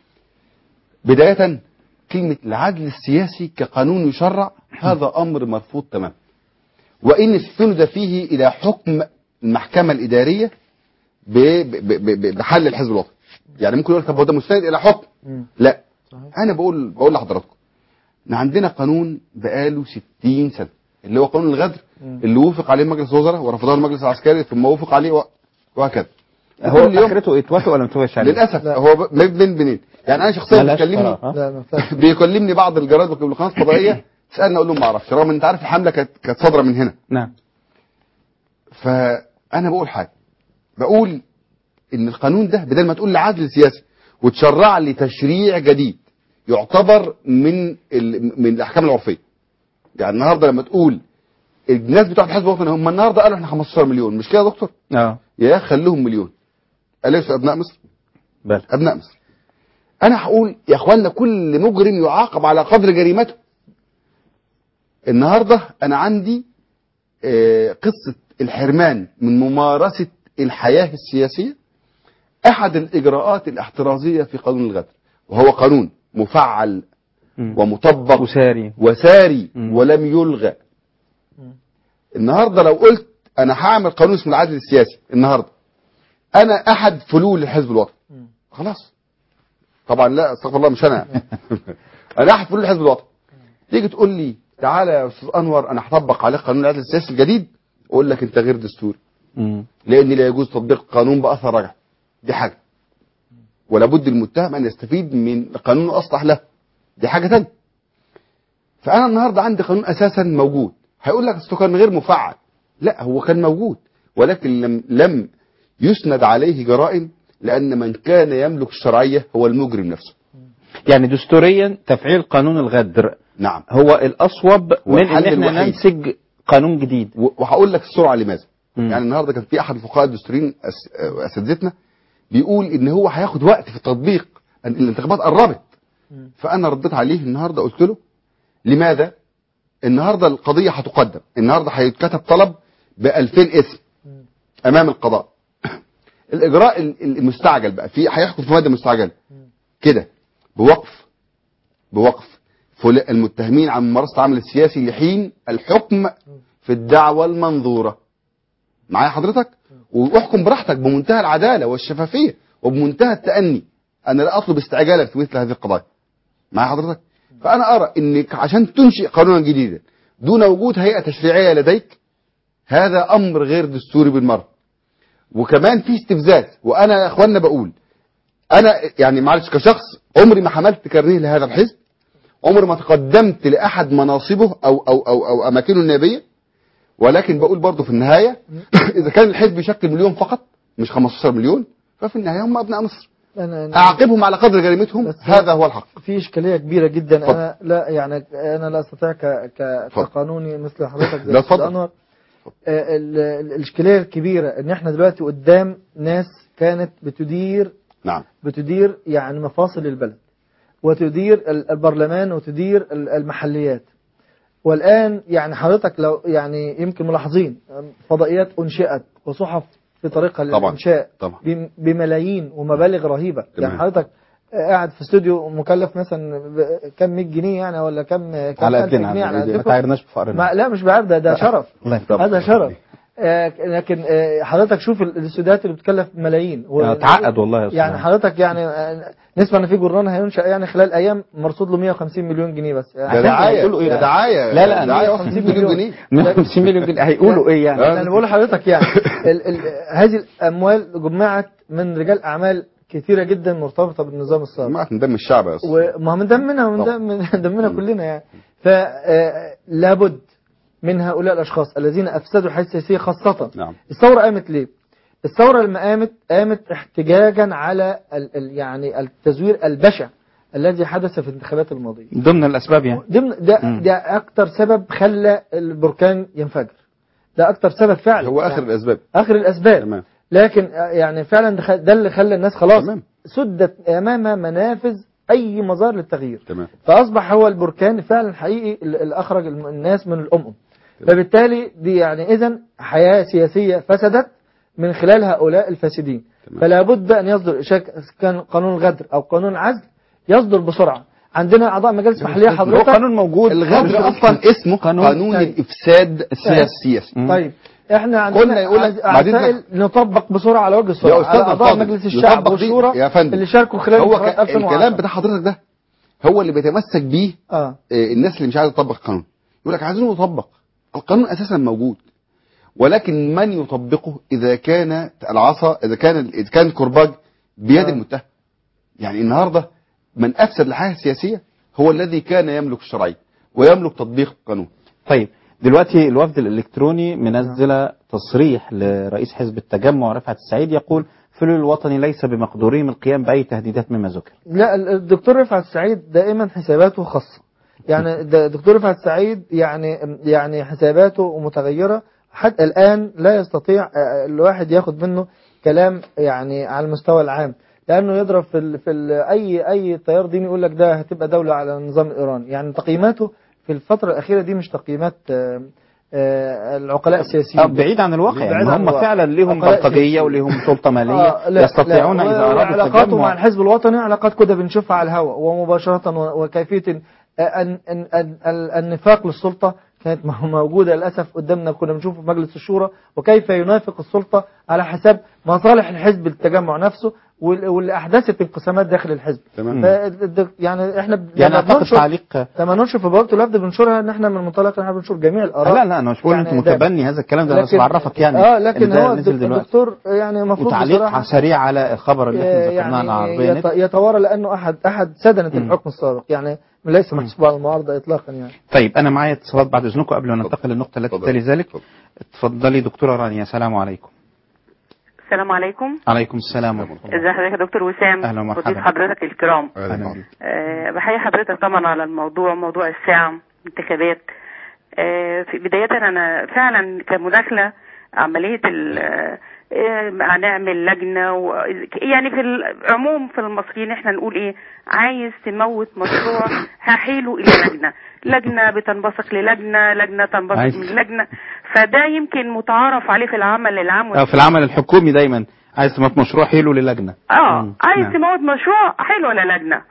بدايه كلمه العدل السياسي كقانون يشرع هذا امر مرفوض تماما وان استند فيه الى حكم المحكمه الاداريه ب- ب- ب- ب- بحل الحزب الوطني يعني ممكن يقول لك طب هو ده مستند الى حكم لا انا بقول بقول لحضراتكم ان عندنا قانون بقاله 60 سنه اللي هو قانون الغدر اللي وافق عليه مجلس الوزراء ورفضه المجلس العسكري ثم وافق عليه و- وهكذا هو كل يوم اخرته اتوافق ولا ما اتوافقش عليه؟ للاسف هو ب- ما بين بينين يعني انا شخصيا ملهاش بيكلمني قرار، ها؟ لا لا بيكلمني بعض الجرايد والقنوات الفضائيه تسالني اقول لهم ما اعرفش رغم ان انت عارف الحمله كانت كانت صادره من هنا نعم فانا بقول حاجه بقول ان القانون ده بدل ما تقول لي عدل سياسي وتشرع لي تشريع جديد يعتبر من ال... من الاحكام العرفيه يعني النهارده لما تقول الناس بتوع الحزب الوطني هم النهارده قالوا احنا 15 مليون مش كده يا دكتور اه يا اخي خليهم مليون اليسوا ابناء مصر بل ابناء مصر انا هقول يا اخوانا كل مجرم يعاقب على قدر جريمته النهارده انا عندي آه، قصه الحرمان من ممارسه الحياه السياسيه احد الاجراءات الاحترازيه في قانون الغدر وهو قانون مفعل ومطبق وساري وساري ولم يلغى النهارده لو قلت انا هعمل قانون اسمه العدل السياسي النهارده انا احد فلول الحزب الوطني خلاص طبعا لا استغفر الله مش انا انا احد فلول الحزب الوطني تيجي تقول لي تعالى يا استاذ انور انا هطبق عليك قانون العدل السياسي الجديد اقول لك انت غير دستوري لان لا يجوز تطبيق القانون باثر رجعي دي حاجه ولا بد المتهم ان يستفيد من قانون اصلح له دي حاجه ثانيه فانا النهارده عندي قانون اساسا موجود هيقول لك اصله كان غير مفعل لا هو كان موجود ولكن لم لم يسند عليه جرائم لان من كان يملك الشرعيه هو المجرم نفسه يعني دستوريا تفعيل قانون الغدر نعم هو الاصوب من ان والحل احنا الوحيد. ننسج قانون جديد وهقول لك السرعه لماذا يعني النهارده كان في احد الفقهاء الدستوريين أس- آه، اساتذتنا بيقول ان هو هياخد وقت في التطبيق أن الانتخابات قربت فانا رديت عليه النهارده قلت له لماذا النهارده القضيه هتقدم النهارده هيتكتب طلب ب 2000 اسم امام القضاء الاجراء ال- ال- المستعجل بقى في هيحكم في ماده مستعجله كده بوقف بوقف فل- المتهمين عن ممارسه العمل السياسي لحين الحكم في الدعوى المنظوره معايا حضرتك واحكم براحتك بمنتهى العداله والشفافيه وبمنتهى التاني انا لا اطلب استعجالك في مثل هذه القضايا معايا حضرتك فانا ارى انك عشان تنشئ قانونا جديدا دون وجود هيئه تشريعيه لديك هذا امر غير دستوري بالمره وكمان في استفزاز وانا يا اخوانا بقول انا يعني معلش كشخص عمري ما حملت كارنيه لهذا الحزب عمري ما تقدمت لاحد مناصبه او او او, أو اماكنه النيابيه ولكن بقول برضه في النهايه اذا كان الحزب يشكل مليون فقط مش 15 مليون ففي النهايه هم ابناء مصر أنا اعاقبهم على قدر جريمتهم هذا هو الحق في اشكاليه كبيره جدا اتفضل. انا لا يعني انا لا استطيع ك ك كقانوني مثل حضرتك زي لا، الأستاذ اتفضل. انور آه، ال- ال- الاشكاليه الكبيره ان احنا دلوقتي قدام ناس كانت بتدير نعم بتدير يعني مفاصل البلد وتدير ال- البرلمان وتدير ال- المحليات والآن يعني حضرتك لو يعني يمكن ملاحظين فضائيات أنشئت وصحف في طريقها طبعا للإنشاء طبعا بم- بملايين ومبالغ رهيبة تمام. يعني حضرتك قاعد في استوديو مكلف مثلا ب- كم 100 جنيه يعني ولا كم كم على ألف قدنا جنيه على على قدنا. ما قدكم؟ تعايرناش بفقرنا ما لا مش بعرف ده ده شرف الله يكرمك. هذا شرف آه، لكن آه، حضرتك شوف ال- الاستوديوهات اللي بتكلف ملايين و- آه، تعقد والله يا أستاذ. يعني حضرتك يعني آه، نسمع ان في جرنان هينشأ يعني خلال ايام مرصود له 150 مليون جنيه بس يعني ده دعاية. هيقولوا إيه ده دعاية. لا لا دعاية 150 مليون جنيه. 150 مليون جنيه هيقولوا ايه يعني انا بقول لحضرتك يعني ال ال هذه الاموال جمعت من رجال اعمال كثيره جدا مرتبطه بالنظام السابق جماعه من دم الشعب يا أستاذ. وما هو من دمنا ومن طبعا. دم من دمنا كلنا يعني فلابد من هؤلاء الاشخاص الذين افسدوا الحياه السياسيه خاصه نعم الثوره قامت ليه؟ الثوره لما قامت قامت احتجاجا على ال ال يعني التزوير البشع الذي حدث في الانتخابات الماضيه ضمن الاسباب يعني ضمن ده ده اكتر سبب خلى البركان ينفجر ده اكتر سبب فعلا هو اخر الاسباب اخر الاسباب تمام لكن آه، يعني فعلا ده خ- ده اللي خلى الناس خلاص سدت امام منافذ اي مظاهر للتغيير تمام فاصبح هو البركان فعلا حقيقي ال- اللي اخرج الم- الناس من الامم فبالتالي دي يعني اذا حياه سياسيه فسدت من خلال هؤلاء الفاسدين فلا بد ان يصدر شك- كان قانون الغدر او قانون العزل يصدر بسرعه عندنا اعضاء مجالس محليه حضرتك هو قانون موجود الغدر اصلا اسمه قانون, قانون طيب. الافساد السياسي طيب احنا قلنا عندنا يقول لك بعدين عسائل نطبق بسرعه على وجه يا السرعه استاذ على اعضاء الفاضل، مجلس الشعب يطبق دي- والشورى يا فندم اللي شاركوا خلال هو انتخابات ك... 2010 الكلام بتاع حضرتك ده هو اللي بيتمسك بيه اه آه، الناس اللي مش عايزه تطبق القانون يقول لك عايزينه يطبق القانون اساسا موجود ولكن من يطبقه اذا كان العصا اذا كان اذا كان الكرباج بيد آه. المتهم يعني النهارده من افسد الحياه السياسيه هو الذي كان يملك الشرعيه ويملك تطبيق القانون طيب دلوقتي الوفد الالكتروني منزل تصريح لرئيس حزب التجمع رفعت السعيد يقول فلول الوطني ليس بمقدورهم القيام باي تهديدات مما ذكر لا ال- الدكتور رفعت السعيد دائما حساباته خاصه يعني د- الدكتور رفعت السعيد يعني يعني حساباته متغيره حتى الان لا يستطيع آه، الواحد ياخد منه كلام يعني على المستوى العام لانه يضرب في ال في ال اي اي تيار ديني يقول لك ده هتبقى دوله على النظام الايراني يعني تقييماته في الفتره الاخيره دي مش تقييمات آه، آه، العقلاء السياسيين آه، بعيد عن الواقع بعيد يعني عن هم الواقع. فعلا ليهم عقلاء بلطجيه سياسيين. وليهم سلطه ماليه آه، لا، يستطيعون لا. اذا ارادوا وعلاقاته التجمع مع الحزب الوطني علاقات كده بنشوفها على الهواء ومباشرة و- وكيفية آه، أن أن أن ال- النفاق للسلطة كانت مو- موجودة للأسف قدامنا كنا بنشوفه في مجلس الشورى وكيف ينافق السلطة على حساب مصالح الحزب التجمع نفسه وال- واللي أحدثت انقسامات داخل الحزب تمام. ف- يعني احنا ب- يعني لما اعتقد بننشر- تعليق لما ننشر في بوابة الوفد بننشرها ان احنا من منطلق ان احنا بننشر جميع الاراء لا لا انا مش بقول انت يعني ده- متبني هذا الكلام ده انا بس لكن- بعرفك يعني اه لكن إن ده هو نزل الدك- دلوقتي. الدكتور يعني المفروض وتعليق بصراحة سريع على الخبر اللي احنا ذكرناه عن العربيه يعني نت يت- يتوارى لانه احد احد سدنه الحكم السابق يعني ليس محسوب على المعارضه اطلاقا يعني طيب انا معايا اتصالات بعد اذنكم قبل ما ننتقل للنقطه التي تلي ذلك اتفضلي دكتوره رانيا السلام عليكم السلام عليكم عليكم السلام ورحمه الله ازي حضرتك يا دكتور وسام أهلا ومرحبا. وضيف حضرتك الكرام اهلا بيك أه بحيي حضرتك طبعا على الموضوع موضوع الساعة انتخابات أه في بداية أنا فعلا كمداخلة عملية ال آه، هنعمل لجنة و... يعني في العموم في المصريين احنا نقول ايه عايز تموت مشروع هحيله الى لجنة لجنة بتنبثق للجنة لجنة تنبثق عايز- من لجنة فده يمكن متعارف عليه في العمل العام اه في العمل الحكومي دايما عايز تموت مشروع حلو للجنه اه مم. عايز نعم. تموت مشروع حلو ولا لجنه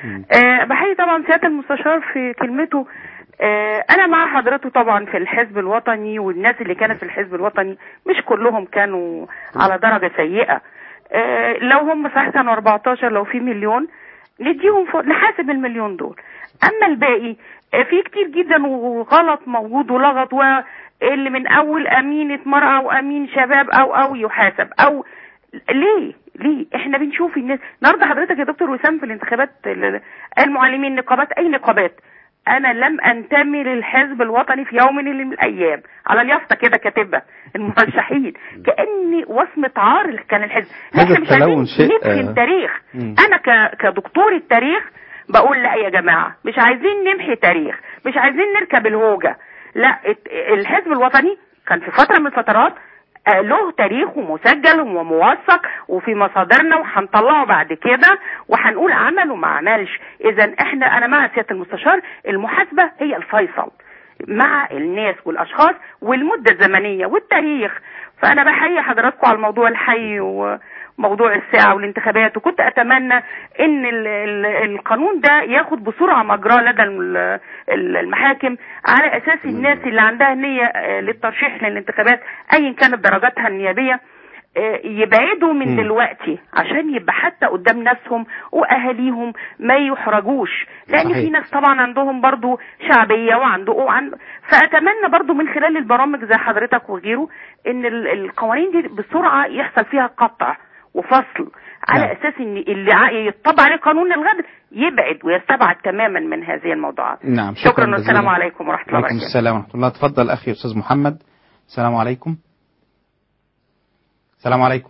آه بحيي طبعا سياده المستشار في كلمته آه انا مع حضرته طبعا في الحزب الوطني والناس اللي كانت في الحزب الوطني مش كلهم كانوا على درجه سيئه آه لو هم صحيح كانوا 14 لو في مليون نديهم فوق نحاسب المليون دول اما الباقي آه، في كتير جدا وغلط موجود ولغط واللي من اول امينه مراه وامين شباب او او يحاسب او ليه ليه احنا بنشوف الناس النهارده حضرتك يا دكتور وسام في الانتخابات ال- المعلمين نقابات اي نقابات انا لم انتمي للحزب الوطني في يوم من الايام على اليافطه كده كاتبه المرشحين كاني وصمه عار كان الحزب هذا احنا مش التلون عايزين شيء، ننفي آه، التاريخ مم. انا ك... كدكتور التاريخ بقول لا يا جماعه مش عايزين نمحي تاريخ مش عايزين نركب الهوجه لا الت- الحزب الوطني كان في فتره من الفترات آه، له تاريخ ومسجل وموثق وفي مصادرنا وهنطلعه بعد كده وهنقول عمل وما عملش اذا احنا انا مع سياده المستشار المحاسبه هي الفيصل مع الناس والاشخاص والمده الزمنيه والتاريخ فانا بحيي حضراتكم على الموضوع الحي وموضوع الساعه والانتخابات وكنت اتمنى ان ال- ال- القانون ده ياخد بسرعه مجراه لدى ال- ال- المحاكم على اساس الناس اللي عندها نيه آه، للترشيح للانتخابات ايا كانت درجاتها النيابيه آه، يبعدوا من مم. دلوقتي عشان يبقى حتى قدام ناسهم واهاليهم ما يحرجوش لان صحيح. في ناس طبعا عندهم برضو شعبيه وعنده وعند فاتمنى برضو من خلال البرامج زي حضرتك وغيره ان ال- القوانين دي بسرعه يحصل فيها قطع وفصل على نعم. اساس ان اللي ع- يطبق عليه قانون الغدر يبعد ويستبعد تماما من هذه الموضوعات نعم شكرا, شكرا والسلام جزيلا. عليكم ورحمه الله وعليكم وبركاته السلام ورحمه الله تفضل اخي استاذ محمد السلام عليكم السلام عليكم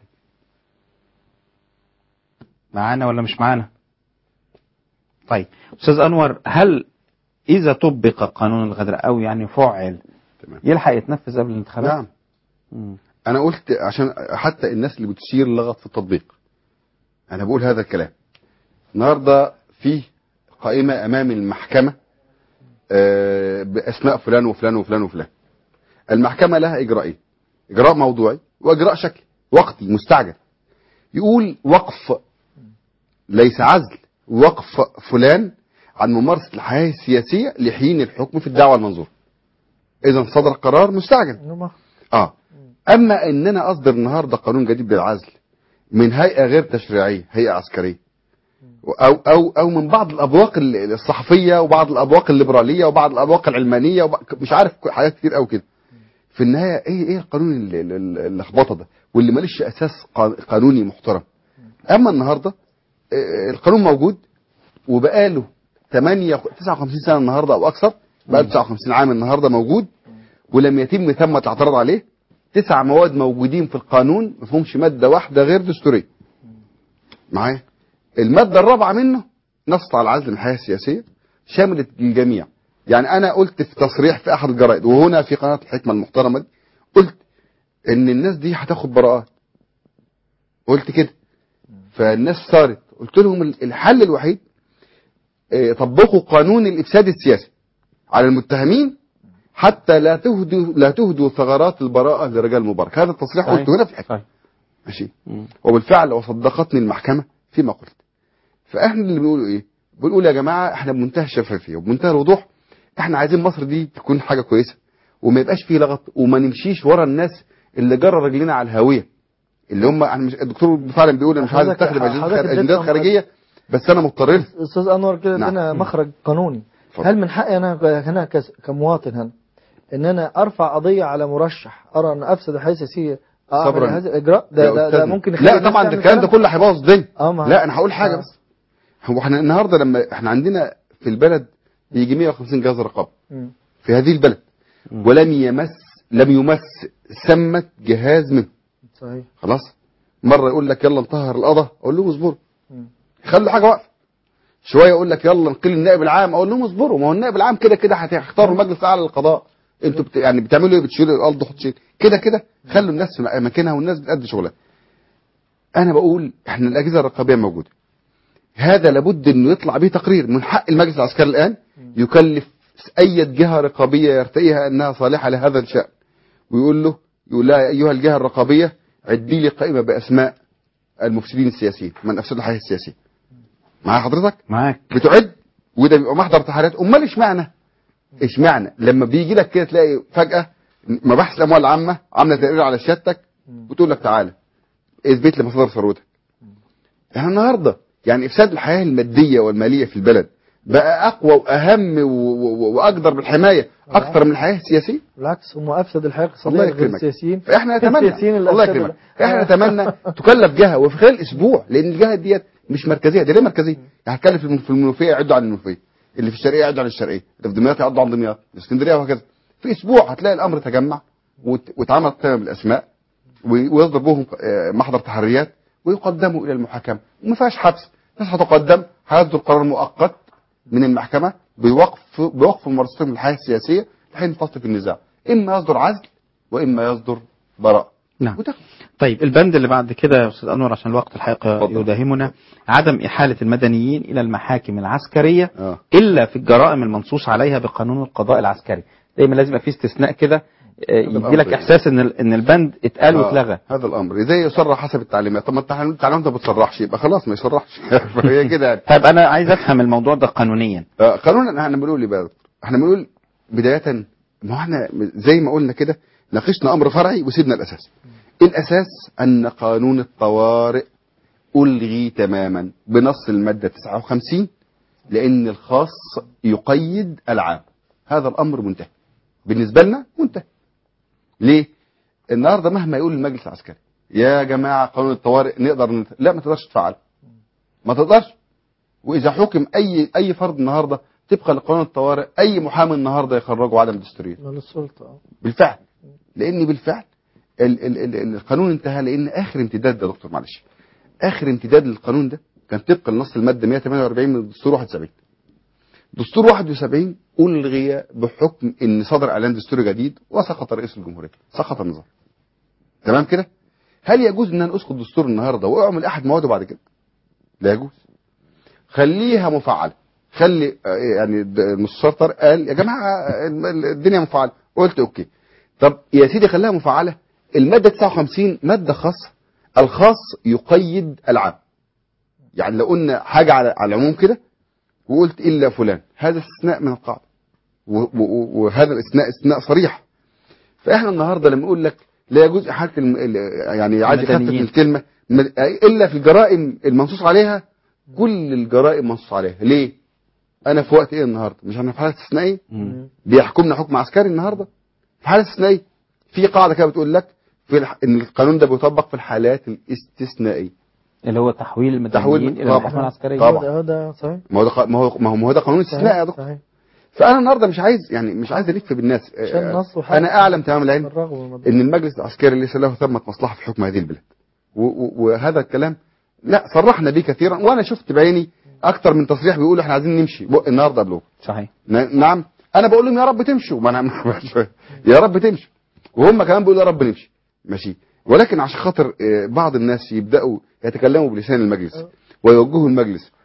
معانا ولا مش معانا طيب استاذ انور هل اذا طبق قانون الغدر او يعني فعل يلحق يتنفذ قبل الانتخابات نعم مم. انا قلت عشان حتى الناس اللي بتشير لغط في التطبيق انا بقول هذا الكلام النهارده في قائمه امام المحكمه آه، باسماء فلان وفلان وفلان وفلان المحكمه لها اجراءين اجراء موضوعي واجراء شكلي وقتي مستعجل يقول وقف ليس عزل وقف فلان عن ممارسه الحياه السياسيه لحين الحكم في الدعوه المنظوره اذا صدر قرار مستعجل اه اما ان انا اصدر النهارده قانون جديد بالعزل من هيئه غير تشريعيه هيئه عسكريه او او او من بعض الابواق ال- الصحفيه وبعض الابواق الليبراليه وبعض الابواق العلمانيه وب- مش عارف حاجات كتير قوي كده في النهايه ايه ايه القانون ال- ال- ال- اللخبطه ده واللي ماليش اساس قا- قانوني محترم اما النهارده آه، القانون موجود وبقاله 8 59 سنه النهارده او اكثر بقاله 59 عام النهارده موجود ولم يتم ثمة اعتراض عليه تسع مواد موجودين في القانون ما فيهمش ماده واحده غير دستوريه معايا الماده الرابعه منه نص على العزل من الحياه السياسيه شملت الجميع يعني انا قلت في تصريح في احد الجرائد وهنا في قناه الحكمه المحترمه دي قلت ان الناس دي هتاخد براءات قلت كده فالناس صارت قلت لهم ال- الحل الوحيد آه، طبقوا قانون الافساد السياسي على المتهمين حتى لا تهدوا لا تهدوا ثغرات البراءه لرجال مبارك هذا التصريح صحيح. قلته هنا في الحكمه ماشي وبالفعل وصدقتني المحكمه فيما قلت فاحنا اللي بنقوله ايه بنقول يا جماعه احنا بمنتهى الشفافيه وبمنتهى الوضوح احنا عايزين مصر دي تكون حاجه كويسه وما يبقاش فيه لغط وما نمشيش ورا الناس اللي جرى رجلنا على الهاويه اللي هم انا مش الدكتور فعلا بيقول انا مش عايز حضرتك- استخدم حضرتك اجندات اديتنا خارجيه بس انا مضطر لها. استاذ انور كده نعم. ادينا مخرج قانوني اتفضل. هل من حقي انا هنا كس- كمواطن هنا ان انا ارفع قضيه على مرشح ارى ان افسد الحياه السياسيه اعمل صبراً. هذا الاجراء يا ده, ده, ده أستاذنا. ممكن يخلي لا الناس طبعا ده تعمل الكلام ده كلام؟ كله هيبوظ الدنيا اه ما- لا انا هقول حاجه آه. بس هو احنا النهارده لما احنا عندنا في البلد يجي 150 جهاز رقابه مم. في هذه البلد ولم يمس لم يمس سمة جهاز منه صحيح خلاص مرة يقول لك يلا انتهر القضاء اقول لهم اصبروا مم. خلوا حاجة واقفة شوية يقول لك يلا نقيل النائب العام اقول لهم اصبروا ما هو النائب العام كده كده هتختاروا المجلس الاعلى للقضاء انتوا بت... يعني بتعملوا ايه بتشيلوا الارض تحط شيل كده كده خلوا الناس في اماكنها والناس بتأدي شغلها انا بقول احنا الاجهزه الرقابيه موجوده هذا لابد انه يطلع به تقرير من حق المجلس العسكري الان يكلف اي جهه رقابيه يرتئيها انها صالحه لهذا الشان ويقول له يقول لها ايها الجهه الرقابيه عدي لي قائمه باسماء المفسدين السياسيين من افسدوا الحياه السياسيه مع حضرتك معاك بتعد وده بيبقى محضر تحريات امال اشمعنى اشمعنى لما بيجي لك كده تلاقي فجاه مباحث الاموال العامه عامله تقرير على سيادتك وتقول لك تعالى اثبت لي مصادر ثروتك احنا النهارده يعني افساد الحياه الماديه والماليه في البلد بقى اقوى واهم و- و- واقدر بالحمايه اكثر من الحياه السياسيه بالعكس هم افسد الحياه الله الاقتصاديه غير يكرمك السياسيين فاحنا نتمنى السياسيين اللي الله أفسدوا يكرمك احنا نتمنى تكلف جهه وفي خلال اسبوع لان الجهه ديت مش مركزيه دي ليه مركزيه؟ يعني هتكلف في الم- في المنوفيه يعدوا عن المنوفيه اللي في الشرقيه يعدوا عن الشرقيه اللي في دمياط يعدوا عن دمياط في اسكندريه وهكذا في اسبوع هتلاقي الامر تجمع وت- واتعمل قائمه بالاسماء و- ويصدر بهم آه، محضر تحريات ويقدموا الى المحاكمه وما فيهاش حبس ناس هتقدم هيصدر قرار مؤقت من المحكمه بوقف بوقف ممارستهم للحياه السياسيه لحين فصل في النزاع اما يصدر عزل واما يصدر براءه نعم طيب البند اللي بعد كده يا استاذ انور عشان الوقت الحقيقه يداهمنا عدم احاله المدنيين الى المحاكم العسكريه آه. الا في الجرائم المنصوص عليها بقانون القضاء العسكري دايما لازم يبقى في استثناء كده آه، يدي لك الأمر. احساس ان ال- ان البند اتقال آه، واتلغى هذا الامر ازاي يصرح حسب التعليمات طب ما التعليم- التعليمات ما بتصرحش يبقى خلاص ما يصرحش فهي كده يعني طيب انا عايز افهم الموضوع ده قانونيا آه، قانونا احنا بنقول ايه بقى احنا بنقول بدايه ما هو احنا زي ما قلنا كده ناقشنا امر فرعي وسيبنا الاساس الاساس ان قانون الطوارئ الغي تماما بنص الماده 59 لان الخاص يقيد العام هذا الامر منتهي بالنسبه لنا منتهي ليه النهارده مهما يقول المجلس العسكري يا جماعه قانون الطوارئ نقدر نت... لا ما تقدرش تفعله ما تقدرش واذا حكم اي اي فرد النهارده طبقا لقانون الطوارئ اي محامي النهارده يخرجه عدم دستوريه مال السلطه آه. بالفعل لان بالفعل ال ال ال ال القانون انتهى لان اخر امتداد ده يا دكتور معلش اخر امتداد للقانون ده كان طبقا لنص الماده 148 من الدستور 71 دستور 71 الغي بحكم ان صدر اعلان دستوري جديد وسقط رئيس الجمهوريه سقط النظام تمام كده هل يجوز ان انا اسقط دستور النهارده واعمل احد مواده بعد كده لا يجوز خليها مفعله خلي آه، يعني د- المستشار طارق قال يا جماعه ال- ال- الدنيا مفعله قلت اوكي طب يا سيدي خليها مفعله الماده 59 ماده خاصه الخاص يقيد العام يعني لو قلنا حاجه على على العموم كده وقلت الا فلان هذا استثناء من القاعده و- و- وهذا الاستثناء استثناء صريح فاحنا النهارده لما اقول لك لا يجوز احاله الم... ال- يعني عايز يخفف المدنيين. الكلمه م- الا في الجرائم المنصوص عليها كل الجرائم منصوص عليها ليه انا في وقت ايه النهارده مش احنا في حاله استثنائيه بيحكمنا حكم عسكري النهارده في حاله استثنائيه في قاعده كده بتقول لك في الح... ان القانون ده بيطبق في الحالات الاستثنائيه اللي هو تحويل المدنيين تحويل الى طبعا. المحكمه العسكريه طبعا. هو ده صحيح ما هو ده ق- ما هو ما هو ما هو ده قانون استثنائي يا دكتور صحيح فانا النهارده مش عايز يعني مش عايز الف بالناس عشان آه، نص وحاجة. انا اعلم تمام العلم بالرغم من الموضوع. ان المجلس العسكري ليس له ثمه مصلحه في حكم هذه البلاد و- و- وهذا الكلام لا صرحنا به كثيرا وانا شفت بعيني اكتر من تصريح بيقولوا احنا عايزين نمشي بق النهارده قبله صحيح ن- نعم انا بقول لهم يا رب تمشوا ما انا يا رب تمشوا وهم كمان بيقولوا يا رب نمشي ماشي ولكن عشان خاطر آه، بعض الناس يبداوا يتكلموا بلسان المجلس ويوجهوا المجلس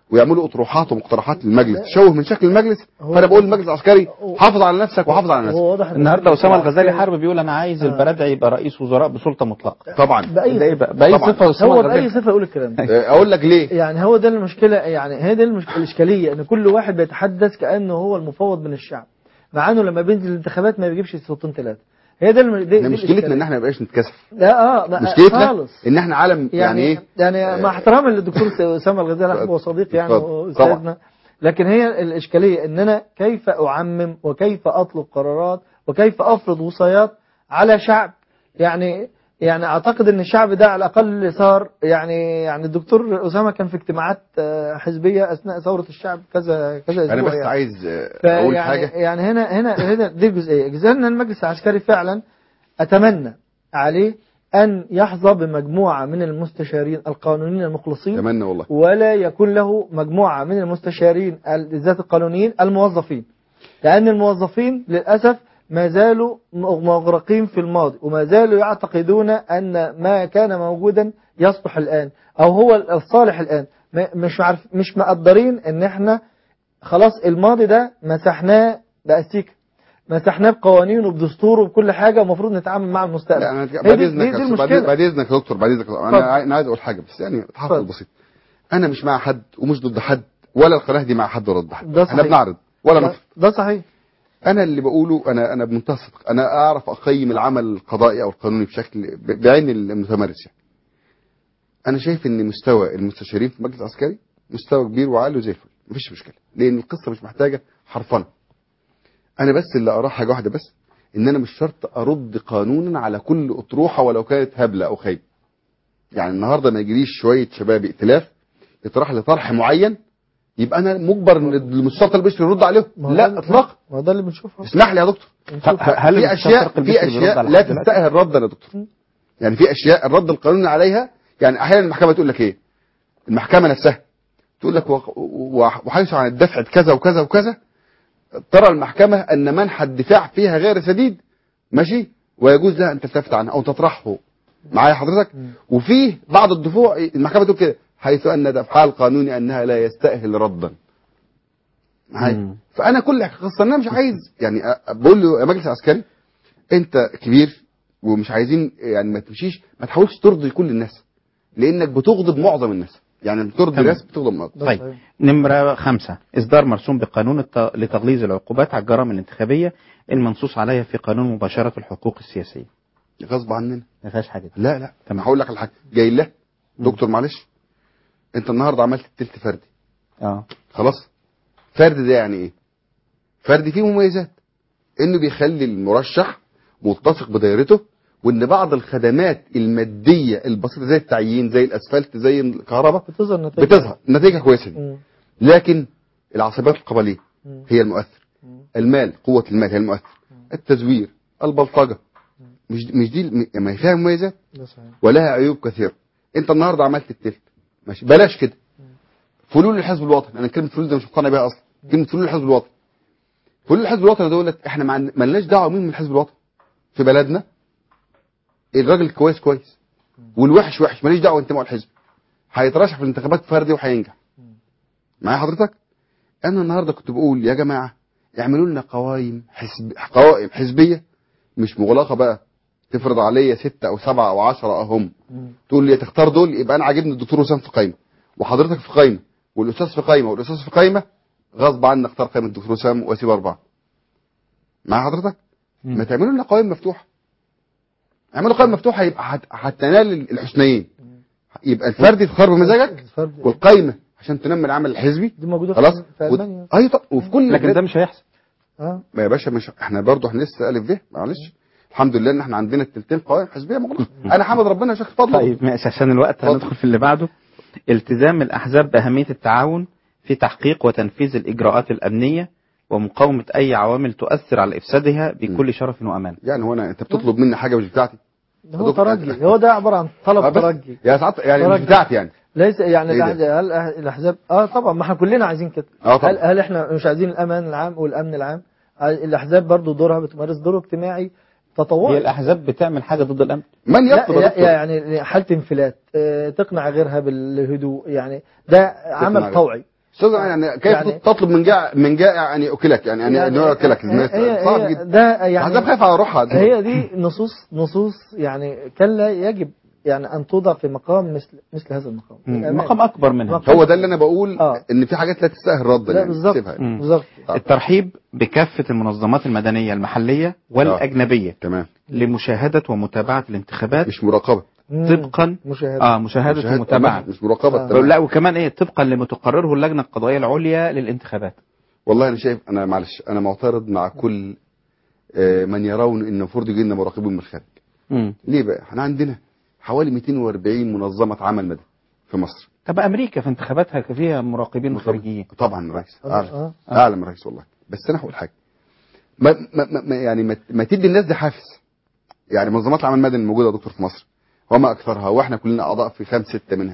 ويعملوا اطروحات ومقترحات للمجلس تشوه من شكل المجلس فانا بقول للمجلس العسكري حافظ على نفسك وحافظ على نفسك النهارده اسامه الغزالي حرب بيقول انا عايز البرادعي يبقى رئيس وزراء بسلطه مطلقه طبعا بأي ده يبقى باي طبعاً. صفه اسامه هو الغزالي بأي صفة يقول الكلام ده اقول لك ليه يعني هو ده المشكلة يعني هي دي المشكلة الإشكالية إن كل واحد بيتحدث كأنه هو المفوض من الشعب مع إنه لما بينزل الانتخابات ما بيجيبش صوتين ثلاثة هي ده الم... دي, احنا دي مشكلتنا الإشكالية. ان احنا ما بقاش نتكسف لا اه ما- مشكلتنا خالص ان احنا عالم يعني, ايه يعني مع احترامي للدكتور اسامه الغزالي احبه وصديقي يعني اتفضل. واستاذنا لكن هي الاشكاليه ان انا كيف اعمم وكيف اطلب قرارات وكيف افرض وصايات على شعب يعني يعني اعتقد ان الشعب ده على الاقل صار يعني يعني الدكتور اسامه كان في اجتماعات آه، حزبيه اثناء ثوره الشعب كذا كذا اسبوع انا بس يعني. عايز آه، اقول فيعني حاجه يعني هنا هنا هنا دي الجزئيه جزئيه ان المجلس العسكري فعلا اتمنى عليه ان يحظى بمجموعه من المستشارين القانونيين المخلصين اتمنى والله ولا يكون له مجموعه من المستشارين الذات القانونيين الموظفين لان الموظفين للاسف ما زالوا مغرقين في الماضي وما زالوا يعتقدون ان ما كان موجودا يصلح الان او هو الصالح الان م- مش عارف مش مقدرين ان احنا خلاص الماضي ده مسحناه بأستيكة مسحناه بقوانينه وبدستوره وبكل حاجة ومفروض نتعامل مع المستقبل لا انا هي بعد دي- اذنك دي- دي يا أستاذ، بعد المشكلة. بعد اذنك يا دكتور بعد اذنك اتفضل. انا عاي- انا عايز اقول حاجه بس يعني تحفظ بسيط انا مش مع حد ومش ضد حد ولا القناه دي مع حد ولا ضد حد ده احنا صحيح. بنعرض ولا ده- نفرض ده صحيح انا اللي بقوله انا انا بمنتهى الصدق انا اعرف اقيم العمل القضائي او القانوني بشكل ب- بعين المتمارس يعني انا شايف ان مستوى المستشارين في المجلس العسكري مستوى كبير وعالي وزي الفل مفيش مشكله لان القصه مش محتاجه حرفنه انا بس اللي اراه حاجه واحده بس ان انا مش شرط ارد قانونا على كل اطروحه ولو كانت هبله او خايبه يعني النهارده ما يجريش شويه شباب ائتلاف يطرح لي طرح معين يبقى انا مجبر ان المستشار البشري يرد عليه ما هو لا ده- اطلاقا ما هو ده اللي بنشوفه اسمح لي يا دكتور نشوف. هل في المستشار اشياء طارق في البشري بيرد اشياء على لا حد دلوقتي؟ تستاهل ردا يا دكتور يعني في اشياء الرد القانوني عليها يعني احيانا المحكمه تقول لك ايه المحكمه نفسها تقول لك وق- و- وحيث عن الدفع كذا وكذا وكذا ترى المحكمه ان منح الدفاع فيها غير سديد ماشي ويجوز لها ان تلتفت عنه او تطرحه معايا حضرتك وفيه بعض الدفوع المحكمه تقول كده حيث ان دفعها القانوني انها لا يستاهل ردا معايا فانا كل قصه انا مش عايز يعني أ- بقول له يا مجلس عسكري انت كبير ومش عايزين يعني ما تمشيش ما تحاولش ترضي كل الناس لانك بتغضب معظم الناس يعني بترضي تمام. ناس بتغضب معظم طيب نمرة خمسة إصدار مرسوم بقانون الت- لتغليظ العقوبات على الجرائم الانتخابية المنصوص عليها في قانون مباشرة الحقوق السياسية غصب عننا ما فيهاش حاجة دي. لا لا تمام هقول لك على حاجه جاي له دكتور معلش انت النهارده عملت التلت فردي اه خلاص فرد ده يعني ايه فرد فيه مميزات انه بيخلي المرشح متسق بدايرته وان بعض الخدمات الماديه البسيطه زي التعيين زي الاسفلت زي الكهرباء بتظهر نتائج بتظهر نتيجه كويسه دي. مم. لكن العصبيات القبليه مم. هي المؤثر المال قوه المال هي المؤثر التزوير البلطجه مش مش دي الم- ما هي فيها مميزات ده صحيح ولها عيوب كثيره انت النهارده عملت التلت ماشي بلاش كده فلول الحزب الوطني انا كلمه فلول ده مش مقتنع بيها اصلا كلمه فلول الحزب الوطني فلول الحزب الوطني دولت احنا ما عن- مالناش دعوه مين من الحزب الوطني في بلدنا الراجل الكويس كويس والوحش وحش ماليش دعوه انتماء الحزب هيترشح في الانتخابات فردي وهينجح معايا حضرتك انا النهارده كنت بقول يا جماعه اعملوا لنا قوائم حزب قوائم حزبيه مش مغلقه بقى تفرض عليا ستة او سبعة او عشرة اهم تقول لي تختار دول يبقى انا عاجبني الدكتور وسام في قايمه وحضرتك في قايمه والاستاذ في قايمه والاستاذ في قايمه غصب عني اختار قائمه الدكتور وسام واسيب اربعه مع حضرتك ما تعملوا لنا قوائم مفتوحه اعملوا قائمه مفتوحه يبقى هت- هتنال الحسنيين يبقى الفردي تختار بمزاجك والقايمه عشان تنمي العمل الحزبي دي موجوده خلاص في في المانيا اي طب وفي كل لكن ده مش هيحصل اه ما يا باشا مش احنا برضه احنا لسه الف ب معلش الحمد لله ان احنا عندنا التلتين قوائم حزبيه مغلقه انا حامد ربنا يا شيخ فضل طيب ماشي عشان الوقت هندخل في اللي بعده التزام الأحزاب بأهمية التعاون في تحقيق وتنفيذ الإجراءات الأمنية ومقاومة أي عوامل تؤثر على إفسادها بكل شرف وأمان يعني هو انا انت بتطلب مني حاجه مش بتاعتي هو ترجي هو ده عباره عن طلب آه بس ترجي يا ساعات يعني مش ترجي. بتاعتي يعني ليس يعني إيه ده؟ الأحزاب هل أه- الاحزاب اه طبعا ما احنا كلنا عايزين كده آه طبعا. هل هل احنا مش عايزين الامان العام والامن العام آه، الاحزاب برضو دورها بتمارس دور اجتماعي تطوعي هي الأحزاب بتعمل حاجة ضد الأمن من لا لا يعني حاله انفلات آه، تقنع غيرها بالهدوء يعني ده عمل غيرها. طوعي استاذ يعني كيف يعني- تطلب من جائع من جائع ان ياكلك يعني ان يعني يعني ياكلك هي صعب هي جدا ده يعني عذاب خايف على روحها ده. هي دي نصوص نصوص يعني كان لا يجب يعني ان توضع في مقام مثل مثل هذا المقام مم. مقام اكبر منها مقام- هو ده اللي انا بقول ان في حاجات لا تستاهل ردا لا يعني بالظبط سيبها يعني. بالظبط الترحيب بكافة المنظمات المدنية المحلية والأجنبية تمام لمشاهدة ومتابعة الانتخابات مش مراقبة طبقا مشاهدة اه مشاهدة مشاهدة، ومتابعة مش مراقبة آه. تمام. لا وكمان ايه طبقا لما تقرره اللجنة القضائية العليا للانتخابات والله انا شايف انا معلش انا معترض مع كل آه، من يرون ان المفروض يجي لنا مراقبين من الخارج مم. ليه بقى احنا عندنا حوالي 240 منظمه عمل مدني في مصر طب امريكا في انتخاباتها فيها مراقبين خارجيين طبعا يا ريس آه. اعلم آه. اعلم يا ريس والله بس انا هقول حاجه ما ما ما- ما يعني ما, ما تدي الناس دي حافز يعني منظمات العمل المدني الموجوده يا دكتور في مصر وما اكثرها واحنا كلنا اعضاء في خمس سته منها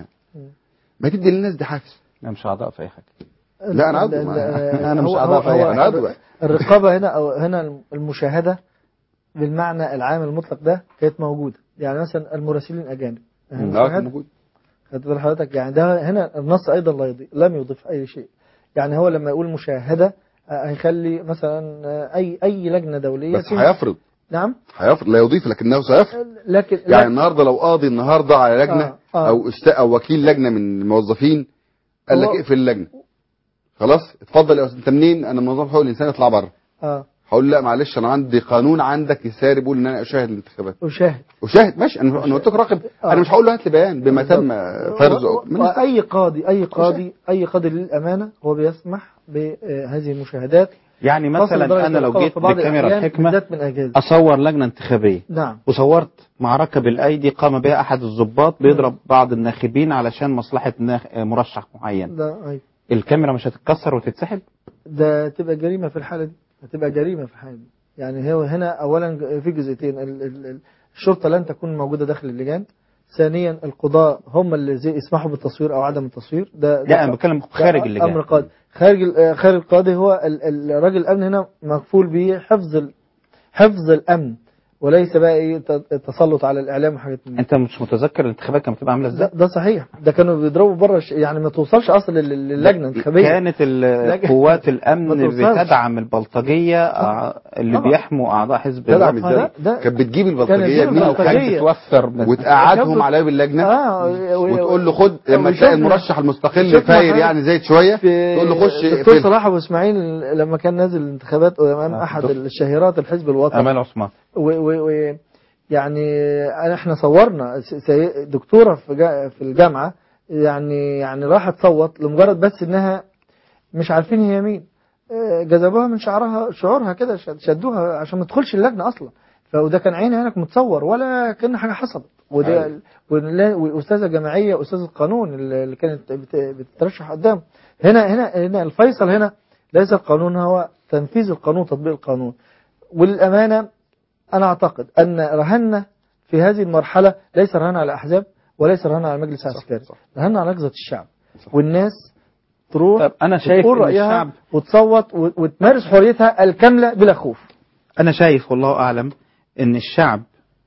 ما تدي للناس دي حافز انا مش اعضاء في اي حاجه لا انا عضو ال- ما- أنا مش هو- أعضاء في أي هو- حاجة. أنا عضو. الرقابة هنا أو هنا المشاهدة بالمعنى العام المطلق ده كانت موجودة يعني مثلا المراسلين الأجانب مم. المشاهدة- آه، موجود. خدت بال حضرتك يعني ده هنا النص أيضا لا يضيف لم يضيف أي شيء يعني هو لما يقول مشاهدة آه، هيخلي مثلا آه، أي أي لجنة دولية بس تكون- هيفرض نعم هيفرض لا يضيف لكنه سيفرض لكن يعني لكن- النهارده لو قاضي النهارده على لجنه آه، آه. او است او وكيل لجنه من الموظفين قال لك هو- اقفل اللجنه خلاص اتفضل يا استاذ انت منين انا منظمه حقوق الانسان اطلع بره اه هقول لا معلش انا عندي قانون عندك يساري بيقول ان انا اشاهد الانتخابات أشاهد وشاهد ماشي انا انا قلت لك راقب انا مش هقول له هات لي بيان بما تم فرزه من واي قاضي اي قاضي اي قاضي للامانه هو بيسمح بهذه المشاهدات يعني تصل مثلا درجة انا لو الرقابة جيت في بعض بكاميرا الأحيان الحكمه بالذات من اجهزه اصور لجنه انتخابيه نعم وصورت معركه بالايدي قام بها احد الضباط بيضرب بعض الناخبين علشان مصلحه ناخ- مرشح معين ده أيوة. الكاميرا مش هتتكسر وتتسحب ده تبقى جريمه في الحاله دي هتبقى جريمه في الحاله دي يعني هو هنا اولا في جزئيتين ال- ال- ال- الشرطه لن تكون موجوده داخل اللجان ثانيا القضاء هم اللي زي يسمحوا بالتصوير او عدم التصوير ده لا انا بتكلم خارج ده اللجان امر قاضي خارج ال- خارج القاضي هو ال- ال- الراجل الامن هنا مكفول به حفظ ال- حفظ الامن وليس بقى ايه ت- التسلط على الاعلام وحاجات من دي. انت مش متذكر الانتخابات كانت بتبقى عامله ازاي ده, ده صحيح ده كانوا بيضربوا بره الش- يعني ما توصلش اصلا لل- للجنه الانتخابيه كانت ال- لكن- قوات ما الامن توصلش. بتدعم البلطجيه أع- اللي طبعا. بيحموا اعضاء حزب تدعم الوطن. ازاي ده- كانت بتجيب كانت البلطجيه بتجيب منين البلطجية. وكانت بتوفر من- وتقعدهم على باب اللجنه اه و- و- وتقول له خد لما وشفنا- تلاقي المرشح المستقل شفنا فاير حاجة يعني زايد شويه في تقول له خش الدكتور اقفل. صلاح ابو اسماعيل لما كان نازل الانتخابات امام احد دكتور. الشهيرات الحزب الوطني امال عثمان و و و يعني أنا- احنا صورنا س- سي- دكتوره في جا في الجامعه يعني يعني راحت تصوت لمجرد بس انها مش عارفين هي مين آه، جذبوها من شعرها شعورها كده شد- شدوها عشان ما تدخلش اللجنه اصلا فوده كان عيني هناك متصور ولا كان حاجه حصلت وده أيوة. ولا- واستاذه جامعيه استاذه القانون اللي كانت بت- بتترشح قدام هنا هنا هنا الفيصل هنا ليس القانون هو تنفيذ القانون تطبيق القانون وللامانه انا اعتقد ان رهنا في هذه المرحله ليس رهنا على احزاب وليس رهنا على المجلس العسكري رهنا على لجنه الشعب والناس تروح طب أنا شايف وتقول إن رايها الشعب- وتصوت و- وتمارس حريتها الكامله بلا خوف انا شايف والله اعلم ان الشعب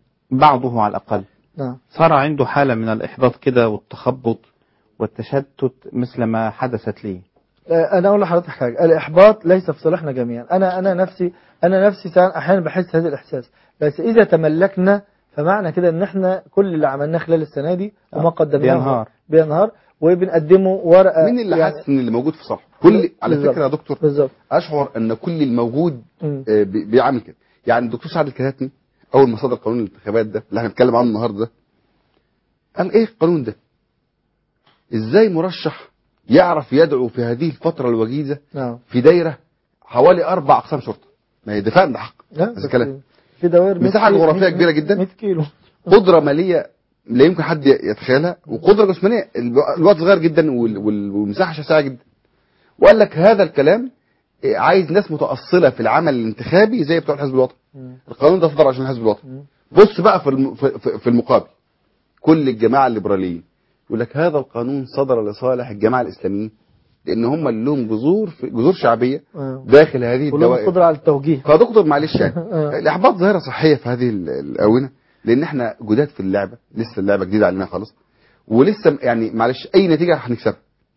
بعضه على الاقل نعم صار عنده حاله من الاحباط كده والتخبط والتشتت مثل ما حدثت لي آه، انا اقول لحضرتك حاجه الاحباط ليس في صالحنا جميعا انا انا نفسي انا نفسي ساعات احيانا بحس هذا الاحساس بس اذا تملكنا فمعنى كده ان احنا كل اللي عملناه خلال السنه دي وما قدمناه بينهار. بينهار وبنقدمه ورقه مين اللي يعني حاسس ان اللي موجود في صالحه كل على بالظبط. فكره يا دكتور بالظبط اشعر ان كل الموجود مم. آه، بي- بيعمل كده يعني الدكتور سعد الكتاتني اول ما صدر قانون الانتخابات ده اللي احنا بنتكلم عنه النهارده ده قال ايه القانون ده ازاي مرشح يعرف يدعو في هذه الفتره الوجيزه نعم في دايره حوالي اربع اقسام شرطه ما هي دفاع ده حق لا بس بس كلام في دوائر 100 مساحه كيلو- جغرافيه 100 كبيره جدا 100 كيلو قدره ماليه لا يمكن حد يتخيلها وقدره جسمانيه الو- الوقت صغير جدا وال- وال- والمساحه شاسعه جدا وقال لك هذا الكلام إيه، عايز ناس متاصله في العمل الانتخابي زي بتوع الحزب الوطني القانون ده صدر عشان الحزب الوطني بص بقى في الم- في- في- في المقابل كل الجماعه الليبراليين يقول لك هذا القانون صدر لصالح الجماعه الاسلاميين لان هم اللي لهم جذور في- جذور شعبيه آه. داخل هذه ولهم الدوائر قدره على التوجيه فدكتور معلش يعني آه. الاحباط ظاهره صحيه في هذه ال- الاونه لان احنا جداد في اللعبه لسه اللعبه جديده علينا خالص ولسه يعني معلش اي نتيجه هنكسبها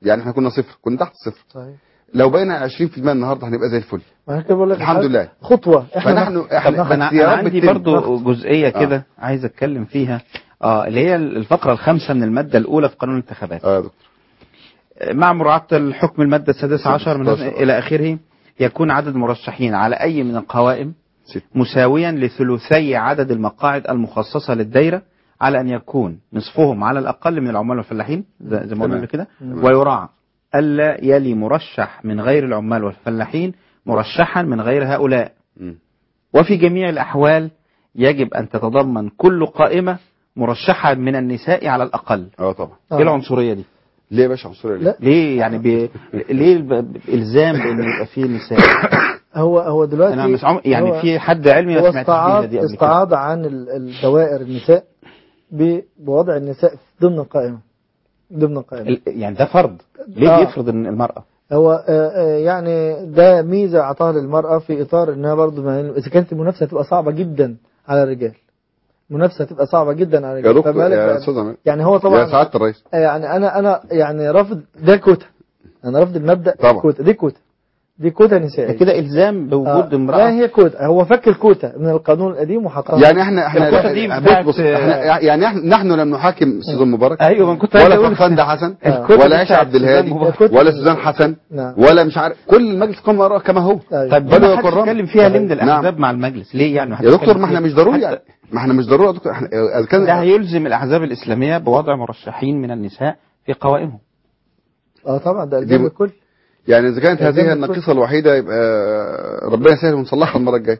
يعني احنا كنا صفر كنا تحت الصفر صحيح لو بقينا 20% النهارده هنبقى زي الفل ما أنا كده بقول لك الحمد لله خطوة فنحن طب احنا انا, اختيارات أنا عندي بتتم. برضو جزئيه آه. كده عايز اتكلم فيها اه اللي هي الفقره الخامسه من الماده الاولى في قانون الانتخابات اه دكتور. مع مراعاه الحكم الماده السادسه عشر من 16. الى اخره يكون عدد المرشحين على اي من القوائم مساويا لثلثي عدد المقاعد المخصصه للدايره على ان يكون نصفهم على الاقل من العمال والفلاحين زي زي ما قلنا تمام. قبل كده تمام. ويراعى الا يلي مرشح من غير العمال والفلاحين مرشحا من غير هؤلاء مم. وفي جميع الأحوال يجب أن تتضمن كل قائمة مرشحة من النساء على الأقل اه طبعا إيه العنصرية دي؟ ليه يا باشا عنصريه ليه؟ لا. ليه يعني بي... ليه الب... إلزام بأن يبقى فيه نساء؟ هو هو دلوقتي أنا مش عم... يعني هو- في حد علمي هو ما سمعتش فيها استعاض دي قبل كده استعاض عن ال- الدوائر النساء ب- بوضع النساء ضمن القائمة ضمن القائمة ال- يعني ده فرض ليه آه. بيفرض إن المرأة؟ هو آه، آه، يعني ده ميزة أعطاها للمرأة في إطار إنها برضه ما إذا كانت المنافسة هتبقى صعبة جدا على الرجال المنافسة هتبقى صعبة جدا على يا الرجال دكتور فما لك يا بقى- استاذ عماد يعني هو طبعا يا سعاده الرئيس آه، يعني أنا أنا يعني رافض ده كوتا أنا رافض المبدأ طبعا. كوتا دي كوتا دي كوتا نسائية كده إلزام بوجود آه، امرأة لا هي كوتا هو فك الكوتا من القانون القديم وحطها يعني احنا احنا الكوتا دي لا- بتاعت- بص بص احنا يعني احنا نحن لم نحاكم استاذ مبارك أيوه ما كنت عايز ولا أقول فرخان ده حسن الكوتا ولا دي عيش بتاعت عبد الهادي سوزان مبارك. ولا سوزان حسن نعم. ولا مش عارف كل المجلس قام وراء كما هو طيب بل ما هو حدش كرم. يتكلم فيها ليه من نعم. الأحزاب مع المجلس؟ ليه يعني يا دكتور ما احنا مش ضروري يعني ما احنا مش ضروري يا دكتور احنا اذا كان ده هيلزم الأحزاب الإسلامية بوضع مرشحين من النساء في قوائمهم اه طبعا ده دي الجانب م- الكل يعني اذا كانت الجانب هذه الكل. النقيصه الوحيده يبقى ربنا يسهل ونصلحها المره الجايه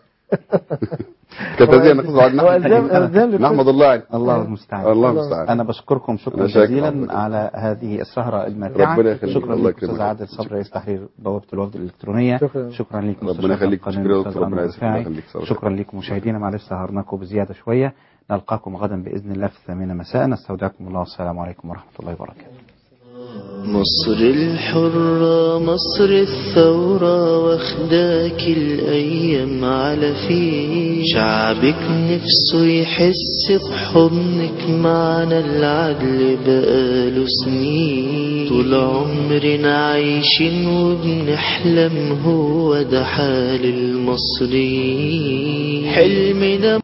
كانت هذه النقيصه الوحيده هو إلزام- إلزام لكل- نحمد الله عليه الله المستعان الله المستعان أنا بشكركم شكرا أنا شاكر جزيلا حضرتك. على هذه السهرة الممتعة ربنا يخليك. شكرا الله لك أستاذ يكرمك. عادل صبري رئيس تحرير بوابة الوفد الإلكترونية شكرا. شكرا لكم ربنا مستشار يخليك. القانون شكرا يا الأستاذ دكتور. ربنا أنور يعزك. الله رفاعي. يخليك. صراحة. شكرا لكم مشاهدينا معلش سهرناكم بزيادة شوية نلقاكم غدا بإذن الله في الثامنة مساء نستودعكم الله والسلام عليكم ورحمة الله وبركاته مصر الحرة مصر الثورة واخداك الأيام على فيه شعبك نفسه يحس بحضنك معنا العدل بقاله سنين طول عمرنا عايشين وبنحلم هو ده حال المصريين حلمنا